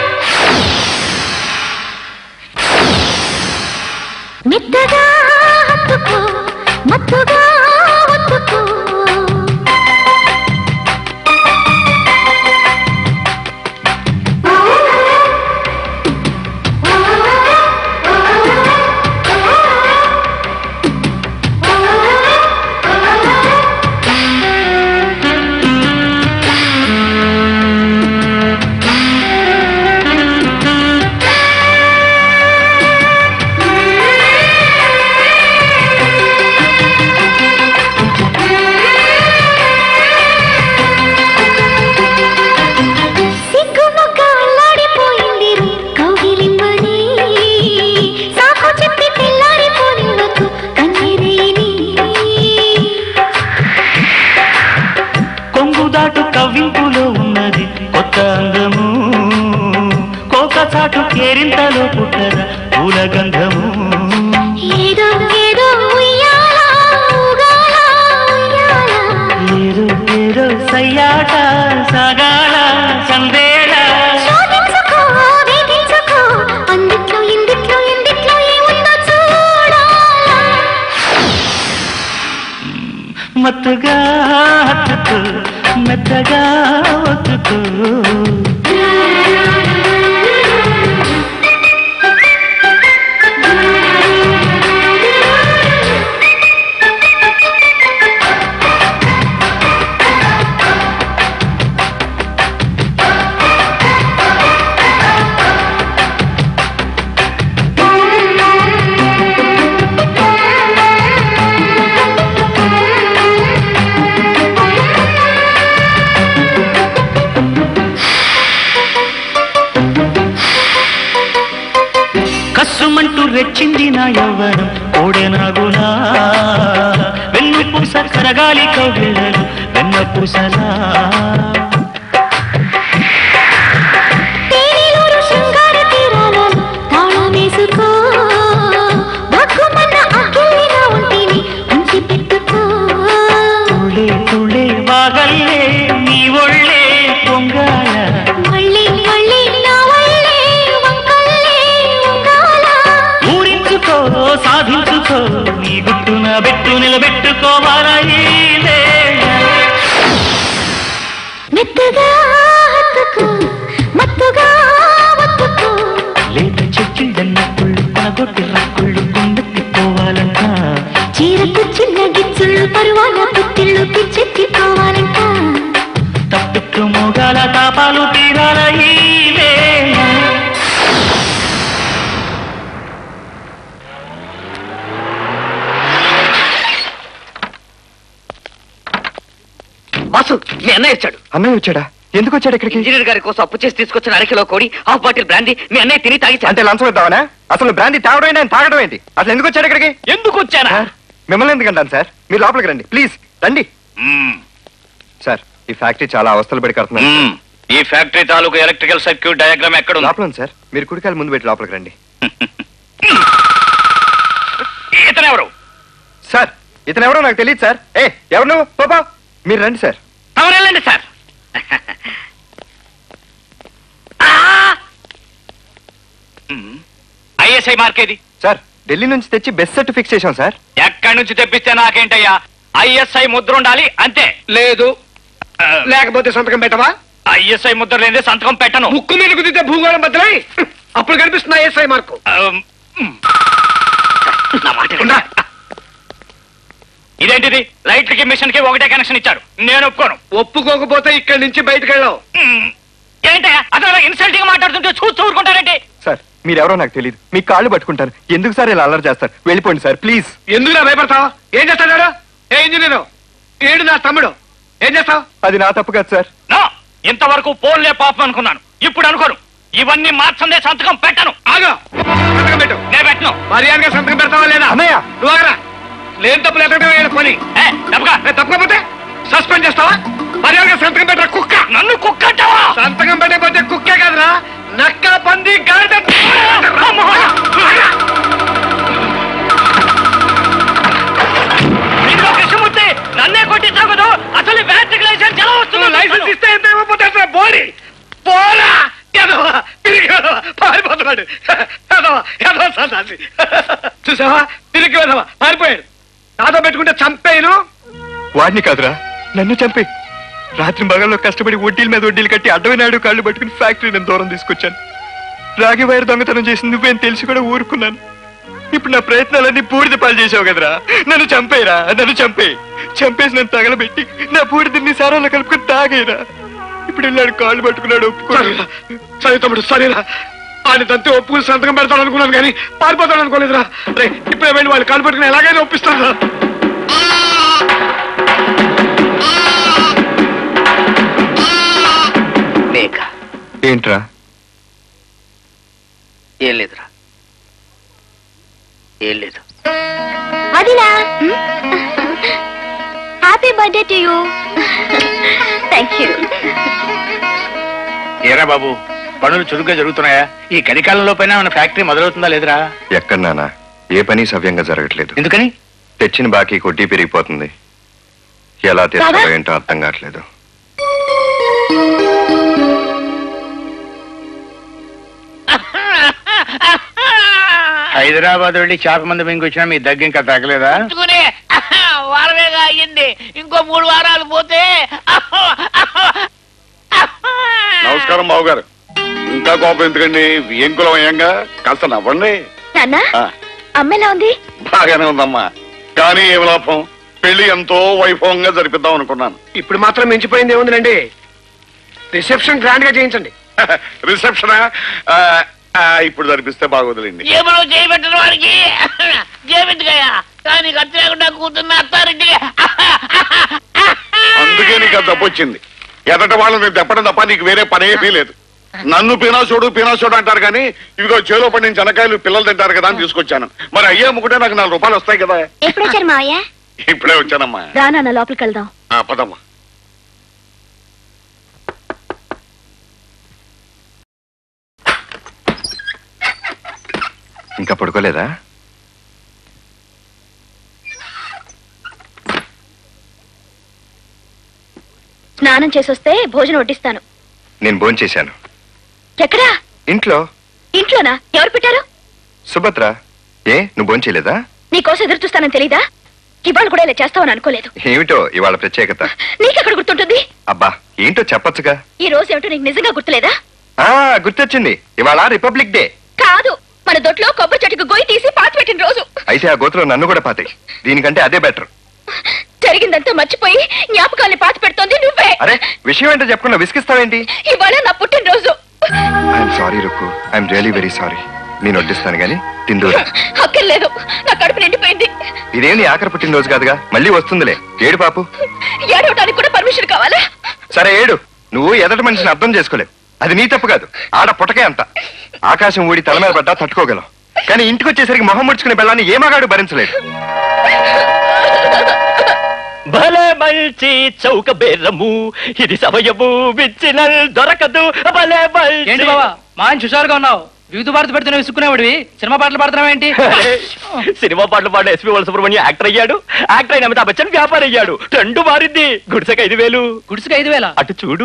[SPEAKER 18] మెత్తగా హత్తుకో మత్తుగా ఒత్తుకో సిగ్గుముక్క అల్లాడిపోయింది రు కౌగిలిమ్మని సాకు చెప్పి తెల్లారిపోనివ్వకు కన్నీరేని
[SPEAKER 8] కొంగు దాటు కవ్వింపులో ఉన్నది కొత్త అందము కోక చాటు కేరింతలో పుట్టద పూల గంధము
[SPEAKER 18] ఏదో ఏదో ఉయ్యాల ఊగాల ఉయ్యాల
[SPEAKER 8] ఏదో ఏదో సయ్యాట సాగాల సందేళ
[SPEAKER 18] శోధించుకో వేధించుకో అందిట్లో ఇందిట్లో ఎందిట్లో ఏముందో చూడాలా
[SPEAKER 8] మత్తుగా హత్తుకు మెత్తగా ఒత్తుకు కస్సుమంటూ రెచ్చింది నా యవ్వనం ఓడెనాగునా వెన్ను పూస కరగాలి కవిళ్ళలు వెన్న పూసలా
[SPEAKER 18] తేనెలూరు శృంగార తీరాలలో తాళమేసుకో భగ్గుమన్న అగ్గిలిగా ఉంటిని ఉంచి పెట్టుకో
[SPEAKER 8] తుళ్ళే తుళ్ళే వాగల్లే నీ ఒళ్ళే పొంగాల
[SPEAKER 18] మళ్ళీ మళ్ళీ నా వల్లే వంకల్లే ఉంగాల
[SPEAKER 8] ఊరించుకో సాధించుకో నీ గుట్టున బెట్టు నిలబెట్టుకోవాలా ఈ వేళ.
[SPEAKER 18] మెత్తగా హత్తుకో మత్తుగా ఒత్తుకో
[SPEAKER 8] లేత చెక్కిళ్ళన్న కుళ్ళు కొనగొట్టి రక్కుళ్ళు గుండెత్తిపోవాలంట
[SPEAKER 18] చీరకు చిన్న గిచ్చుళ్ళు పరువాల పుత్తిళ్ళు పిచ్చెత్తిపోవాలంట
[SPEAKER 1] బాసు మీ అన్నయ్య వచ్చాడు
[SPEAKER 5] అన్నయ్య వచ్చాడా ఎందుకు వచ్చాడు ఇక్కడికి
[SPEAKER 1] ఇంజనీర్ గారి కోసం అప్పు చేసి తీసుకొచ్చిన అరకిలో కోడి హాఫ్ బాటిల్ బ్రాందీ మీ అన్నయ్య తిని తాగి
[SPEAKER 5] అంటే లంచం ఇద్దామనా అసలు బ్రాంతి తాగడం ఏంటి ఆయన తాగడం ఏంటి అసలు ఎందుకు వచ్చాడు ఇక్కడికి
[SPEAKER 2] ఎందుకు వచ్చానా
[SPEAKER 5] మిమ్మల్ని ఎందుకు అంటాను సార్ మీరు లోపలికి రండి ప్లీజ్ రండి సార్ ఈ ఫ్యాక్టరీ చాలా అవస్థలు పడి కడుతున్నాను
[SPEAKER 2] మ్మ్. ఈ ఫ్యాక్టరీ తాలూకు ఎలక్ట్రికల్ సర్క్యూట్ డయాగ్రామ్ ఎక్కడ ఉంది
[SPEAKER 5] లోపల ఉంది సార్ మీరు కుడికాయలు ముందు పెట్టి లోపలికి రండి
[SPEAKER 2] ఇతను ఎవరు
[SPEAKER 5] సార్ ఇతను ఎవరో నాకు తెలియదు సార్ ఏ ఎవరు నువ్వు పోపా మీరు రండి సార్
[SPEAKER 1] తమరు వెళ్ళండి సార్
[SPEAKER 2] ఐఎస్ఐ మార్కేది
[SPEAKER 5] సార్ ఢిల్లీ నుంచి తెచ్చి బెస్ట్ సెట్ ఫిక్స్ చేశాం సార్
[SPEAKER 2] ఎక్కడి నుంచి తెప్పిస్తే నాకేంటయ్యా ఐఎస్ఐ ముద్ర ఉండాలి అంతే
[SPEAKER 7] లేదు లేకపోతే సంతకం పెట్టవా
[SPEAKER 2] ఐఎస్ఐ ముద్ర లేదే సంతకం పెట్టను
[SPEAKER 7] ముక్కు మీద కుదితే భూగోళం బద్దలై అప్పుడు కనిపిస్తున్నా ఎస్ఐ మార్కు ఉండా.
[SPEAKER 2] ఇదేంటిది లైట్లకి మిషన్ కి ఒకటే కనెక్షన్ ఇచ్చారు నేను ఒప్పుకోను
[SPEAKER 7] ఒప్పుకోకపోతే ఇక్కడి నుంచి బయటకు వెళ్ళావు
[SPEAKER 2] ఏంటయ్యా అసలు ఇన్సల్టింగ్ మాట్లాడుతుంటే చూస్తూ ఊరుకుంటారంటే
[SPEAKER 5] సార్ మీరెవరో నాకు తెలియదు మీ కాళ్ళు పట్టుకుంటారు ఎందుకు సార్ ఇలా అల్లరి చేస్తారు వెళ్ళిపోండి సార్ ప్లీజ్
[SPEAKER 7] ఎందుకు నా భయపడతావు ఏం చేస్తాడు ఏ ఇంజనీరు ఏడు నా తమ్ముడు ఏం చేస్తావు
[SPEAKER 5] అది నా తప్పు కాదు సార్
[SPEAKER 2] నో ఇంతవరకు పోన్లే పాపం అనుకున్నాను ఇప్పుడు అనుకోను ఇవన్నీ మార్చందే సంతకం పెట్టను
[SPEAKER 7] ఆగు సంతకం పెట్టు
[SPEAKER 2] నేను పెట్టను
[SPEAKER 7] మర్యాదగా సంతకం పెడతావా లేదా
[SPEAKER 5] అన్నయ్య
[SPEAKER 7] నువ్వు ఆగరా లేని తప్పులు ఎక్కడ పని
[SPEAKER 2] ఏ, తప్పుగా.
[SPEAKER 7] ఏ, తప్పకపోతే సస్పెండ్ చేస్తావా మర్యాదగా సంతకం పెట్టరా కుక్క
[SPEAKER 2] నన్ను కుక్క అంటావా
[SPEAKER 7] సంతకం పెట్టకపోతే కుక్కే కాదురా నక్క పంది గాడిద
[SPEAKER 2] ఇదిగో కృష్ణమూర్తి నన్నే కొట్టించావు కదా అసలు బ్యాటరీ లైసెన్స్ ఎలా వస్తుంది
[SPEAKER 7] లైసెన్స్ ఇస్తే ఎంత ఇవ్వకపోతే అసలు బోడి పోరా ఎదవా తిరిగి ఎదవా పారిపోతున్నాడు ఎదవా ఎదవా సన్నాసి చూసావా తిరిగి ఎదవా పారిపోయాడు నాతో పెట్టుకుంటే చంపేయను
[SPEAKER 5] వాడిని కాదురా నన్ను చంపి రాత్రి మగల్లో కష్టపడి వడ్డీల మీద వడ్డీలు కట్టి అడ్డమైనాడు కాళ్ళు పట్టుకుని ఫ్యాక్టరీ నేను దూరం తీసుకొచ్చాను రాగి వైర్ దొంగతనం చేసింది నువ్వేం తెలిసి కూడా ఊరుకున్నాను ఇప్పుడు నా ప్రయత్నాలన్నీ బూడిద పాలు చేసావు కదరా నన్ను చంపేరా నన్ను చంపే చంపేసి నన్ను తగలబెట్టి నా బూడిదని సారాలో కలుపుకొని తాగేరా ఇప్పుడు వెళ్ళాడు కాళ్ళు పట్టుకున్నాడు ఒప్పుకోడు
[SPEAKER 7] సరే తమ్ముడు సరేరా ఆయన తంతే ఒప్పుకుని సంతకం పెడతాడు అనుకున్నాను కానీ పారిపోతాడు అనుకోలేదురా రే ఇప్పుడే వెళ్ళి వాళ్ళు కాలు పట్టుకుని ఎలాగైనా ఒప్పిస్తాను రా
[SPEAKER 1] మేక
[SPEAKER 5] ఏంట్రా
[SPEAKER 1] ఏం లేదురా ఏం లేదు
[SPEAKER 9] అదిలా happy birthday to you thank you
[SPEAKER 15] ఏరా బాబు పనులు చురుగ్గా జరుగుతున్నాయా ఈ కలికాలంలో పైన మన ఫ్యాక్టరీ మొదలవుతుందా లేదురా
[SPEAKER 5] ఎక్కడ నానా ఏ పని సవ్యంగా జరగట్లేదు
[SPEAKER 15] ఎందుకని
[SPEAKER 5] తెచ్చిన బాకీ కొడ్డీ పెరిగిపోతుంది ఎలా తీర్చాలో ఏంటో అర్థం కావట్లేదు
[SPEAKER 15] హైదరాబాద్ వెళ్ళి చేప మంది మింగి వచ్చినా మీ దగ్గర ఇంకా తగ్గలేదా
[SPEAKER 14] పెట్టుకుని వారమేగా అయ్యింది ఇంకో మూడు వారాలు పోతే
[SPEAKER 4] నమస్కారం బాబు గారు ఇంకా కోపం ఎందుకండి ఏం కులం అయ్యంగా కాస్త నవ్వండి
[SPEAKER 9] నాన్న
[SPEAKER 4] ఆ,
[SPEAKER 9] అమ్మ ఎలా ఉంది
[SPEAKER 4] బాగానే ఉందమ్మా కానీ ఏం లాభం పెళ్లి ఎంతో వైభవంగా జరిపిద్దాం అనుకున్నాను
[SPEAKER 7] ఇప్పుడు మాత్రం మించిపోయింది ఏముందండి రిసెప్షన్ గ్రాండ్ గా చేయించండి
[SPEAKER 4] రిసెప్షన్ ఇప్పుడు జరిపిస్తే బాగోదులేండి
[SPEAKER 14] జేబులో చేయబెట్టిన వారికి జేబెట్టుకయ్యా కానీ ఖర్చు లేకుండా కూతున్న అత్తారింటికి
[SPEAKER 4] అందుకే నీకు ఆ దెబ్బ వచ్చింది ఎదట వాళ్ళని దెప్పడం తప్ప నీకు వేరే పని ఏమీ లేదు నన్ను పీనాసోడు పీనాసోడు అంటారు కానీ ఇదిగో చేలో పండిన జనకాయలు పిల్లలు తింటారు కదా అని తీసుకొచ్చాను మరి అయ్యే అమ్ముకుంటే నాకు నాలుగు రూపాయలు వస్తాయి కదా
[SPEAKER 9] ఎప్పుడు వచ్చారు మావయ్య
[SPEAKER 4] ఇప్పుడే వచ్చానమ్మా
[SPEAKER 3] రా నాన్న లోపలికి వెళ్దాం
[SPEAKER 4] ఆ, పదమ్మా
[SPEAKER 5] ఇంకా పడుకోలేదా
[SPEAKER 3] స్నానం చేసొస్తే భోజనం వడ్డిస్తాను
[SPEAKER 5] నేను భోంచేశాను
[SPEAKER 3] ఎక్కడా
[SPEAKER 5] ఇంట్లో
[SPEAKER 3] ఇంట్లోనా ఎవరు పెట్టారు
[SPEAKER 5] సుభద్ర ఏ నువ్వు భోంచేయలేదా
[SPEAKER 3] నీకోసం ఎదురు చూస్తానని తెలీదా ఇవాళ కూడా ఇలా చేస్తావని అనుకోలేదు
[SPEAKER 5] ఏమిటో ఇవాళ ప్రత్యేకత
[SPEAKER 3] నీకెక్కడ గుర్తుంటుంది
[SPEAKER 5] అబ్బా ఏంటో చెప్పొచ్చుగా
[SPEAKER 3] ఈ రోజు ఏమిటో నీకు నిజంగా గుర్తులేదా
[SPEAKER 5] ఆ గుర్తొచ్చింది ఇవాళ రిపబ్లిక్ డే
[SPEAKER 3] కాదు మన దొడ్లో కొబ్బరి చెట్టుకు గొయ్యి తీసి పాతి పెట్టిన రోజు
[SPEAKER 5] అయితే ఆ గోత్రం నన్ను కూడా పాతాయి దీనికంటే అదే బెటర్
[SPEAKER 3] జరిగిందంతా మర్చిపోయి జ్ఞాపకాల్ని పాతి పెడుతోంది నువ్వే
[SPEAKER 5] అరే విషయం ఏంటో చెప్పకుండా విసిగిస్తావేంటి
[SPEAKER 3] ఇవాళ నా పుట్టినరోజు
[SPEAKER 5] I'm sorry Rukku I'm really very sorry నేను వడ్డిస్తాను గాని తిందూరు
[SPEAKER 3] అక్కర్లేదు నా కడుపు నిండిపోయింది
[SPEAKER 5] ఇదేం నీ ఆఖరి పుట్టినరోజు కాదుగా మళ్ళీ వస్తుందిలే ఏడు పాపు
[SPEAKER 3] ఏడవటానికి కూడా పర్మిషన్
[SPEAKER 10] పర్మిషన్ కావాలా
[SPEAKER 5] సరే ఏడు నువ్వు ఎదటి మనిషిని అర్థం చేసుకోలేవు అది నీ తప్పు కాదు ఆడ పుట్టకే అంత ఆకాశం ఊడి తల మీద పడ్డా తట్టుకోగలం కానీ ఇంటికి వచ్చేసరికి మొహం ముడుచుకునే బెల్లాన్ని ఏ మగాడు భరించలేడు
[SPEAKER 12] భలే మంచి చౌక బేరము ఇది సమయము విచ్చినల్ దొరకదు భలే
[SPEAKER 13] ఏంటి బాబా మాయన హుషారుగా ఉన్నావు వివిధ భారతి పెడితే విసుక్కునేవాడివి సినిమా పాటలు పాడుతున్నావు ఏంటి
[SPEAKER 12] సినిమా పాటలు పాడిన ఎస్పీ బాల సుబ్రహ్మణ్యం యాక్టర్ అయ్యాడు యాక్టర్ అయిన అమితాబ్ బచ్చన్ వ్యాపారం అయ్యాడు రెండు మారింది గుడిసెకి ఐదు వేలు
[SPEAKER 13] గుడిసెకి ఐదు వేల
[SPEAKER 12] అటు చూడు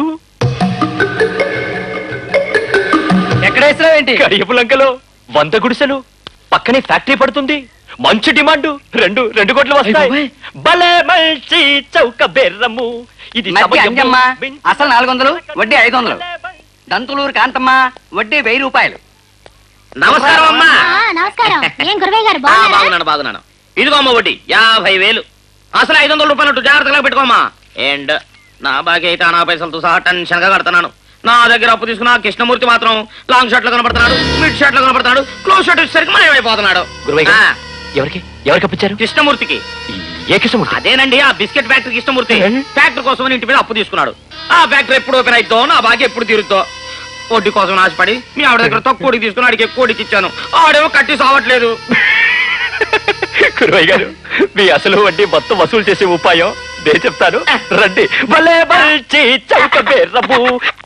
[SPEAKER 13] ఎక్కడ వేసినావు ఏంటి
[SPEAKER 12] కడియపు లంకలో వంద గుడిసెలు పక్కనే ఫ్యాక్టరీ పడుతుంది మంచి డిమాండ్ రెండు రెండు కోట్లు వస్తాయి భలే మంచి చౌక బెర్రము ఇది
[SPEAKER 6] మధ్య
[SPEAKER 12] సమయము.
[SPEAKER 6] అంజమ్మ అసలు నాలుగు వందలు వడ్డీ ఐదు వందలు దంతులూరు కాంతమ్మ వడ్డీ వెయ్యి రూపాయలు
[SPEAKER 1] నమస్కారం అమ్మా
[SPEAKER 9] ఆ, నమస్కారం ఏం గురవయ్య గారు
[SPEAKER 1] ఆ,
[SPEAKER 9] బాగున్నారా
[SPEAKER 1] బాగున్నాను బాగున్నాను ఇదిగో అమ్మ వడ్డీ యాభై వేలు అసలు ఐదు వందల రూపాయలు జాగ్రత్తగా పెట్టుకోమ్మా అండ్ నా బాకీ అయితే అనా పైసలతో సహా టెన్షన్ గా కడుతున్నాను నా దగ్గర అప్పు తీసుకున్న ఆ కృష్ణమూర్తి మాత్రం లాంగ్ షర్ట్ లో కనపడుతున్నాడు మిడ్ షర్ట్ లో కనపడుతున్నాడు క్లోజ్ షర్ట్ వచ్చేసరికి మనం అయిపోతున్నాడు
[SPEAKER 12] గురువయ్య గారు, ఎవరికి ఎవరికి అప్పించారు
[SPEAKER 1] కృష్ణమూర్తికి
[SPEAKER 12] ఏ కృష్ణమూర్తి
[SPEAKER 1] అదేనండి ఆ బిస్కెట్ ఫ్యాక్టరీ కృష్ణమూర్తి ఫ్యాక్టరీ కోసం ఇంటి మీద అప్పు తీసుకున్నాడు ఆ ఫ్యాక్టరీ ఎప్పుడు ఓపెన్ అయిద్దో నా బాకీ ఎప్పుడు తీరుద్దో వడ్డీ కోసం నాశపడి మీ ఆవిడ దగ్గర తక్కువడికి తీసుకుని ఆడికి ఎక్కువడికి ఇచ్చాను ఆడేమో కట్టి సావట్లేదు
[SPEAKER 12] గురువయ్య గారు మీ అసలు వడ్డీ మొత్తం వసూలు చేసే ఉపాయం నేను చెప్తాను రండి భలే మంచి చౌక బెర్రము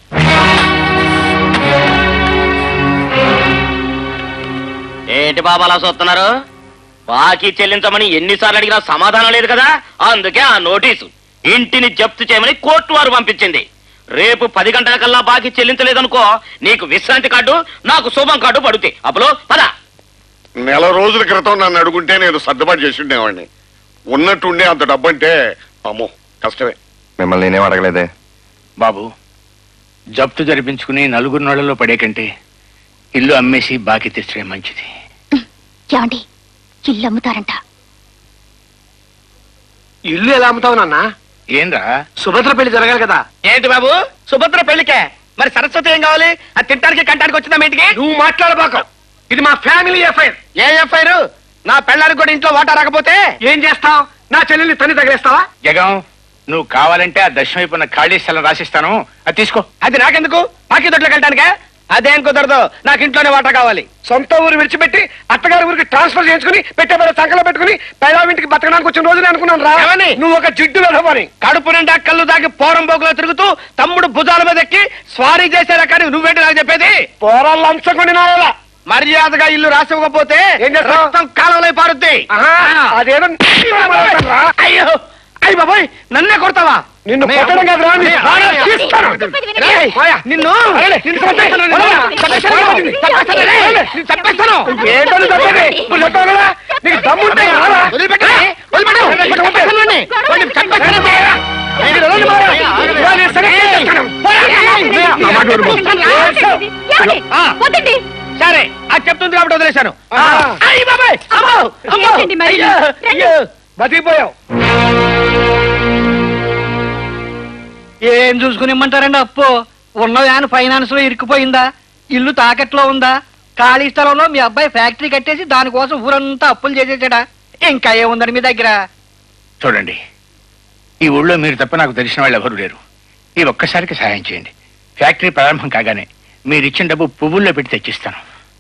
[SPEAKER 1] ఏంటి బాబా అలా చూస్తున్నారు బాకీ చెల్లించమని ఎన్నిసార్లు అడిగినా సమాధానం లేదు కదా అందుకే ఆ నోటీసు ఇంటిని జప్తు చేయమని కోర్టు వారు పంపించింది రేపు పది గంటల కల్లా బాకీ చెల్లించలేదనుకో నీకు విశ్రాంతి కార్డు నాకు శుభం కార్డు పడుతాయి అప్పుడు పద
[SPEAKER 4] నెల రోజుల క్రితం నన్ను అడుగుంటే నేను సర్దుబాటు చేసి ఉండేవాడిని ఉన్నట్టుండే అంత డబ్బంటే అమ్మో కష్టమే
[SPEAKER 5] మిమ్మల్ని నేనేం అడగలేదే
[SPEAKER 15] బాబు జప్తు జరిపించుకుని నలుగురు నోళ్లలో పడే కంటే ఇల్లు అమ్మేసి బాకీ తెచ్చడం మంచిది
[SPEAKER 9] ఏమండి ఇల్లు అమ్ముతారంట
[SPEAKER 7] ఇల్లు ఎలా అమ్ముతావు నాన్న
[SPEAKER 15] ఏంరా
[SPEAKER 7] సుభద్ర పెళ్లి జరగాలి కదా
[SPEAKER 1] ఏంటి బాబు సుభద్ర పెళ్లికే మరి సరస్వతి ఏం కావాలి అది తింటానికి కంటానికి వచ్చిందా మీ ఇంటికి
[SPEAKER 7] నువ్వు మాట్లాడబాక ఇది మా ఫ్యామిలీ ఎఫ్ఐఆర్
[SPEAKER 1] ఏ ఎఫ్ఐఆర్ నా పెళ్ళానికి కూడా ఇంట్లో వాటా రాకపోతే
[SPEAKER 7] ఏం చేస్తావు నా చెల్లెల్ని తన్ని తగిలేస్తావా
[SPEAKER 15] జగం నువ్వు కావాలంటే ఆ దశం వైపున ఖాళీ స్థలం రాసిస్తాను అది తీసుకో
[SPEAKER 1] అది నాకెందుకు బాకీ దొడ్లోకి వెళ్ళటానికా అదేం కుదరదు నాకు ఇంట్లోనే వాటా కావాలి
[SPEAKER 7] సొంత ఊరు విడిచిపెట్టి అత్తగారి ఊరికి ట్రాన్స్ఫర్ చేసుకుని పెట్టే పేరు సంకలో పెట్టుకుని పెళ్ళాం ఇంటికి బతకడానికి వచ్చిన రోజు అనుకున్నాను రా
[SPEAKER 1] ఏమని?
[SPEAKER 7] నువ్వు ఒక జిడ్డు వెళ్ళమని
[SPEAKER 1] కడుపు నిండా కళ్ళు దాగి పోరం బోకులో తిరుగుతూ తమ్ముడు భుజాల మీద ఎక్కి స్వారీ చేసేలా కానీ నువ్వేంటి నాకు చెప్పేది
[SPEAKER 7] పోరాళ్ళు అంచకొని నాయాల
[SPEAKER 1] మర్యాదగా ఇల్లు రాసివ్వకపోతే
[SPEAKER 7] ఏం చేస్తావ్?
[SPEAKER 1] రక్తం కాలంలో పారుద్ది
[SPEAKER 7] అదేదో
[SPEAKER 1] అయ్యో అయ్యి బాబాయ్ నన్నే కొడతావా
[SPEAKER 7] నిన్ను కొట్టడం కాదు రా, నీ
[SPEAKER 1] అయ్యో,
[SPEAKER 7] ప్రాణాలు
[SPEAKER 1] అయ్యో.
[SPEAKER 7] తీస్తాను.
[SPEAKER 1] రేయ్, పోయా, నిన్ను
[SPEAKER 7] అరే, నిన్ను చంపేస్తాను, నిన్ను.
[SPEAKER 1] వదలరా, చంపేస్తాను,
[SPEAKER 7] పోయా.
[SPEAKER 1] చంపేస్తాను, రేయ్, నిన్ను చంపేస్తాను.
[SPEAKER 7] ఏంటో నువ్వు చంపేది? నువ్వు చంపావు కదా? నీకు దమ్ముంటే రారా?
[SPEAKER 1] వదిలిపెట్టండి, వదిలిపెట్టు. చంపేస్తాను వాడిని. వాడిని చంపేస్తాను పోయా.
[SPEAKER 7] మీరు వదలండి మావయ్య. ఇవాళ నేను సరే చేస్తాను.
[SPEAKER 1] పోయా.
[SPEAKER 7] నా మాట విను.
[SPEAKER 1] ఆ, సరే అది చెప్తుంది కాబట్టి వదిలేశాను
[SPEAKER 7] ఆ.
[SPEAKER 1] అయ్యి బాబాయ్ అమ్మో, అమ్మో.
[SPEAKER 10] ఏంటండి మరి?
[SPEAKER 1] అయ్యో, అయ్యో.
[SPEAKER 7] బతికిపోయావు
[SPEAKER 6] ఏం చూసుకుని ఇమ్మంటారండి అప్పు ఉన్న వ్యాన్ ఫైనాన్స్ లో ఇరుక్కుపోయిందా ఇల్లు తాకట్లో ఉందా ఖాళీ స్థలంలో మీ అబ్బాయి ఫ్యాక్టరీ కట్టేసి దానికోసం ఊరంతా అప్పులు చేసేసాడా ఇంకా ఏముందండి మీ దగ్గర
[SPEAKER 15] చూడండి ఈ ఊళ్ళో మీరు తప్ప నాకు తెలిసిన వాళ్ళు ఎవరు లేరు ఈ ఒక్కసారికి సహాయం చేయండి ఫ్యాక్టరీ ప్రారంభం కాగానే మీరు ఇచ్చిన డబ్బు పువ్వుల్లో పెట్టి తెచ్చిస్తాను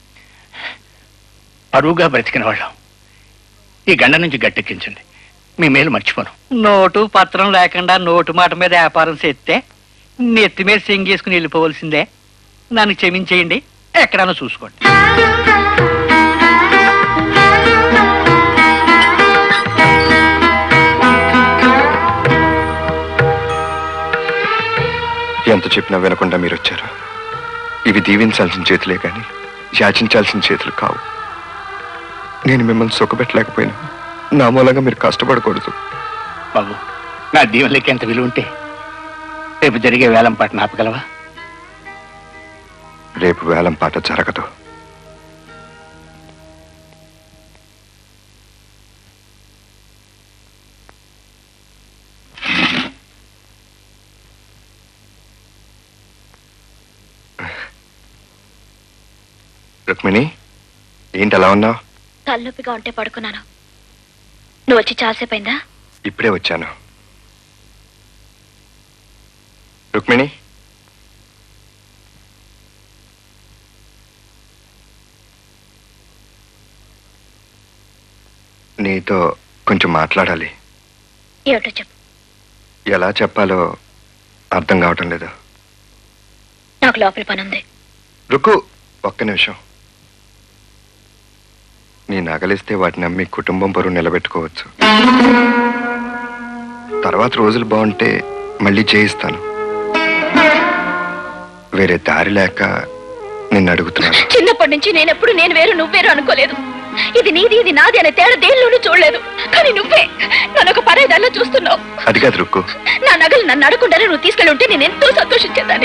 [SPEAKER 15] పరువుగా బ్రతికిన వాళ్ళం ఈ గండ నుంచి గట్టెక్కించండి మీ మేలు మర్చిపోను
[SPEAKER 6] నోటు పత్రం లేకుండా నోటు మాట మీద వ్యాపారం చేస్తే నెత్తి మీద సెంగేసుకుని వెళ్ళిపోవలసిందే నన్ను క్షమించేయండి ఎక్కడన్నా చూసుకోండి
[SPEAKER 5] ఎంత చెప్పినా వినకుండా మీరు వచ్చారు ఇవి దీవించాల్సిన చేతులే కానీ యాచించాల్సిన చేతులు కావు నేను మిమ్మల్ని సుఖపెట్టలేకపోయినా నా మూలంగా మీరు కష్టపడకూడదు
[SPEAKER 15] బాబు నా దీవెనలకి ఎంత విలువ ఉంటే రేపు జరిగే వేలం పాట ఆపగలవా
[SPEAKER 5] రేపు వేలం పాట జరగదు రుక్మిణి ఏంటి అలా ఉన్నావు
[SPEAKER 10] తలనొప్పిగా ఉంటే పడుకున్నాను నువ్వు వచ్చి చాలాసేపు అయిందా
[SPEAKER 5] ఇప్పుడే వచ్చాను రుక్మిణి నీతో కొంచెం మాట్లాడాలి
[SPEAKER 10] ఏమిటో చెప్పు
[SPEAKER 5] ఎలా చెప్పాలో అర్థం కావటం లేదు
[SPEAKER 10] నాకు లోపల పని ఉంది
[SPEAKER 5] రుకు ఒక్క నిమిషం నీ నగలిస్తే వాటిని అమ్మి కుటుంబం పరువు నిలబెట్టుకోవచ్చు తర్వాత రోజులు బాగుంటే మళ్ళీ చేయిస్తాను వేరే దారి లేక నిన్ను అడుగుతున్నాను
[SPEAKER 10] చిన్నప్పటి నుంచి నేను ఎప్పుడు నేను వేరు నువ్వేరు అనుకోలేదు ఇది నీది ఇది నాది అనే తేడా దేనిలోనూ చూడలేదు కానీ నువ్వే నన్ను ఒక పరేదాల్లో చూస్తున్నావు
[SPEAKER 5] అది కాదు రుక్కు
[SPEAKER 10] నా నగలు నన్ను అడగకుండానే నువ్వు తీసుకెళ్ళి ఉంటే నేను ఎంతో సంతోషించేదాన్ని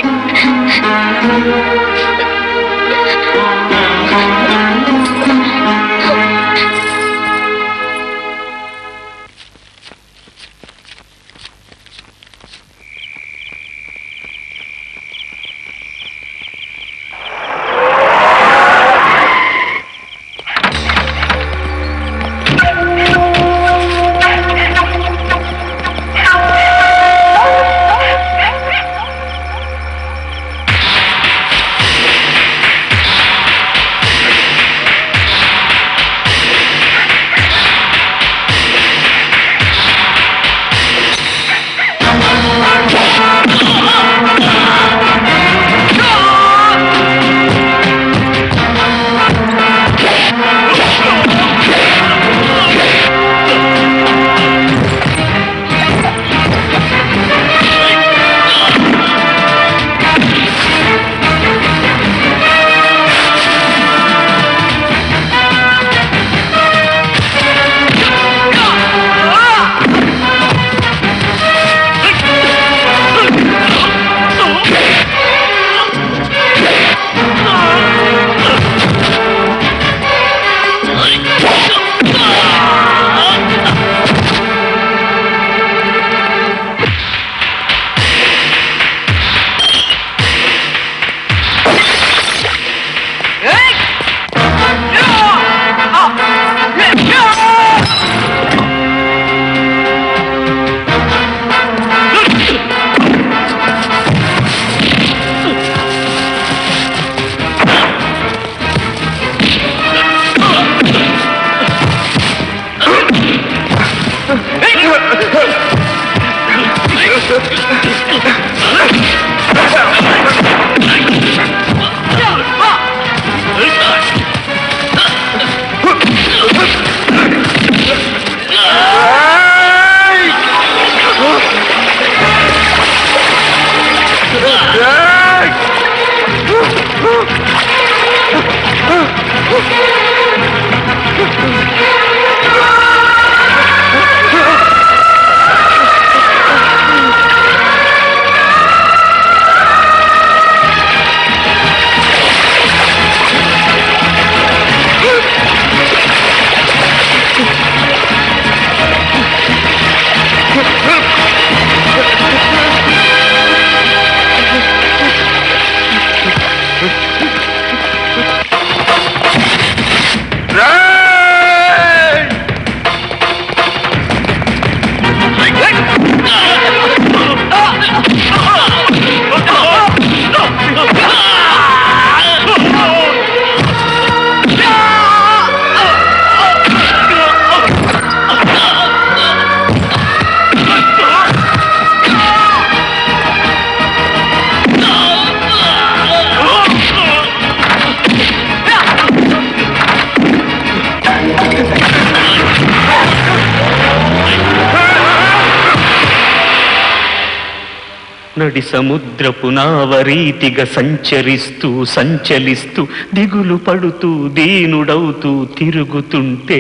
[SPEAKER 8] నడి సముద్రపు నావరీతిగా సంచరిస్తూ సంచలిస్తూ దిగులు పడుతూ దీనుడవుతూ తిరుగుతుంటే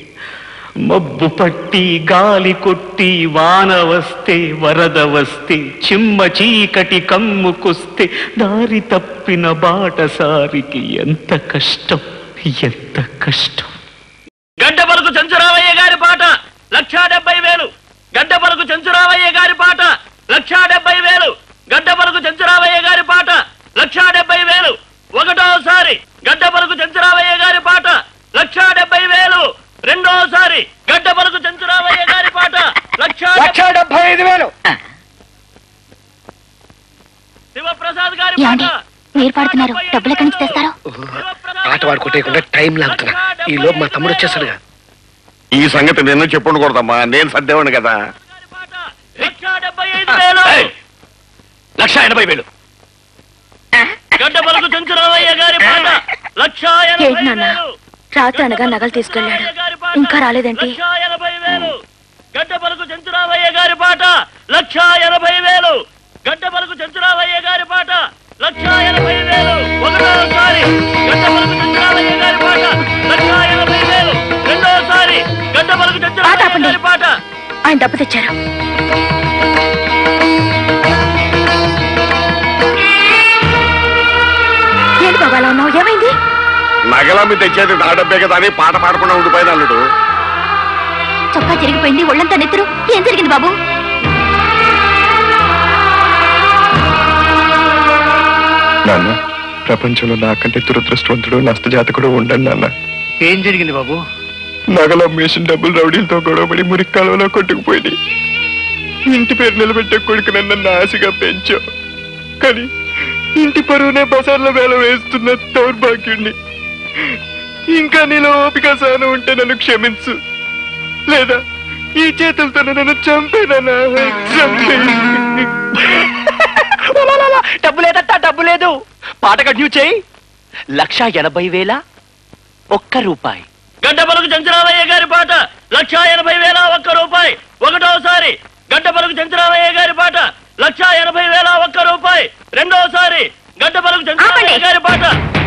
[SPEAKER 8] మబ్బు పట్టి గాలి కొట్టి వాన వస్తే వరద వస్తే చిమ్మ చీకటి కమ్ముకొస్తే దారి తప్పిన బాటసారికి ఎంత కష్టం ఎంత కష్టం
[SPEAKER 1] గడ్డ పలుకు చెంచురావయ్య గారి పాట లక్షా డెబ్బై వేలు గడ్డ పలుకు చెంచురావయ్య గారి పాట లక్షా డెబ్బై వేలు గడ్డ పలుకు చెంచురావయ్య గారి పాట లక్షా డెబ్బై వేలు ఒకటోసారి గడ్డ పలుకు చెంచురావయ్య గారి పాట లక్షా డెబ్బై వేలు రెండోసారి గడ్డ పలుకు చెంచురావయ్య గారి పాట లక్షా
[SPEAKER 7] లక్ష డెబ్బై ఐదు వేలు
[SPEAKER 14] శివప్రసాద్ గారి
[SPEAKER 9] ఏమండి మీరు పాడుతున్నారు డబ్బులు ఎక్కడి నుంచి తెస్తారు
[SPEAKER 7] ఆట వాడుకోటేయకుండా టైం లాగుతున్నా ఈ లోపు మా తమ్ముడు వచ్చేస్తాడుగా
[SPEAKER 4] ఈ సంగతి నిన్ను చెప్పుండకూడదమ్మా నేను సర్దేవాడిని కదా
[SPEAKER 12] ఏయ్! లక్ష ఎనభై వేలు
[SPEAKER 14] గడ్డపలకు చెంచురామయ్య గారి పాట లక్ష
[SPEAKER 10] ఏంటి నాన్న రాత్రి అనగా నగలు తీసుకెళ్ళాడు ఇంకా రాలేదేంటి
[SPEAKER 14] ఎనభై వేలు గడ్డపలకు చెంచురామయ్య గారి పాట లక్ష ఎనభై వేలు గడ్డపలకు చెంచురామయ్య గారి పాట లక్ష ఎనభై వేలు ఒకటోసారి గడ్డపలకు చెంచురామయ్య గారి పాట లక్ష ఎనభై వేలు రెండోసారి గడ్డపలకు చెంచురామయ్య గారి పాట
[SPEAKER 10] ఆయన డబ్బు తెచ్చారు ఏంటి బాబా అలా ఉన్నావు ఏమైంది
[SPEAKER 4] నగలమ్మి తెచ్చేది నా డబ్బే కదా అని పాట పాడకుండా ఉండిపోయిన అల్లుడు
[SPEAKER 9] చొక్కా చిరిగిపోయింది ఒళ్ళంతా నెత్తురు ఏం జరిగింది బాబు
[SPEAKER 5] నాన్న ప్రపంచంలో నాకంటే దురదృష్టవంతుడు నష్టజాతకుడు ఉండండి నాన్న
[SPEAKER 15] ఏం జరిగింది బాబు
[SPEAKER 5] నగలు అమ్మేసిన డబ్బులు రౌడీలతో గొడవపడి మురికి కాలువలో కొట్టుకుపోయింది ఇంటి పేరు నిలబెట్టే కొడుకు నన్ను ఆశగా పెంచావు కానీ ఇంటి పరువునే బజార్లో వేల వేస్తున్న దౌర్భాగ్యుణ్ణి ఇంకా నీలో ఓపిక సహనం ఉంటే నన్ను క్షమించు లేదా ఈ చేతులతో నన్ను చంపేనా చంపే
[SPEAKER 12] డబ్బు లేదట్టా డబ్బు లేదు పాట కంటిన్యూ చేయి లక్ష ఎనభై వేల ఒక్క రూపాయి
[SPEAKER 14] గడ్డపలకు చెంచురామయ్య గారి పాట లక్ష ఎనభై వేల ఒక్క రూపాయి ఒకటోసారి గడ్డపలకు చెంచురామయ్య గారి పాట లక్ష ఎనభై వేల ఒక్క రూపాయి రెండోసారి గడ్డపలకు చెంచురామయ్య గారి పాట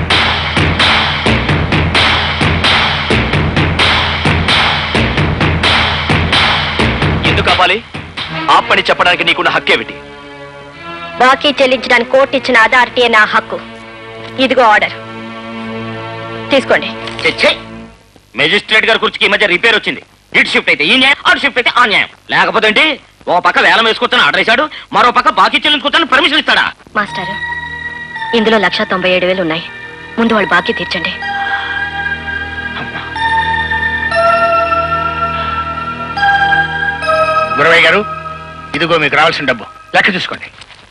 [SPEAKER 12] ఎందుకు అవ్వాలి ఆపని చెప్పడానికి నీకున్న హక్కేమిటి
[SPEAKER 3] బాకీ చెల్లించడానికి కోర్టు ఇచ్చిన అథారిటీయే నా హక్కు ఇదిగో ఆర్డర్ తీసుకోండి
[SPEAKER 1] మెజిస్ట్రేట్ గారి కుర్చీకి ఈ మధ్య రిపేర్ వచ్చింది ఇటు షిఫ్ట్ అయితే ఈ న్యాయం అటు షిఫ్ట్ అయితే ఆ న్యాయం లేకపోతే ఏంటి ఓ పక్క వేలం వేసుకొచ్చాను ఆర్డర్ వేశాడు మరో పక్క బాకీ చెల్లించుకొచ్చాను పర్మిషన్ ఇస్తాడా
[SPEAKER 3] మాస్టర్ ఇందులో లక్ష తొంభై ఏడు వేలు ఉన్నాయి ముందు వాళ్ళు బాకీ తీర్చండి
[SPEAKER 15] గురవయ్య గారు ఇదిగో మీకు రావాల్సిన డబ్బు లెక్క చూసుకోండి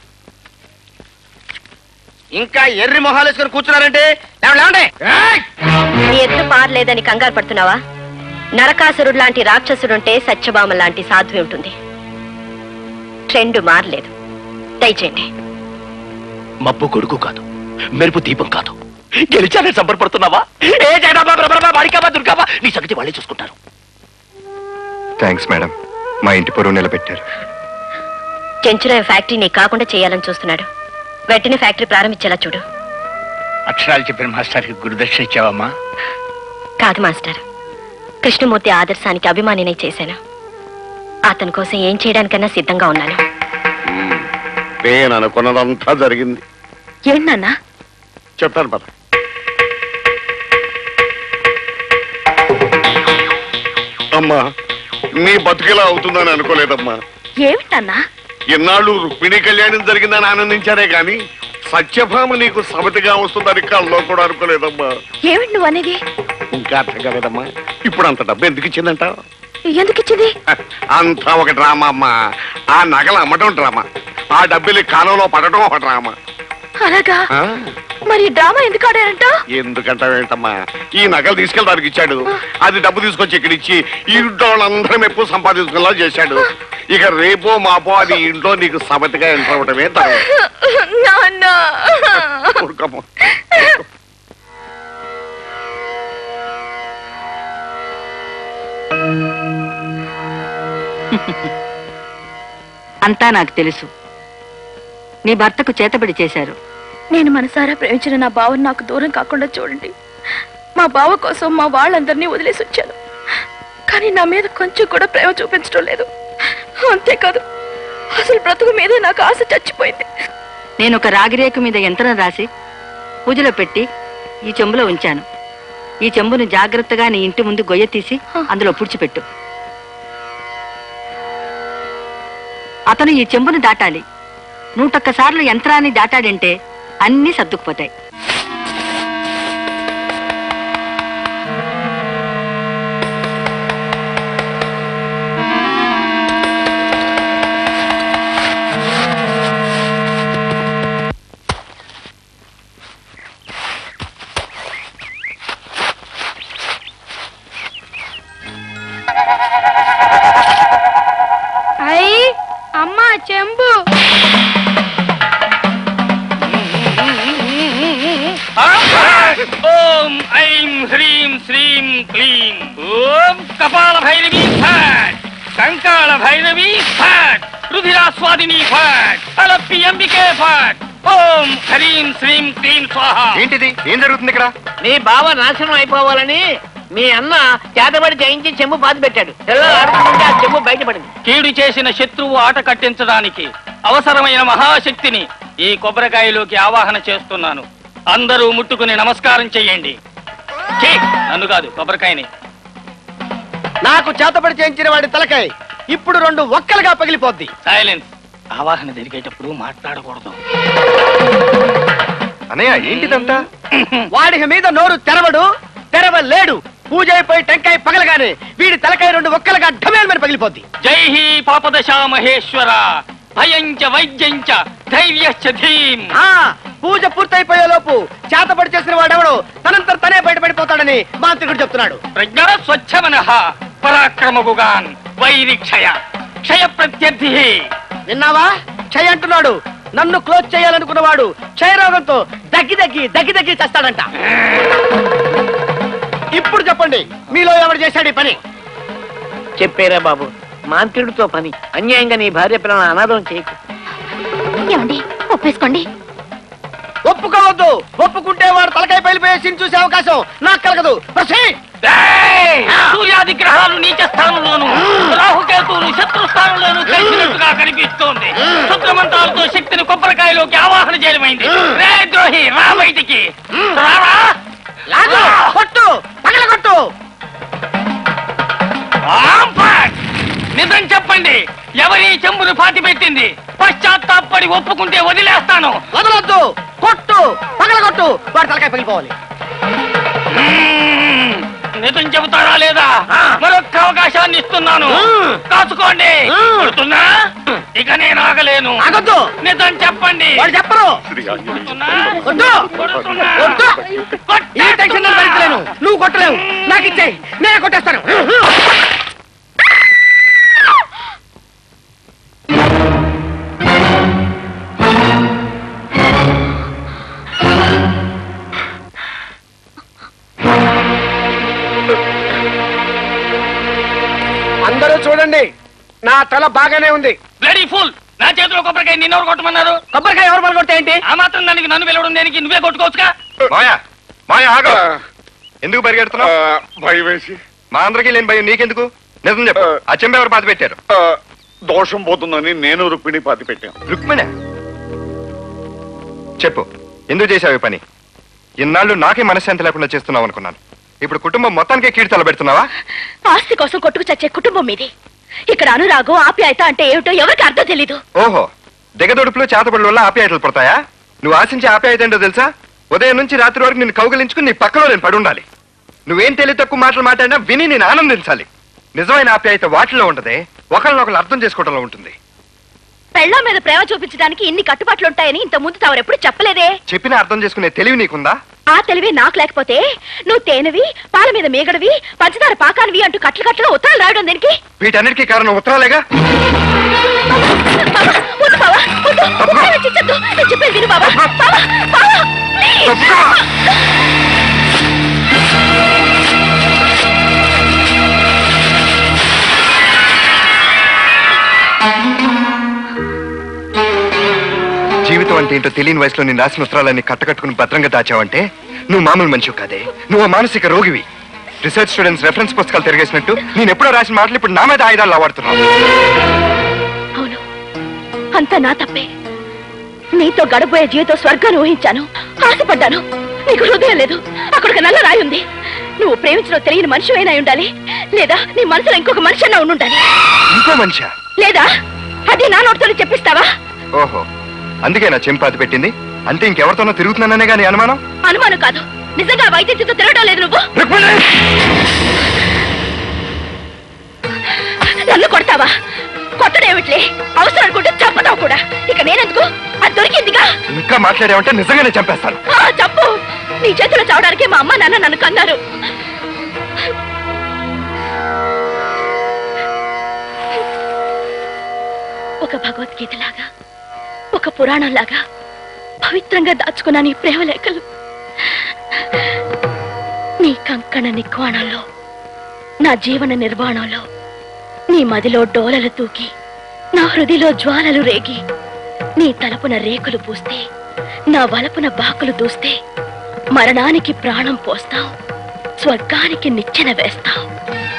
[SPEAKER 7] ఇంకా ఎర్రి మొహాలు వేసుకొని కూర్చున్నారంటే లేవండి, లేవండి
[SPEAKER 3] నీ ఎత్తు పారలేదని కంగారు పడుతున్నావా నరకాసురుడు లాంటి రాక్షసుడుంటే సత్యభామ లాంటి సాధ్వి ఉంటుంది ట్రెండ్ మారలేదు దయచేయండి
[SPEAKER 12] మబ్బు కొడుకు కాదు మెరుపు దీపం కాదు గెలిచానే సంబరపడుతున్నావా ఏ జగదాంబా బ్రహ్మరమా వాడికాబా దుర్గాబా నీ సంగతి వాళ్ళే చూసుకుంటారు
[SPEAKER 5] థ్యాంక్స్ మేడం మా ఇంటి పొరువు నిలబెట్టారు
[SPEAKER 3] చెంచురాయ ఫ్యాక్టరీ నీ కాకుండా చేయాలని చూస్తున్నాడు వెంటనే ఫ్యాక్టరీ ప్రారంభించేలా చూడు
[SPEAKER 15] అక్షరాలు చెప్పిన మాస్టర్కి గురుదక్షిణ ఇచ్చావమ్మా
[SPEAKER 3] కాదు మాస్టర్ కృష్ణమూర్తి ఆదర్శానికి అభిమానినై చేశాను అతని కోసం ఏం చేయడానికన్నా సిద్ధంగా ఉన్నాను
[SPEAKER 4] నేను అనుకున్నదంతా జరిగింది
[SPEAKER 10] ఏంటి నాన్న
[SPEAKER 4] చెప్తాను పద అమ్మా నీ బతుకిలా అవుతుందని అనుకోలేదమ్మా
[SPEAKER 10] ఏమిటన్నా
[SPEAKER 4] ఎన్నాళ్ళు రుక్మిణి కళ్యాణం జరిగిందని ఆనందించారే గాని సత్యభామ నీకు సమతిగా వస్తుందని కల్లో కూడా అనుకోలేదమ్మా
[SPEAKER 10] ఏమిటి నువ్వు అనేది
[SPEAKER 4] ఇంకా అర్థం కాలేదమ్మా ఇప్పుడు అంత డబ్బు ఎందుకు ఇచ్చిందంట
[SPEAKER 10] ఎందుకు ఇచ్చింది
[SPEAKER 4] అంతా ఒక డ్రామా అమ్మా ఆ నగలు అమ్మటం డ్రామా ఆ డబ్బులు కాలంలో పడటం ఒక డ్రామా
[SPEAKER 10] అలాగా
[SPEAKER 4] ఆ?
[SPEAKER 10] మరి ఈ డ్రామా ఎందుకు ఆడారంట
[SPEAKER 4] ఎందుకంటావేంటమ్మా ఈ నగలు తీసుకెళ్ళడానికి ఇచ్చాడు అది డబ్బు తీసుకొచ్చి ఇక్కడ ఇచ్చి ఈ ఇంట్లో వాళ్ళందరం ఎప్పుడు సంపాదించుకునేలా చేశాడు ఇక రేపో మాపో అది ఇంట్లో నీకు సమతిగా ఎంటర్ అవటమే తర్వాత
[SPEAKER 10] నాన్న
[SPEAKER 4] ఊరుకోమ్మా.
[SPEAKER 19] అంతా నాకు తెలుసు నీ భర్తకు చేతబడి చేశారు
[SPEAKER 10] నేను మనసారా ప్రేమించిన నా బావను నాకు దూరం కాకుండా చూడండి మా బావ కోసం మా వాళ్ళందరినీ వదిలేసి వచ్చాను కానీ నా మీద కొంచెం కూడా ప్రేమ చూపించడం లేదు అంతేకాదు అసలు బ్రతుకు మీదే నాకు ఆశ చచ్చిపోయింది
[SPEAKER 19] నేను ఒక రాగిరేకు మీద యంత్రం రాసి పూజలో పెట్టి ఈ చెంబులో ఉంచాను ఈ చెంబును జాగ్రత్తగా నీ ఇంటి ముందు గొయ్య తీసి అందులో పుడిచిపెట్టు అతను ఈ చెంబును దాటాలి నూటొక్కసార్లు యంత్రాన్ని దాటాడంటే అన్నీ సర్దుకుపోతాయి
[SPEAKER 10] చెంబు
[SPEAKER 14] ఓం ఐం హ్రీం శ్రీం క్లీం ఓం కపాల భైరవి ఫాట్ కంకాళ భైరవి ఫాట్ రుధిరాస్వాదిని ఫాట్ అలప్పి అంబికే ఫాట్ ఓం హ్రీం శ్రీం క్లీం స్వాహ
[SPEAKER 5] ఏంటిది ఏం జరుగుతుంది ఇక్కడ
[SPEAKER 1] నీ బావ నాశనం అయిపోవాలని మీ అన్న చేతబడి జయించి చెంబు పాతి పెట్టాడు పిల్లలు ఆడుతుంటే ఆ చెంబు బయటపడింది
[SPEAKER 14] కీడు చేసిన శత్రువు ఆట కట్టించడానికి అవసరమైన మహాశక్తిని ఈ కొబ్బరికాయలోకి ఆవాహన చేస్తున్నాను అందరూ ముట్టుకుని నమస్కారం చెయ్యండి ఛీ, నన్ను కాదు కొబ్బరికాయని
[SPEAKER 7] నాకు చేతబడి చేయించిన వాడి తలకాయ ఇప్పుడు రెండు ఒక్కలుగా పగిలిపోద్ది
[SPEAKER 14] సైలెన్స్ ఆవాహన జరిగేటప్పుడు మాట్లాడకూడదు
[SPEAKER 5] అన్నయ్య ఏంటిదంతా
[SPEAKER 7] వాడికి మీద నోరు తెరవడు తెరవలేడు పూజ అయిపోయి టెంకాయ పగలగానే వీడి తలకాయ రెండు ఒక్కలుగా ఢమేల్మని పగిలిపోద్ది
[SPEAKER 14] జై హీ పాపదశా మహేశ్వర భయంచ వైద్యంచ ధైర్యశ్చ ధీం
[SPEAKER 7] ఆ పూజ పూర్తయిపోయే లోపు చేతబడి చేసిన వాడెవడు తనంతట తనే బయటపడిపోతాడని మాంత్రికుడు చెప్తున్నాడు
[SPEAKER 14] ప్రజ్ఞ స్వచ్ఛమన పరాక్రమగుగాన్ వైరి క్షయ క్షయ ప్రత్యర్థి
[SPEAKER 7] విన్నావా క్షయ అంటున్నాడు నన్ను క్లోజ్ చేయాలనుకున్నవాడు క్షయరోగంతో దగ్గి దగ్గి దగ్గి దగ్గి చస్తాడంట ఇప్పుడు చెప్పండి మీలో ఎవరు చేశాడు ఈ పని
[SPEAKER 1] చెప్పేరా బాబు మాంత్రికుడితో పని అన్యాయంగా నీ భార్య పిల్లలను అనాథం చేయకు
[SPEAKER 9] ఏమండి ఒప్పేసుకోండి
[SPEAKER 7] ఒప్పుకోవద్దు ఒప్పుకుంటే వాడు తలకాయ పైలిపోయే సీన్ చూసే అవకాశం నాకు కలగదు Proceed.
[SPEAKER 14] ఏయ్! సూర్యాది గ్రహాలు నీచ స్థానంలోను రాహుకేతువులు శత్రు స్థానంలోను కలిసినట్టుగా కనిపిస్తోంది శుక్రమంత్రాలతో శక్తిని కొబ్బరికాయలోకి ఆవాహన చేయడమైంది రే ద్రోహి రా బయటికి రారా
[SPEAKER 7] లాగు కొట్టు పగలగొట్టు
[SPEAKER 14] ఆంఫాట్! నిజం చెప్పండి ఎవరి చెంబును పాతి పెట్టింది పశ్చాత్తాపడి ఒప్పుకుంటే వదిలేస్తాను
[SPEAKER 7] వదలొద్దు కొట్టు పగలగొట్టు వాడి తలకాయ పగిలిపోవాలి
[SPEAKER 14] మ్మ్. నిజం చెబుతారా లేదా మరొక్క అవకాశాన్ని ఇస్తున్నాను కాచుకోండి కొడుతున్నా ఇక నేను ఆగలేను
[SPEAKER 7] ఆగొద్దు
[SPEAKER 14] నిజం చెప్పండి
[SPEAKER 7] వాడు చెప్పరు కొట్టు కొట్టు ఈ టెన్షన్ నేను భరించలేను నువ్వు కొట్టలేవు నాకు ఇచ్చేయి నేనే కొట్టేస్తాను అందరూ చూడండి నా తల బాగానే ఉంది
[SPEAKER 14] బ్లడీ ఫుల్ నా చేతిలో కొబ్బరికాయ నిన్నెవరు కొట్టమన్నారు
[SPEAKER 7] కొబ్బరికాయ ఎవరు పగలగొడితే ఏంటి
[SPEAKER 14] ఆ మాత్రం దానికి నన్ను పిలవడం దేనికి నువ్వే కొట్టుకోవచ్చుగా
[SPEAKER 5] మాయా మాయా ఆగ ఎందుకు పరిగెడుతున్నావు
[SPEAKER 4] భయం వేసి
[SPEAKER 5] మా అందరికీ లేని భయం నీకెందుకు నిజం చెప్పు ఆ చెంబ ఎవరు పాతి పెట్టారు
[SPEAKER 4] దోషం పోతుందని నేను రుక్మిణి పాతి పెట్టాను
[SPEAKER 5] రుక్మిణి చెప్పు ఎందుకు చేసావు ఈ పని ఇన్నాళ్ళు నాకే మనశ్శాంతి లేకుండా చేస్తున్నావు అనుకున్నాను ఇప్పుడు కుటుంబం మొత్తానికే కీడు తలబెడుతున్నావా
[SPEAKER 10] ఆస్తి కోసం కొట్టుకు చచ్చే కుటుంబం మీది ఇక్కడ అనురాగం ఆప్యాయత అంటే ఏమిటో ఎవరికి అర్థం తెలీదు
[SPEAKER 5] ఓహో దిగదొడుపులు చేతబడుల వల్ల ఆప్యాయతలు పడతాయా నువ్వు ఆశించే ఆప్యాయత ఏంటో తెలుసా ఉదయం నుంచి రాత్రి వరకు నిన్ను కౌగలించుకుని నీ పక్కలో నేను పడి ఉండాలి నువ్వేం తెలివి తక్కువ మాటలు మాట్లాడినా విని నేను ఆనందించాలి నిజమైన ఆప్యాయత వాటిలో ఉండదే ఒకరినొకరు అర్థం చేసుకోవడంలో ఉంటుంది
[SPEAKER 10] పెళ్ళ మీద ప్రేమ చూపించడానికి ఇన్ని కట్టుబాట్లు ఉంటాయని ఇంత ముందు తవరెప్పుడు చెప్పలేదే
[SPEAKER 5] చెప్పినా అర్థం చేసుకునే తెలివి నీకుందా
[SPEAKER 10] ఆ తెలివి నాకు లేకపోతే నువ్వు తేనెవి పాల మీద మేగడవి పంచదార పాకానివి అంటూ కట్లు కట్లుగా ఉత్తరాలు రాయడం దేనికి
[SPEAKER 5] వీటన్నిటికీ కారణం ఉత్తరాలేగా
[SPEAKER 10] బావా, వద్దు బావా, వద్దు, ఉత్తరాలు చిచ్చొద్దు. నేను చెప్పేది విను బావా. బావా, బావా, ప్లీజ్.
[SPEAKER 5] జీవితం అంటే ఏంటో తెలియని వయసులో నేను రాసిన ఉత్తరాలన్నీ కట్టకట్టుకుని భద్రంగా దాచావంటే నువ్వు మామూలు మనిషి కాదే నువ్వు ఓ మానసిక రోగివి రీసెర్చ్ స్టూడెంట్స్ రెఫరెన్స్ పుస్తకాలు తిరిగేసినట్టు నేను ఎప్పుడో రాసిన మాటలు ఇప్పుడు నా మీద ఆయుధాలు వాడుతున్నావు
[SPEAKER 10] అవును అంతా నా తప్పే నీతో గడబోయే జీవితం స్వర్గాన్ని ఊహించాను ఆశపడ్డాను నీకు హృదయం లేదు అక్కడికి నల్ల రాయి ఉంది నువ్వు ప్రేమించడం తెలియని మనిషి అయినా ఉండాలి లేదా నీ మనసులో ఇంకొక మనిషి అన్నా ఉండాలి
[SPEAKER 5] ఇంకో మనిషా
[SPEAKER 10] లేదా అది నా నోటితో చెప్పిస్తావా
[SPEAKER 5] ఓహో అందుకే నా చెంపాతి పెట్టింది అంతే ఇంకెవరితోనో తిరుగుతున్నాననే గానీ అనుమానం
[SPEAKER 10] అనుమానం కాదు నిజంగా వైద్యంతో తిరగడం లేదు నువ్వు నన్ను కొడతావా కొట్టడేమిట్లే అవసరం అనుకుంటే చంపుతావు కూడా ఇక నేనెందుకు అది దొరికిందిగా
[SPEAKER 5] ఇంకా మాట్లాడావంటే నిజంగానే చంపేస్తాను
[SPEAKER 10] ఆ, చంపు నీ చేతిలో చావడానికి మా అమ్మ నాన్న నన్ను కన్నారు ఒక భగవద్గీతలాగా ఒక పురాణంలాగా పవిత్రంగా దాచుకున్న నీ ప్రేమ లేఖలు నీ కంకణ నిక్వాణంలో నా జీవన నిర్వాణంలో నీ మదిలో డోలలు తూకి నా హృదిలో జ్వాలలు రేగి నీ తలపున రేకులు పూస్తే నా వలపున బాకులు దూస్తే మరణానికి ప్రాణం పోస్తావు స్వర్గానికి నిచ్చెన వేస్తావు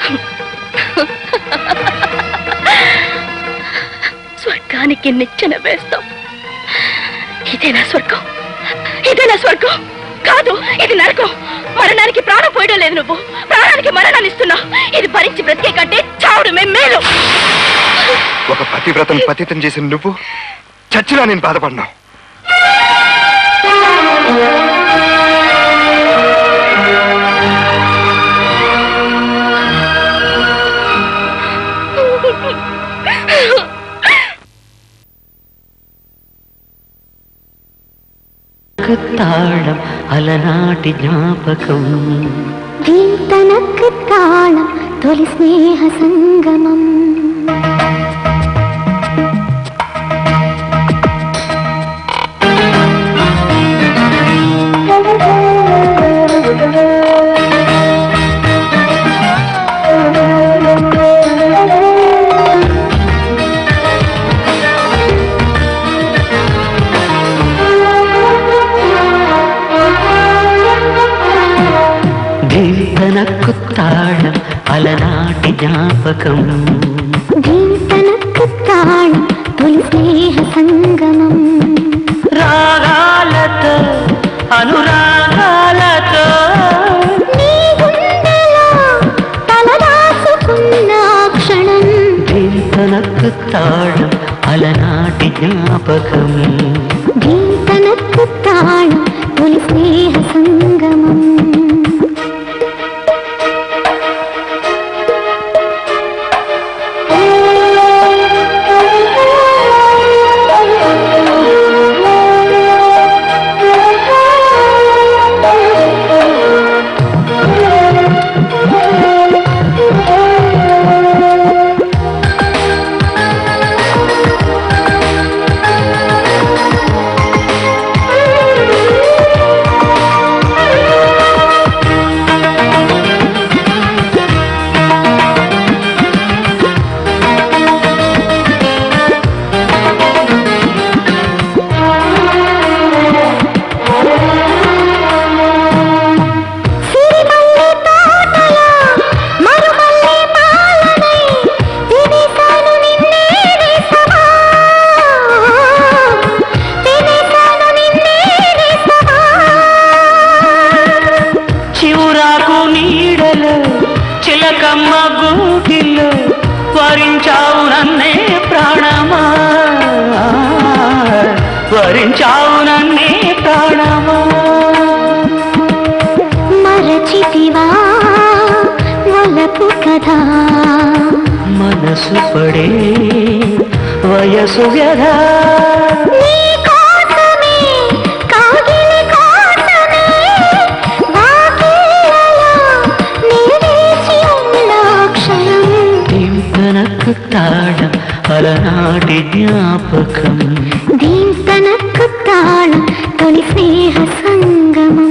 [SPEAKER 10] స్వర్గానికి నిచ్చెన వేస్తావు ఇదేనా స్వర్గం ఇదేనా స్వర్గం కాదు ఇది నరకం మరణానికి ప్రాణం పోయడం లేదు నువ్వు ప్రాణానికి మరణాన్ని ఇస్తున్నావు ఇది భరించి బ్రతికే కంటే చావుడమే మేలు
[SPEAKER 5] ఒక పతివ్రతను పతితం చేసిన నువ్వు చచ్చినా నేను బాధపడినావు
[SPEAKER 8] తాళం అలనాటి జ్ఞాపకం
[SPEAKER 18] దీంతనకు తాళం తొలి స్నేహ సంగమం
[SPEAKER 8] ధీతనకు తాళం అలనాటి జ్ఞాపకం
[SPEAKER 18] దీంతనకు తాళం తొలి స్నేహ సంగమం
[SPEAKER 8] రాగాలతో అనురాగాలతో
[SPEAKER 18] నీ గుండెలో తలదాచుకున్న క్షణం
[SPEAKER 8] ధీతనకు తాళం అలనాటి జ్ఞాపకం
[SPEAKER 18] దీంతనకు తాళం తొలి స్నేహ సంగమం సిరిమల్లె తోటలో మరుమల్లె మాలనై తినేశాను నిన్నే నేస్తమా. తినేశాను నిన్నే నేస్తమా.
[SPEAKER 8] చివురాకు నీడలో చిలకమ్మ గూటిలో వరించావు నన్నే ప్రాణమా వరించావు నన్నే ప్రాణమా
[SPEAKER 18] మరచితివా వలపు కథ
[SPEAKER 8] మనసు పడే వయసు వ్యధ
[SPEAKER 18] నీ కోసమే కాగిలి కోసమే వాకిళ్ళలో నీ వేచి ఉన్న క్షణం
[SPEAKER 8] దింపనకు తాళం అలనాటి జ్ఞాపకం
[SPEAKER 18] దీంతనకు తాళం తొలి స్నేహ సంగమం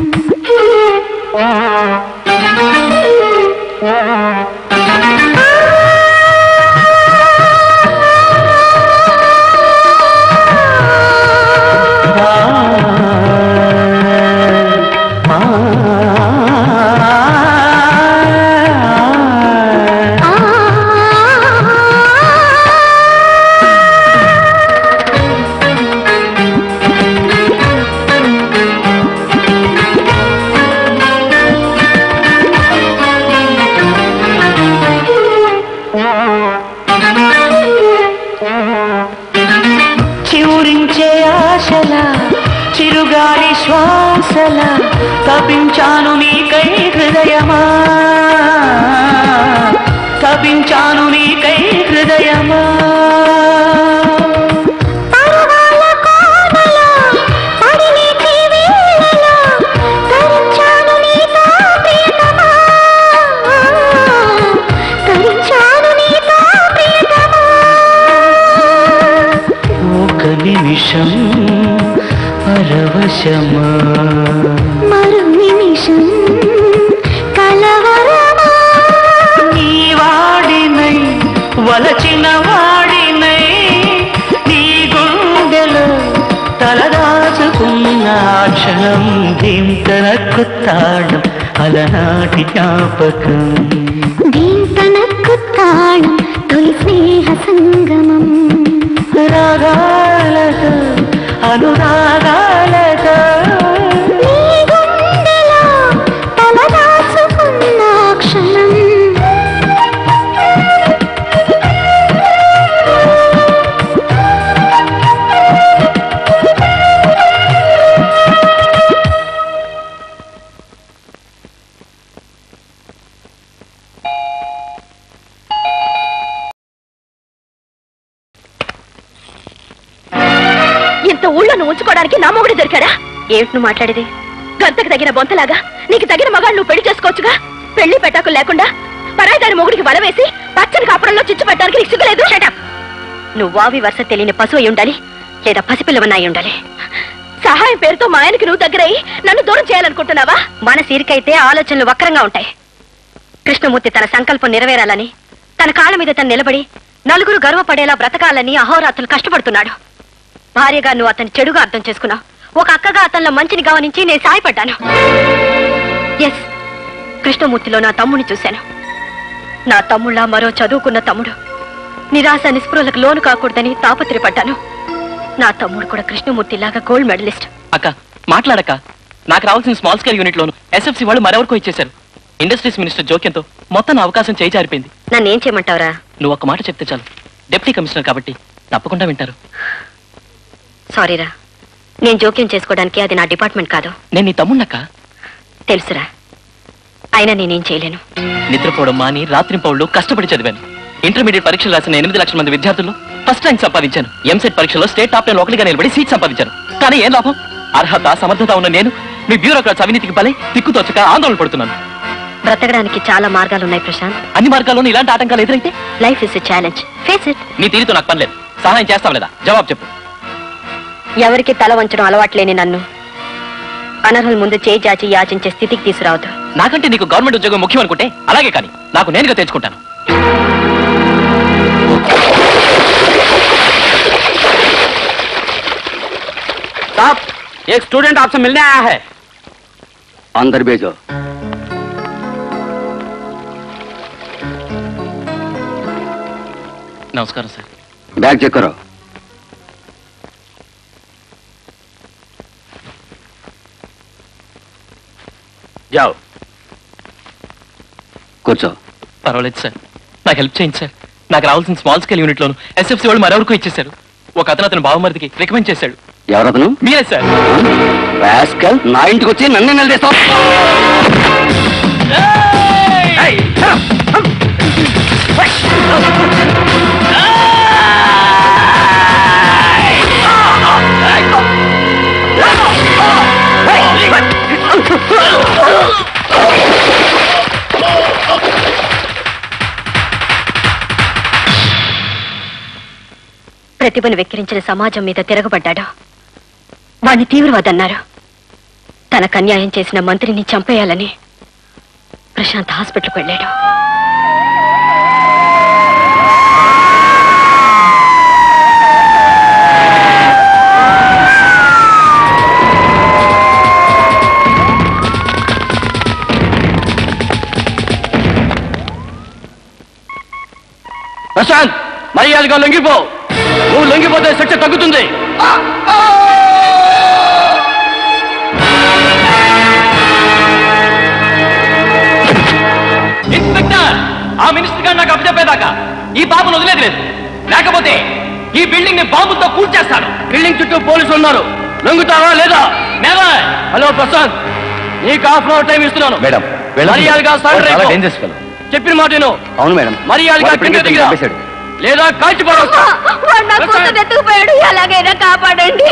[SPEAKER 8] చివురించే ఆశల చిరుగాలి శ్వాసల తపించాను నీకై హృదయమా తపించాను నీకై హృదయమా
[SPEAKER 18] పరవాల కోనలో పడిలేటి వేళలో తరించాను నీతో ప్రియతమా తరించాను నీతో ప్రియతమా
[SPEAKER 8] సత్యమా
[SPEAKER 18] మరు నిమిషం కలవరమా
[SPEAKER 8] నీ వాడినై వలచిన వాడినై నీ గుండెలో తలదాచుకున్న ఆ క్షణం దింతనకు తాళం అలనాటి జ్ఞాపకం
[SPEAKER 18] దీంతనకు తాళం తొలి స్నేహ సంగమం
[SPEAKER 8] రాగాలతో అనురాగాలతో
[SPEAKER 18] నీ గుండెలో తలదాచుకున్న క్షణం
[SPEAKER 3] ఇంత ఊళ్ళో నువ్వు ఉంచుకోవడానికి నా మొగుడు దొరికాడా ఏమిటి నువ్వు మాట్లాడేది గంతకు తగిన బొంతలాగా నీకు తగిన మగాడు నువ్వు పెళ్లి చేసుకోవచ్చుగా పెళ్లి పెట్టాకులు లేకుండా పరాయి దాని మొగుడికి వల వేసి పచ్చని కాపురంలో చిచ్చు పెట్టడానికి నీకు సిగ్గులేదు షటప్ నువ్వు వావి వరుస తెలియని పశువు అయి ఉండాలి లేదా పసిపిల్లవన్న అయి ఉండాలి సహాయం పేరుతో మా ఆయనకి నువ్వు దగ్గరయ్యి నన్ను దూరం చేయాలనుకుంటున్నావా మన సీరికైతే ఆలోచనలు వక్రంగా ఉంటాయి కృష్ణమూర్తి తన సంకల్పం నెరవేరాలని తన కాళ్ళ మీద తను నిలబడి నలుగురు గర్వపడేలా బ్రతకాలని అహోరాత్రులు కష్టపడుతున్నాడు భార్యగా నువ్వు అతని చెడుగా అర్థం చేసుకున్నావు ఒక అక్కగా అతనిలో మంచిని గమనించి నేను సాయపడ్డాను ఎస్ కృష్ణమూర్తిలో నా తమ్ముని చూశాను నా తమ్ముళ్ళ మరో చదువుకున్న తమ్ముడు నిరాశ నిస్పృహలకు లోను కాకూడదని తాపత్రయపడ్డాను నా తమ్ముడు కూడా కృష్ణమూర్తిలాగా గోల్డ్ మెడలిస్ట్
[SPEAKER 12] అక్క మాట్లాడక నాకు రావాల్సిన small scale unit loan SFC వాళ్ళు మరెవరికో ఇచ్చేశారు ఇండస్ట్రీస్ మినిస్టర్ జోక్యంతో మొత్తం నా అవకాశం చేయి జారిపోయింది
[SPEAKER 3] నన్ను ఏం చేయమంటావురా
[SPEAKER 12] నువ్వు ఒక మాట చెప్తే చాలు డిప్యూటీ కమిషనర్ కాబట్టి తప్పకుండా వింటారు
[SPEAKER 3] సారీరా నేను జోక్యం చేసుకోవడానికి అది నా డిపార్ట్మెంట్ కాదు
[SPEAKER 12] నేను నీ తమ్మున్నక్క
[SPEAKER 3] తెలుసురా అయినా నేనేం చేయలేను
[SPEAKER 12] నిద్రపోవడం మాని రాత్రి పౌళ్ళు కష్టపడి చదివాను ఇంటర్మీడియట్ పరీక్షలు రాసిన ఎనిమిది లక్షల మంది విద్యార్థుల్లో ఫస్ట్ ర్యాంక్ సంపాదించాను ఎంసెట్ పరీక్షలో స్టేట్ టాప్ టెన్ ఒకటిగా నిలబడి సీట్ సంపాదించాను కానీ ఏం లాభం అర్హత సమర్థత ఉన్న నేను మీ బ్యూరోక్రాట్స్ అవినీతికి బలై తిక్కుతోచక ఆందోళన పడుతున్నాను
[SPEAKER 3] బ్రతకడానికి చాలా మార్గాలు ఉన్నాయి ప్రశాంత్
[SPEAKER 12] అన్ని మార్గాల్లోనూ ఇలాంటి ఆటంకాలు ఎదురైతే
[SPEAKER 3] life is a challenge face it
[SPEAKER 12] నీ తీరుతో నాకు పని లేదు సహాయం చేస్తాం లేదా జవాబు చెప్పు
[SPEAKER 3] ఎవరికి తల వంచడం అలవాట్లేని నన్ను అనర్హుల ముందు చేయి జాచి యాచించే స్థితికి తీసుకురావద్దు
[SPEAKER 12] నాకంటే నీకు గవర్నమెంట్ ఉద్యోగం ముఖ్యం అనుకుంటే అలాగే కానీ నాకు నేనుగా తెచ్చుకుంటాను
[SPEAKER 1] साहब एक स्टूडेंट आपसे मिलने आया है
[SPEAKER 20] अंदर भेजो
[SPEAKER 12] నమస్కారం సార్
[SPEAKER 20] बैग चेक करो
[SPEAKER 1] जाओ
[SPEAKER 20] కూర్చో
[SPEAKER 12] పర్వాలేదు సార్ నాకు హెల్ప్ చేయండి సార్ నాకు రావాల్సిన small scale unit loan SFC వాళ్ళు మరెవరికో ఇచ్చేశారు ఒక అతను అతను బావమరిదికి రికమెండ్ చేశాడు
[SPEAKER 20] ఎవరతను
[SPEAKER 12] మీరే సార్
[SPEAKER 20] రాస్కల్ నా ఇంటికి వచ్చి నన్ను నిలదీస్తావు
[SPEAKER 3] ప్రతిభను వెక్కిరించిన సమాజం మీద తిరగబడ్డాడు వాణ్ణి తీవ్రవాదన్నారు తనకు అన్యాయం చేసిన మంత్రిని చంపేయాలని ప్రశాంత్ హాస్పిటల్కి వెళ్ళాడు
[SPEAKER 1] ప్రశాంత్ మర్యాదగా లొంగిపో నువ్వు లొంగిపోతే శిక్ష తగ్గుతుంది
[SPEAKER 12] ఇన్స్పెక్టర్ ఆ మినిస్టర్ గారు నాకు అప్పచెప్పేదాకా ఈ బాబును వదిలేదు లేదు లేకపోతే ఈ బిల్డింగ్ ని బాంబుతో కూల్చేస్తాను
[SPEAKER 1] బిల్డింగ్ చుట్టూ పోలీసులు ఉన్నారు లొంగుతావా లేదా
[SPEAKER 12] నెవర్
[SPEAKER 1] హలో ప్రశాంత్ నీకు హాఫ్ అవర్ టైం ఇస్తున్నాను
[SPEAKER 20] మేడం
[SPEAKER 1] మర్యాదగా సరెండర్ అయిపో.
[SPEAKER 20] డేంజరస్ ఫెలో
[SPEAKER 1] చెప్పిన మాట విను.
[SPEAKER 20] అవును మేడం
[SPEAKER 1] మర్యాదగా
[SPEAKER 20] వాడు
[SPEAKER 1] కింద
[SPEAKER 20] ఇప్పటికే
[SPEAKER 1] దిగిరా.
[SPEAKER 20] చంపేశాడు.
[SPEAKER 1] లేదా కాల్చి పడవస్తా
[SPEAKER 3] వాడు నా కూతురు ఎత్తుకుపోయాడు ఎలాగైనా కాపాడండి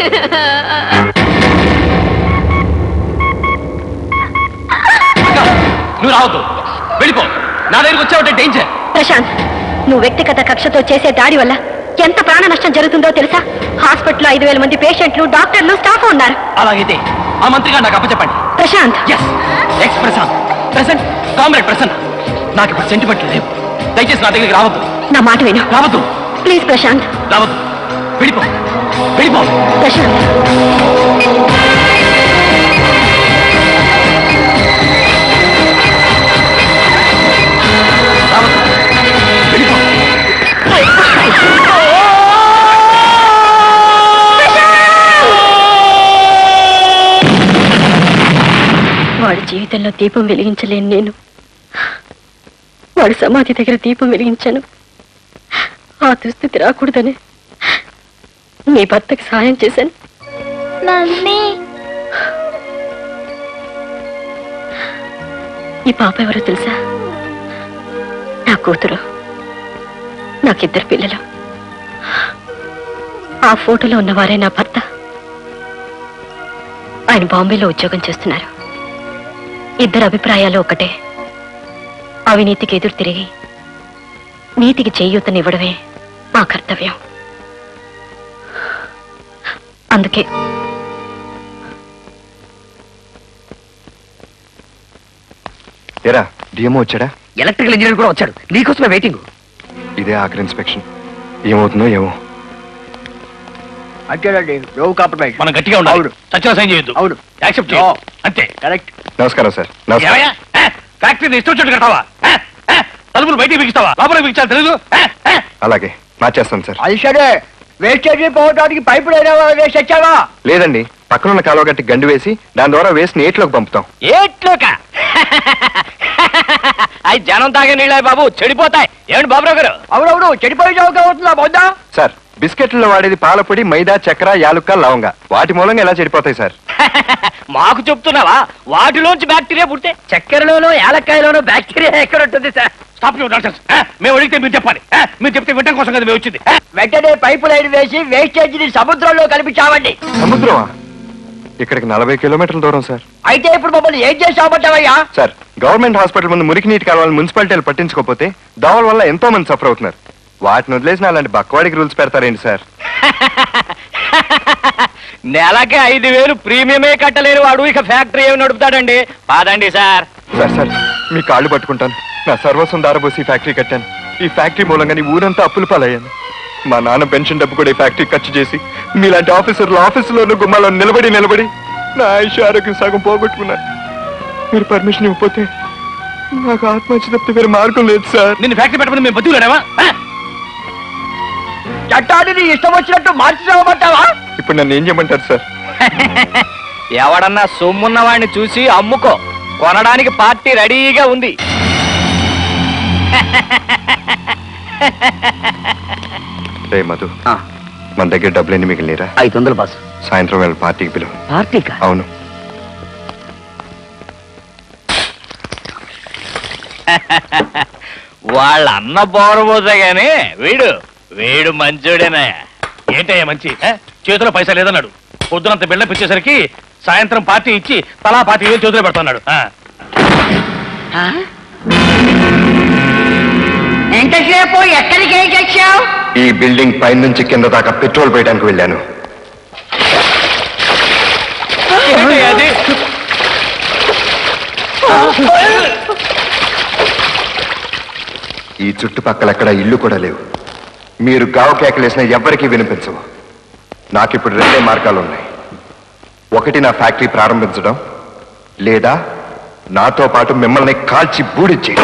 [SPEAKER 12] నువ్వు రావద్దు వెళ్ళిపో నా దగ్గరికి వచ్చావంటే డేంజర్
[SPEAKER 3] ప్రశాంత్ నువ్వు వ్యక్తిగత కక్షతో చేసే దాడి వల్ల ఎంత ప్రాణ నష్టం జరుగుతుందో తెలుసా హాస్పిటల్లో ఐదు వేల మంది పేషెంట్లు డాక్టర్లు స్టాఫ్ ఉన్నారు
[SPEAKER 12] అలాగైతే ఆ మంత్రి గారు నాకు అప్పచెప్పండి
[SPEAKER 3] Prashanth
[SPEAKER 12] yes ex Prashanth present comrade Prasanna నాకు ఇప్పుడు సెంటిమెంట్లు లేవు దయచేసి నా దగ్గరికి రావద్దు
[SPEAKER 3] నా మాట విను
[SPEAKER 12] రావద్దు
[SPEAKER 3] ప్లీజ్ ప్రశాంత్
[SPEAKER 12] రావద్దు విడిపో విడిపో
[SPEAKER 3] ప్రశాంత్ వాడి జీవితంలో దీపం వెలిగించలేను నేను వాడి సమాధి దగ్గర దీపం వెలిగించాను ఆ దుస్థితి రాకూడదని మీ భర్తకి సాయం చేశాను
[SPEAKER 9] మమ్మీ
[SPEAKER 3] ఈ పాప ఎవరో తెలుసా నా కూతురు నాకిద్దరు పిల్లలు ఆ ఫోటోలో ఉన్నవారే నా భర్త ఆయన బాంబేలో ఉద్యోగం చేస్తున్నారు ఇద్దరు అభిప్రాయాలు ఒకటే అవినీతికి ఎదురు తిరిగి నీతికి చేయూతనివ్వడమే మా కర్తవ్యం అందుకే
[SPEAKER 5] ఎరా డిఎంఓ వచ్చాడా
[SPEAKER 1] ఎలక్ట్రికల్ ఇంజనీర్ కూడా వచ్చాడు నీకోసమే వెయిటింగ్
[SPEAKER 5] ఇదే ఆఖరి ఇన్స్పెక్షన్ ఏమవుతుందో ఏమో
[SPEAKER 6] అంతేనండి నో కాంప్రమైజ్
[SPEAKER 15] మనం గట్టిగా ఉండాలి సత్యం సైన్ చేయొద్దు
[SPEAKER 6] అవును
[SPEAKER 15] యాక్సెప్ట్
[SPEAKER 6] No.
[SPEAKER 15] అంతే
[SPEAKER 6] కరెక్ట్
[SPEAKER 5] నమస్కారం సార్ నమస్కారం
[SPEAKER 15] ఏమయ్యా? ఏ? ఫ్యాక్టరీని ఇష్టం వచ్చినట్టు కట్టావా ఏ? ఏ? తలుపులు బయటికి బిగిస్తావా లోపల బిగించాలి తెలీదు ఏ? ఏ?
[SPEAKER 5] అలాగే మార్చేస్తాను సార్
[SPEAKER 6] అది సరే వేస్టేజ్ పోవడానికి పైపులు అయినా వేసి వచ్చావా
[SPEAKER 5] లేదండి పక్కనున్న కాలువ గట్టి గండి వేసి దాని ద్వారా వేసి నీటిలోకి పంపుతాం
[SPEAKER 2] ఏట్లోక అవి జనం తాగే నీళ్ళ బాబు చెడిపోతాయి ఏమిటి బాబురావు గారు
[SPEAKER 6] అవునవును చెడిపోయి చౌక అవుతుందా బొద్దా
[SPEAKER 5] సార్ బిస్కెట్లలో వాడేది పాలపొడి మైదా చక్కెర యాలుక్క లవంగ వాటి మూలంగా ఎలా చెడిపోతాయి సార్
[SPEAKER 2] మాకు చెప్తున్నావా వాటిలోంచి బ్యాక్టీరియా పుడితే చక్కెరలోనో ఏలక్కాయలోనో బ్యాక్టీరియా ఎక్కడ ఉంటుంది సార్
[SPEAKER 15] స్టాప్ యువర్ నాన్సెన్స్ ఏ? మేము అడిగితే మీరు చెప్పాలి ఏ? మీరు చెప్తే వినడం కోసం కదా మేము వచ్చింది ఏ?
[SPEAKER 6] వెంటనే పైపు లైన్ వేసి వేస్టేజ్ ని సముద్రంలో కలిపించామండి
[SPEAKER 5] సముద్రమా ఇక్కడికి నలభై కిలోమీటర్ల దూరం సార్
[SPEAKER 6] అయితే ఇప్పుడు మమ్మల్ని ఏం చేసామంటావయ్యా
[SPEAKER 5] సార్ గవర్నమెంట్ హాస్పిటల్ ముందు మురికి నీటి కాలువలు మున్సిపాలిటీలు పట్టించుకోకపోతే దోమల వల్ల ఎంతో మంది సఫర్ అవుతున్నారు వాటిని వదిలేసిన అలాంటి బక్కవాడికి రూల్స్ పెడతారేంటి సార్
[SPEAKER 2] నెలకి ఐదు వేలు ప్రీమియమే కట్టలేని వాడు ఇక ఫ్యాక్టరీ ఏమి నడుపుతాడండి పాదండి సార్
[SPEAKER 5] సార్ సార్ మీ కాళ్ళు పట్టుకుంటాను నా సర్వస్వం దారబోసి ఈ ఫ్యాక్టరీ కట్టాను ఈ ఫ్యాక్టరీ మూలంగా నీ ఊరంతా అప్పులు పాలయ్యాను మా నాన్న పెన్షన్ డబ్బు కూడా ఈ ఫ్యాక్టరీ ఖర్చు చేసి మీలాంటి ఆఫీసర్లు ఆఫీసులోనూ గుమ్మాలో నిలబడి నిలబడి నా ఆయుష్ ఆరోగ్యం సగం పోగొట్టుకున్నాను మీరు పర్మిషన్ ఇవ్వకపోతే నాకు ఆత్మహత్య తప్పితే వేరే మార్గం లేదు సార్
[SPEAKER 15] నిన్ను ఫ్యాక్టరీ పెట్టమని మేము బతుకులేవా
[SPEAKER 6] చట్టాన్ని నీ ఇష్టం వచ్చినట్టు మార్చిసామంటావా
[SPEAKER 5] ఇప్పుడు నన్ను ఏం చేయమంటారు సార్
[SPEAKER 2] ఎవడన్నా సొమ్మున్న వాడిని చూసి అమ్ముకో కొనడానికి పార్టీ రెడీగా ఉంది
[SPEAKER 5] రే మధు మన దగ్గర డబ్బులు ఎన్ని మిగిలినరా
[SPEAKER 1] ఐదు వందలు బాస్
[SPEAKER 5] సాయంత్రం వేళ పార్టీకి పిలువు
[SPEAKER 1] పార్టీకా
[SPEAKER 5] అవును
[SPEAKER 2] వాళ్ళ అన్న బోరబోతే గాని వీడు వీడు మంచోడేనా
[SPEAKER 15] ఏంటయ్యా మంచి ఏ? చేతిలో పైసా లేదన్నాడు పొద్దునంత బిల్డప్ ఇచ్చేసరికి సాయంత్రం పార్టీ ఇచ్చి తలా పార్టీ వేలు చేతిలో పెడుతున్నాడు ఆ.
[SPEAKER 6] ఎంతసేపు ఎక్కడికి ఏం తెచ్చావు
[SPEAKER 5] ఈ బిల్డింగ్ పై నుంచి కింద దాకా పెట్రోల్ పోయడానికి వెళ్ళాను
[SPEAKER 2] ఏంటయ్యా అది?
[SPEAKER 5] ఈ చుట్టుపక్కల ఎక్కడ ఇల్లు కూడా లేవు మీరు గావు కేకలేసిన ఎవ్వరికీ వినిపించవు నాకిప్పుడు రెండే మార్గాలు ఉన్నాయి ఒకటి నా ఫ్యాక్టరీ ప్రారంభించడం లేదా నాతో పాటు మిమ్మల్ని కాల్చి బూడిచ్చి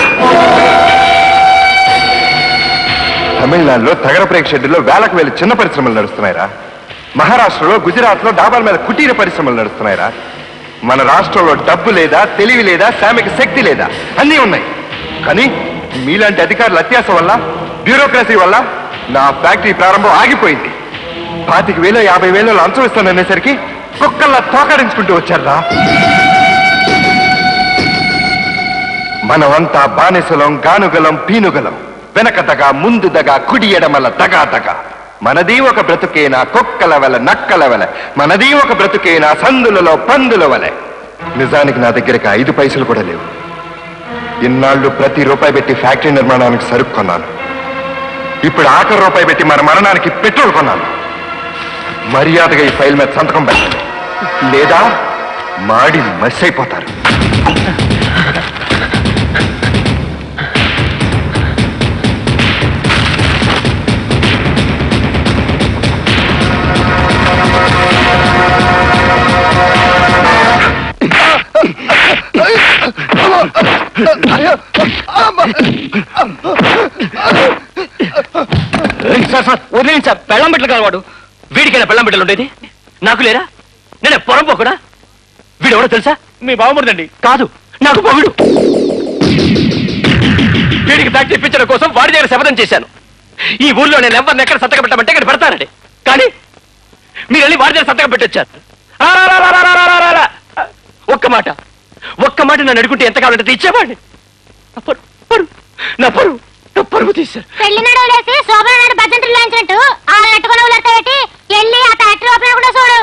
[SPEAKER 5] తమిళనాడులో తగర ప్రేక్ష షెడ్యూల్లో వేలకు వేల చిన్న పరిశ్రమలు నడుస్తున్నాయిరా మహారాష్ట్రలో గుజరాత్లో డాబాల మీద కుటీర పరిశ్రమలు నడుస్తున్నాయిరా మన రాష్ట్రంలో డబ్బు లేదా తెలివి లేదా శ్రామిక శక్తి లేదా అన్నీ ఉన్నాయి కానీ మీలాంటి అధికారుల అత్యాస వల్ల బ్యూరోక్రసీ వల్ల నా ఫ్యాక్టరీ ప్రారంభం ఆగిపోయింది పాతిక వేలు యాభై వేలు లంచం ఇస్తాననేసరికి కుక్కల్లా తోకడించుకుంటూ వచ్చారా మనమంతా బానిసలం గానుగలం పీనుగలం వెనక దగ ముందు దగ కుడి ఎడమల దగా దగ మనది ఒక బ్రతుకేనా కుక్కల వల నక్కల వల మనది ఒక బ్రతుకేనా సందులలో పందుల వలె నిజానికి నా దగ్గరికి ఐదు పైసలు కూడా లేవు ఇన్నాళ్ళు ప్రతి రూపాయి పెట్టి ఫ్యాక్టరీ నిర్మాణానికి సరుకు కొన్నాను ఇప్పుడు ఆఖరి రూపాయి పెట్టి మన మరణానికి పెట్రోల్ కొన్నాను మర్యాదగా ఈ ఫైల్ మీద సంతకం పెట్టండి లేదా మాడి మస్ అయిపోతారు
[SPEAKER 12] సార్ సార్ వదిలేండి సార్ పెళ్ళం బిడ్డలు కావాడు వీడికైనా పెళ్ళం బిడ్డలు ఉండేది నాకు లేరా నేనే పొరం పోకుడా వీడు ఎవడో తెలుసా మీ బావమరుదండి కాదు నాకు పొగుడు వీడికి ఫ్యాక్టరీ ఇప్పించడం కోసం వాడి దగ్గర శపథం చేశాను ఈ ఊర్లో నేను ఎవరిని ఎక్కడ సంతకం పెట్టమంటే ఇక్కడ పెడతానండి కానీ మీరు వెళ్ళి వాడి దగ్గర సంతకం పెట్టొచ్చారు ఆ, రా, రా, రా, రా, రా, రా, రా, రా. ఒక్క మాట ఒక్క మాట నన్ను అడుగుంటే ఎంత కావాలంటే ఇచ్చేవాడిని నా పరువు, పరువు, నా పరువు నా పరువు తీశారు
[SPEAKER 11] పెళ్లి నడవలేసి శోభన నాడు భజంతులు లాంచినట్టు ఆ నట్టుకుని ఊళ్ళతో పెట్టి వెళ్ళి ఆ ఫ్యాక్టరీ ఓపెన్ కూడా చూడు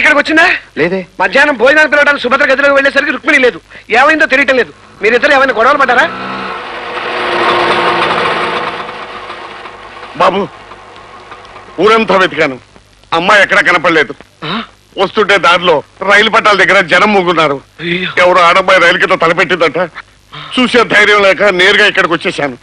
[SPEAKER 7] ఇక్కడికి వచ్చిందా
[SPEAKER 5] లేదే
[SPEAKER 7] మధ్యాహ్నం భోజనానికి పిలవడానికి సుభద్ర గదిలోకి వెళ్ళేసరికి రుక్మిణి లేదు ఏమైందో తెలియటం లేదు మీరిద్దరు ఏమైనా గొడవలు పడ్డారా
[SPEAKER 4] బాబు ఊరంతా వెతికాను అమ్మాయి ఎక్కడ కనపడలేదు వస్తుంటే దారిలో రైలు పట్టాల దగ్గర జనం మూగున్నారు ఎవరు ఆడమ్మాయి రైలు కింద తలపెట్టిందట చూసే ధైర్యం లేక నేరుగా ఇక్కడికి వచ్చేసాను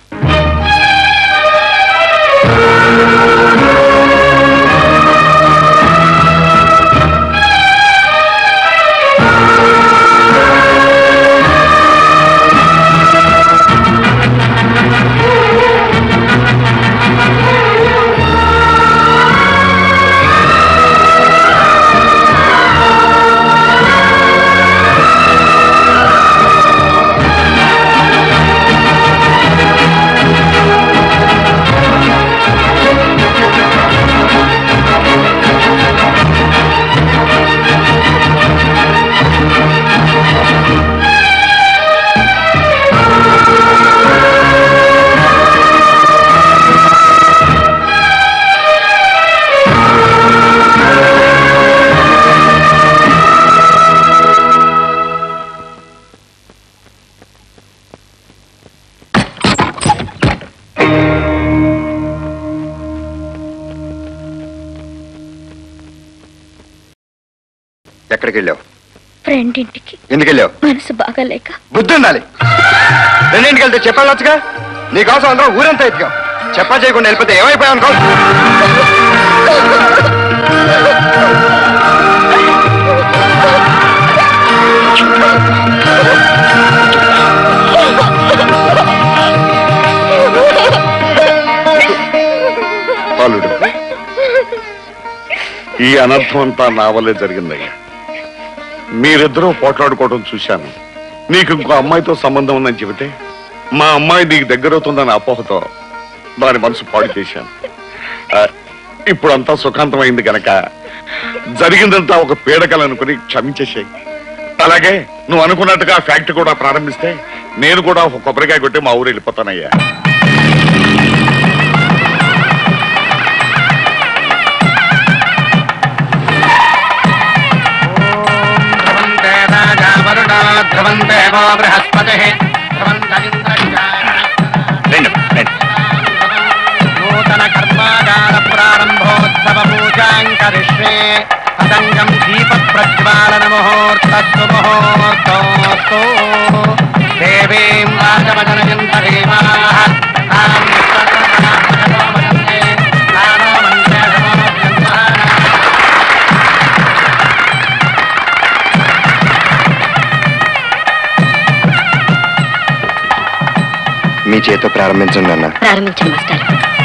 [SPEAKER 5] ఎక్కడికి వెళ్ళావు
[SPEAKER 10] ఫ్రెండ్ ఇంటికి
[SPEAKER 5] ఎందుకు వెళ్ళావు
[SPEAKER 10] మనసు బాగాలేక
[SPEAKER 5] బుద్ధి ఉండాలి రెండింటికి వెళ్తే చెప్పాలొచ్చుగా నీకోసం అందరం ఊరంతా ఎత్తుకాం చెప్పా చేయకుండా వెళ్ళిపోతే ఏమైపోయావు అనుకో
[SPEAKER 4] బాలుడు ఈ అనర్థం అంతా నా వల్లే జరిగిందయ్యా మీరిద్దరూ పోట్లాడుకోవడం చూశాను నీకు ఇంకో అమ్మాయితో సంబంధం ఉందని చెబితే మా అమ్మాయి నీకు దగ్గరవుతుందని అపోహతో దాని మనసు పాడు చేశాను ఆ, ఇప్పుడంతా సుఖాంతమైంది గనక జరిగిందంతా ఒక పీడకలనుకుని క్షమించేసేయి అలాగే నువ్వు అనుకున్నట్టుగా ఫ్యాక్టరీ కూడా ప్రారంభిస్తే నేను కూడా ఒక కొబ్బరికాయ కొట్టి మా ఊరు వెళ్ళిపోతానయ్యా
[SPEAKER 15] ధ్రువందేవో బృహస్పతి నూతన కర్మాగార ప్రారంభోత్సవ పూజాం కరిష్యే పతంగం దీప ప్రజ్వాలన ముహూర్తస్సు ముహూర్తోస్తు దేవీం రాజవదనయంత దేవాః తాం సర్వదా భగవో వదంతే నానో మంత్రే సమోద్యంతః
[SPEAKER 5] మీ చేతితో ప్రారంభించండి అన్న
[SPEAKER 3] ప్రారంభించండి మాస్టర్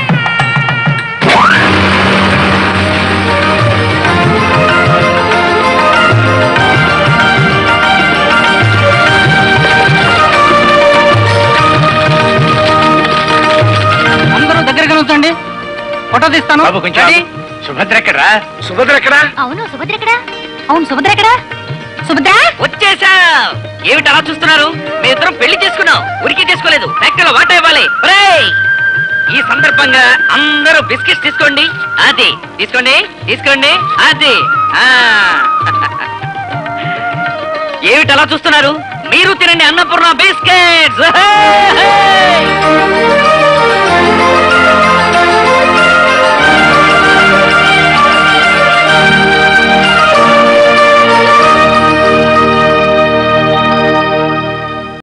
[SPEAKER 6] అందరూ దగ్గరగా ఉంచండి ఫోటో తీస్తాను
[SPEAKER 15] బాబు కొంచెం ఆగు. సుభద్ర ఎక్కడ్రా
[SPEAKER 7] సుభద్ర ఎక్కడా
[SPEAKER 9] అవును సుభద్ర ఎక్కడా అవును సుభద్ర ఎక్కడా సుభద్ర
[SPEAKER 1] వచ్చేసా ఏమిటి అలా చూస్తున్నారు మీ ఇద్దరం పెళ్లి చేసుకున్నాం ఉరికి చేసుకోలేదు ఫ్యాక్టరీలో వాటా ఇవ్వాలి ఒరేయ్! ఈ సందర్భంగా అందరూ బిస్కెట్స్ తీసుకోండి అది తీసుకోండి తీసుకోండి అది ఆ. ఏమిటి అలా చూస్తున్నారు మీరు తినండి అన్నపూర్ణ బిస్కెట్స్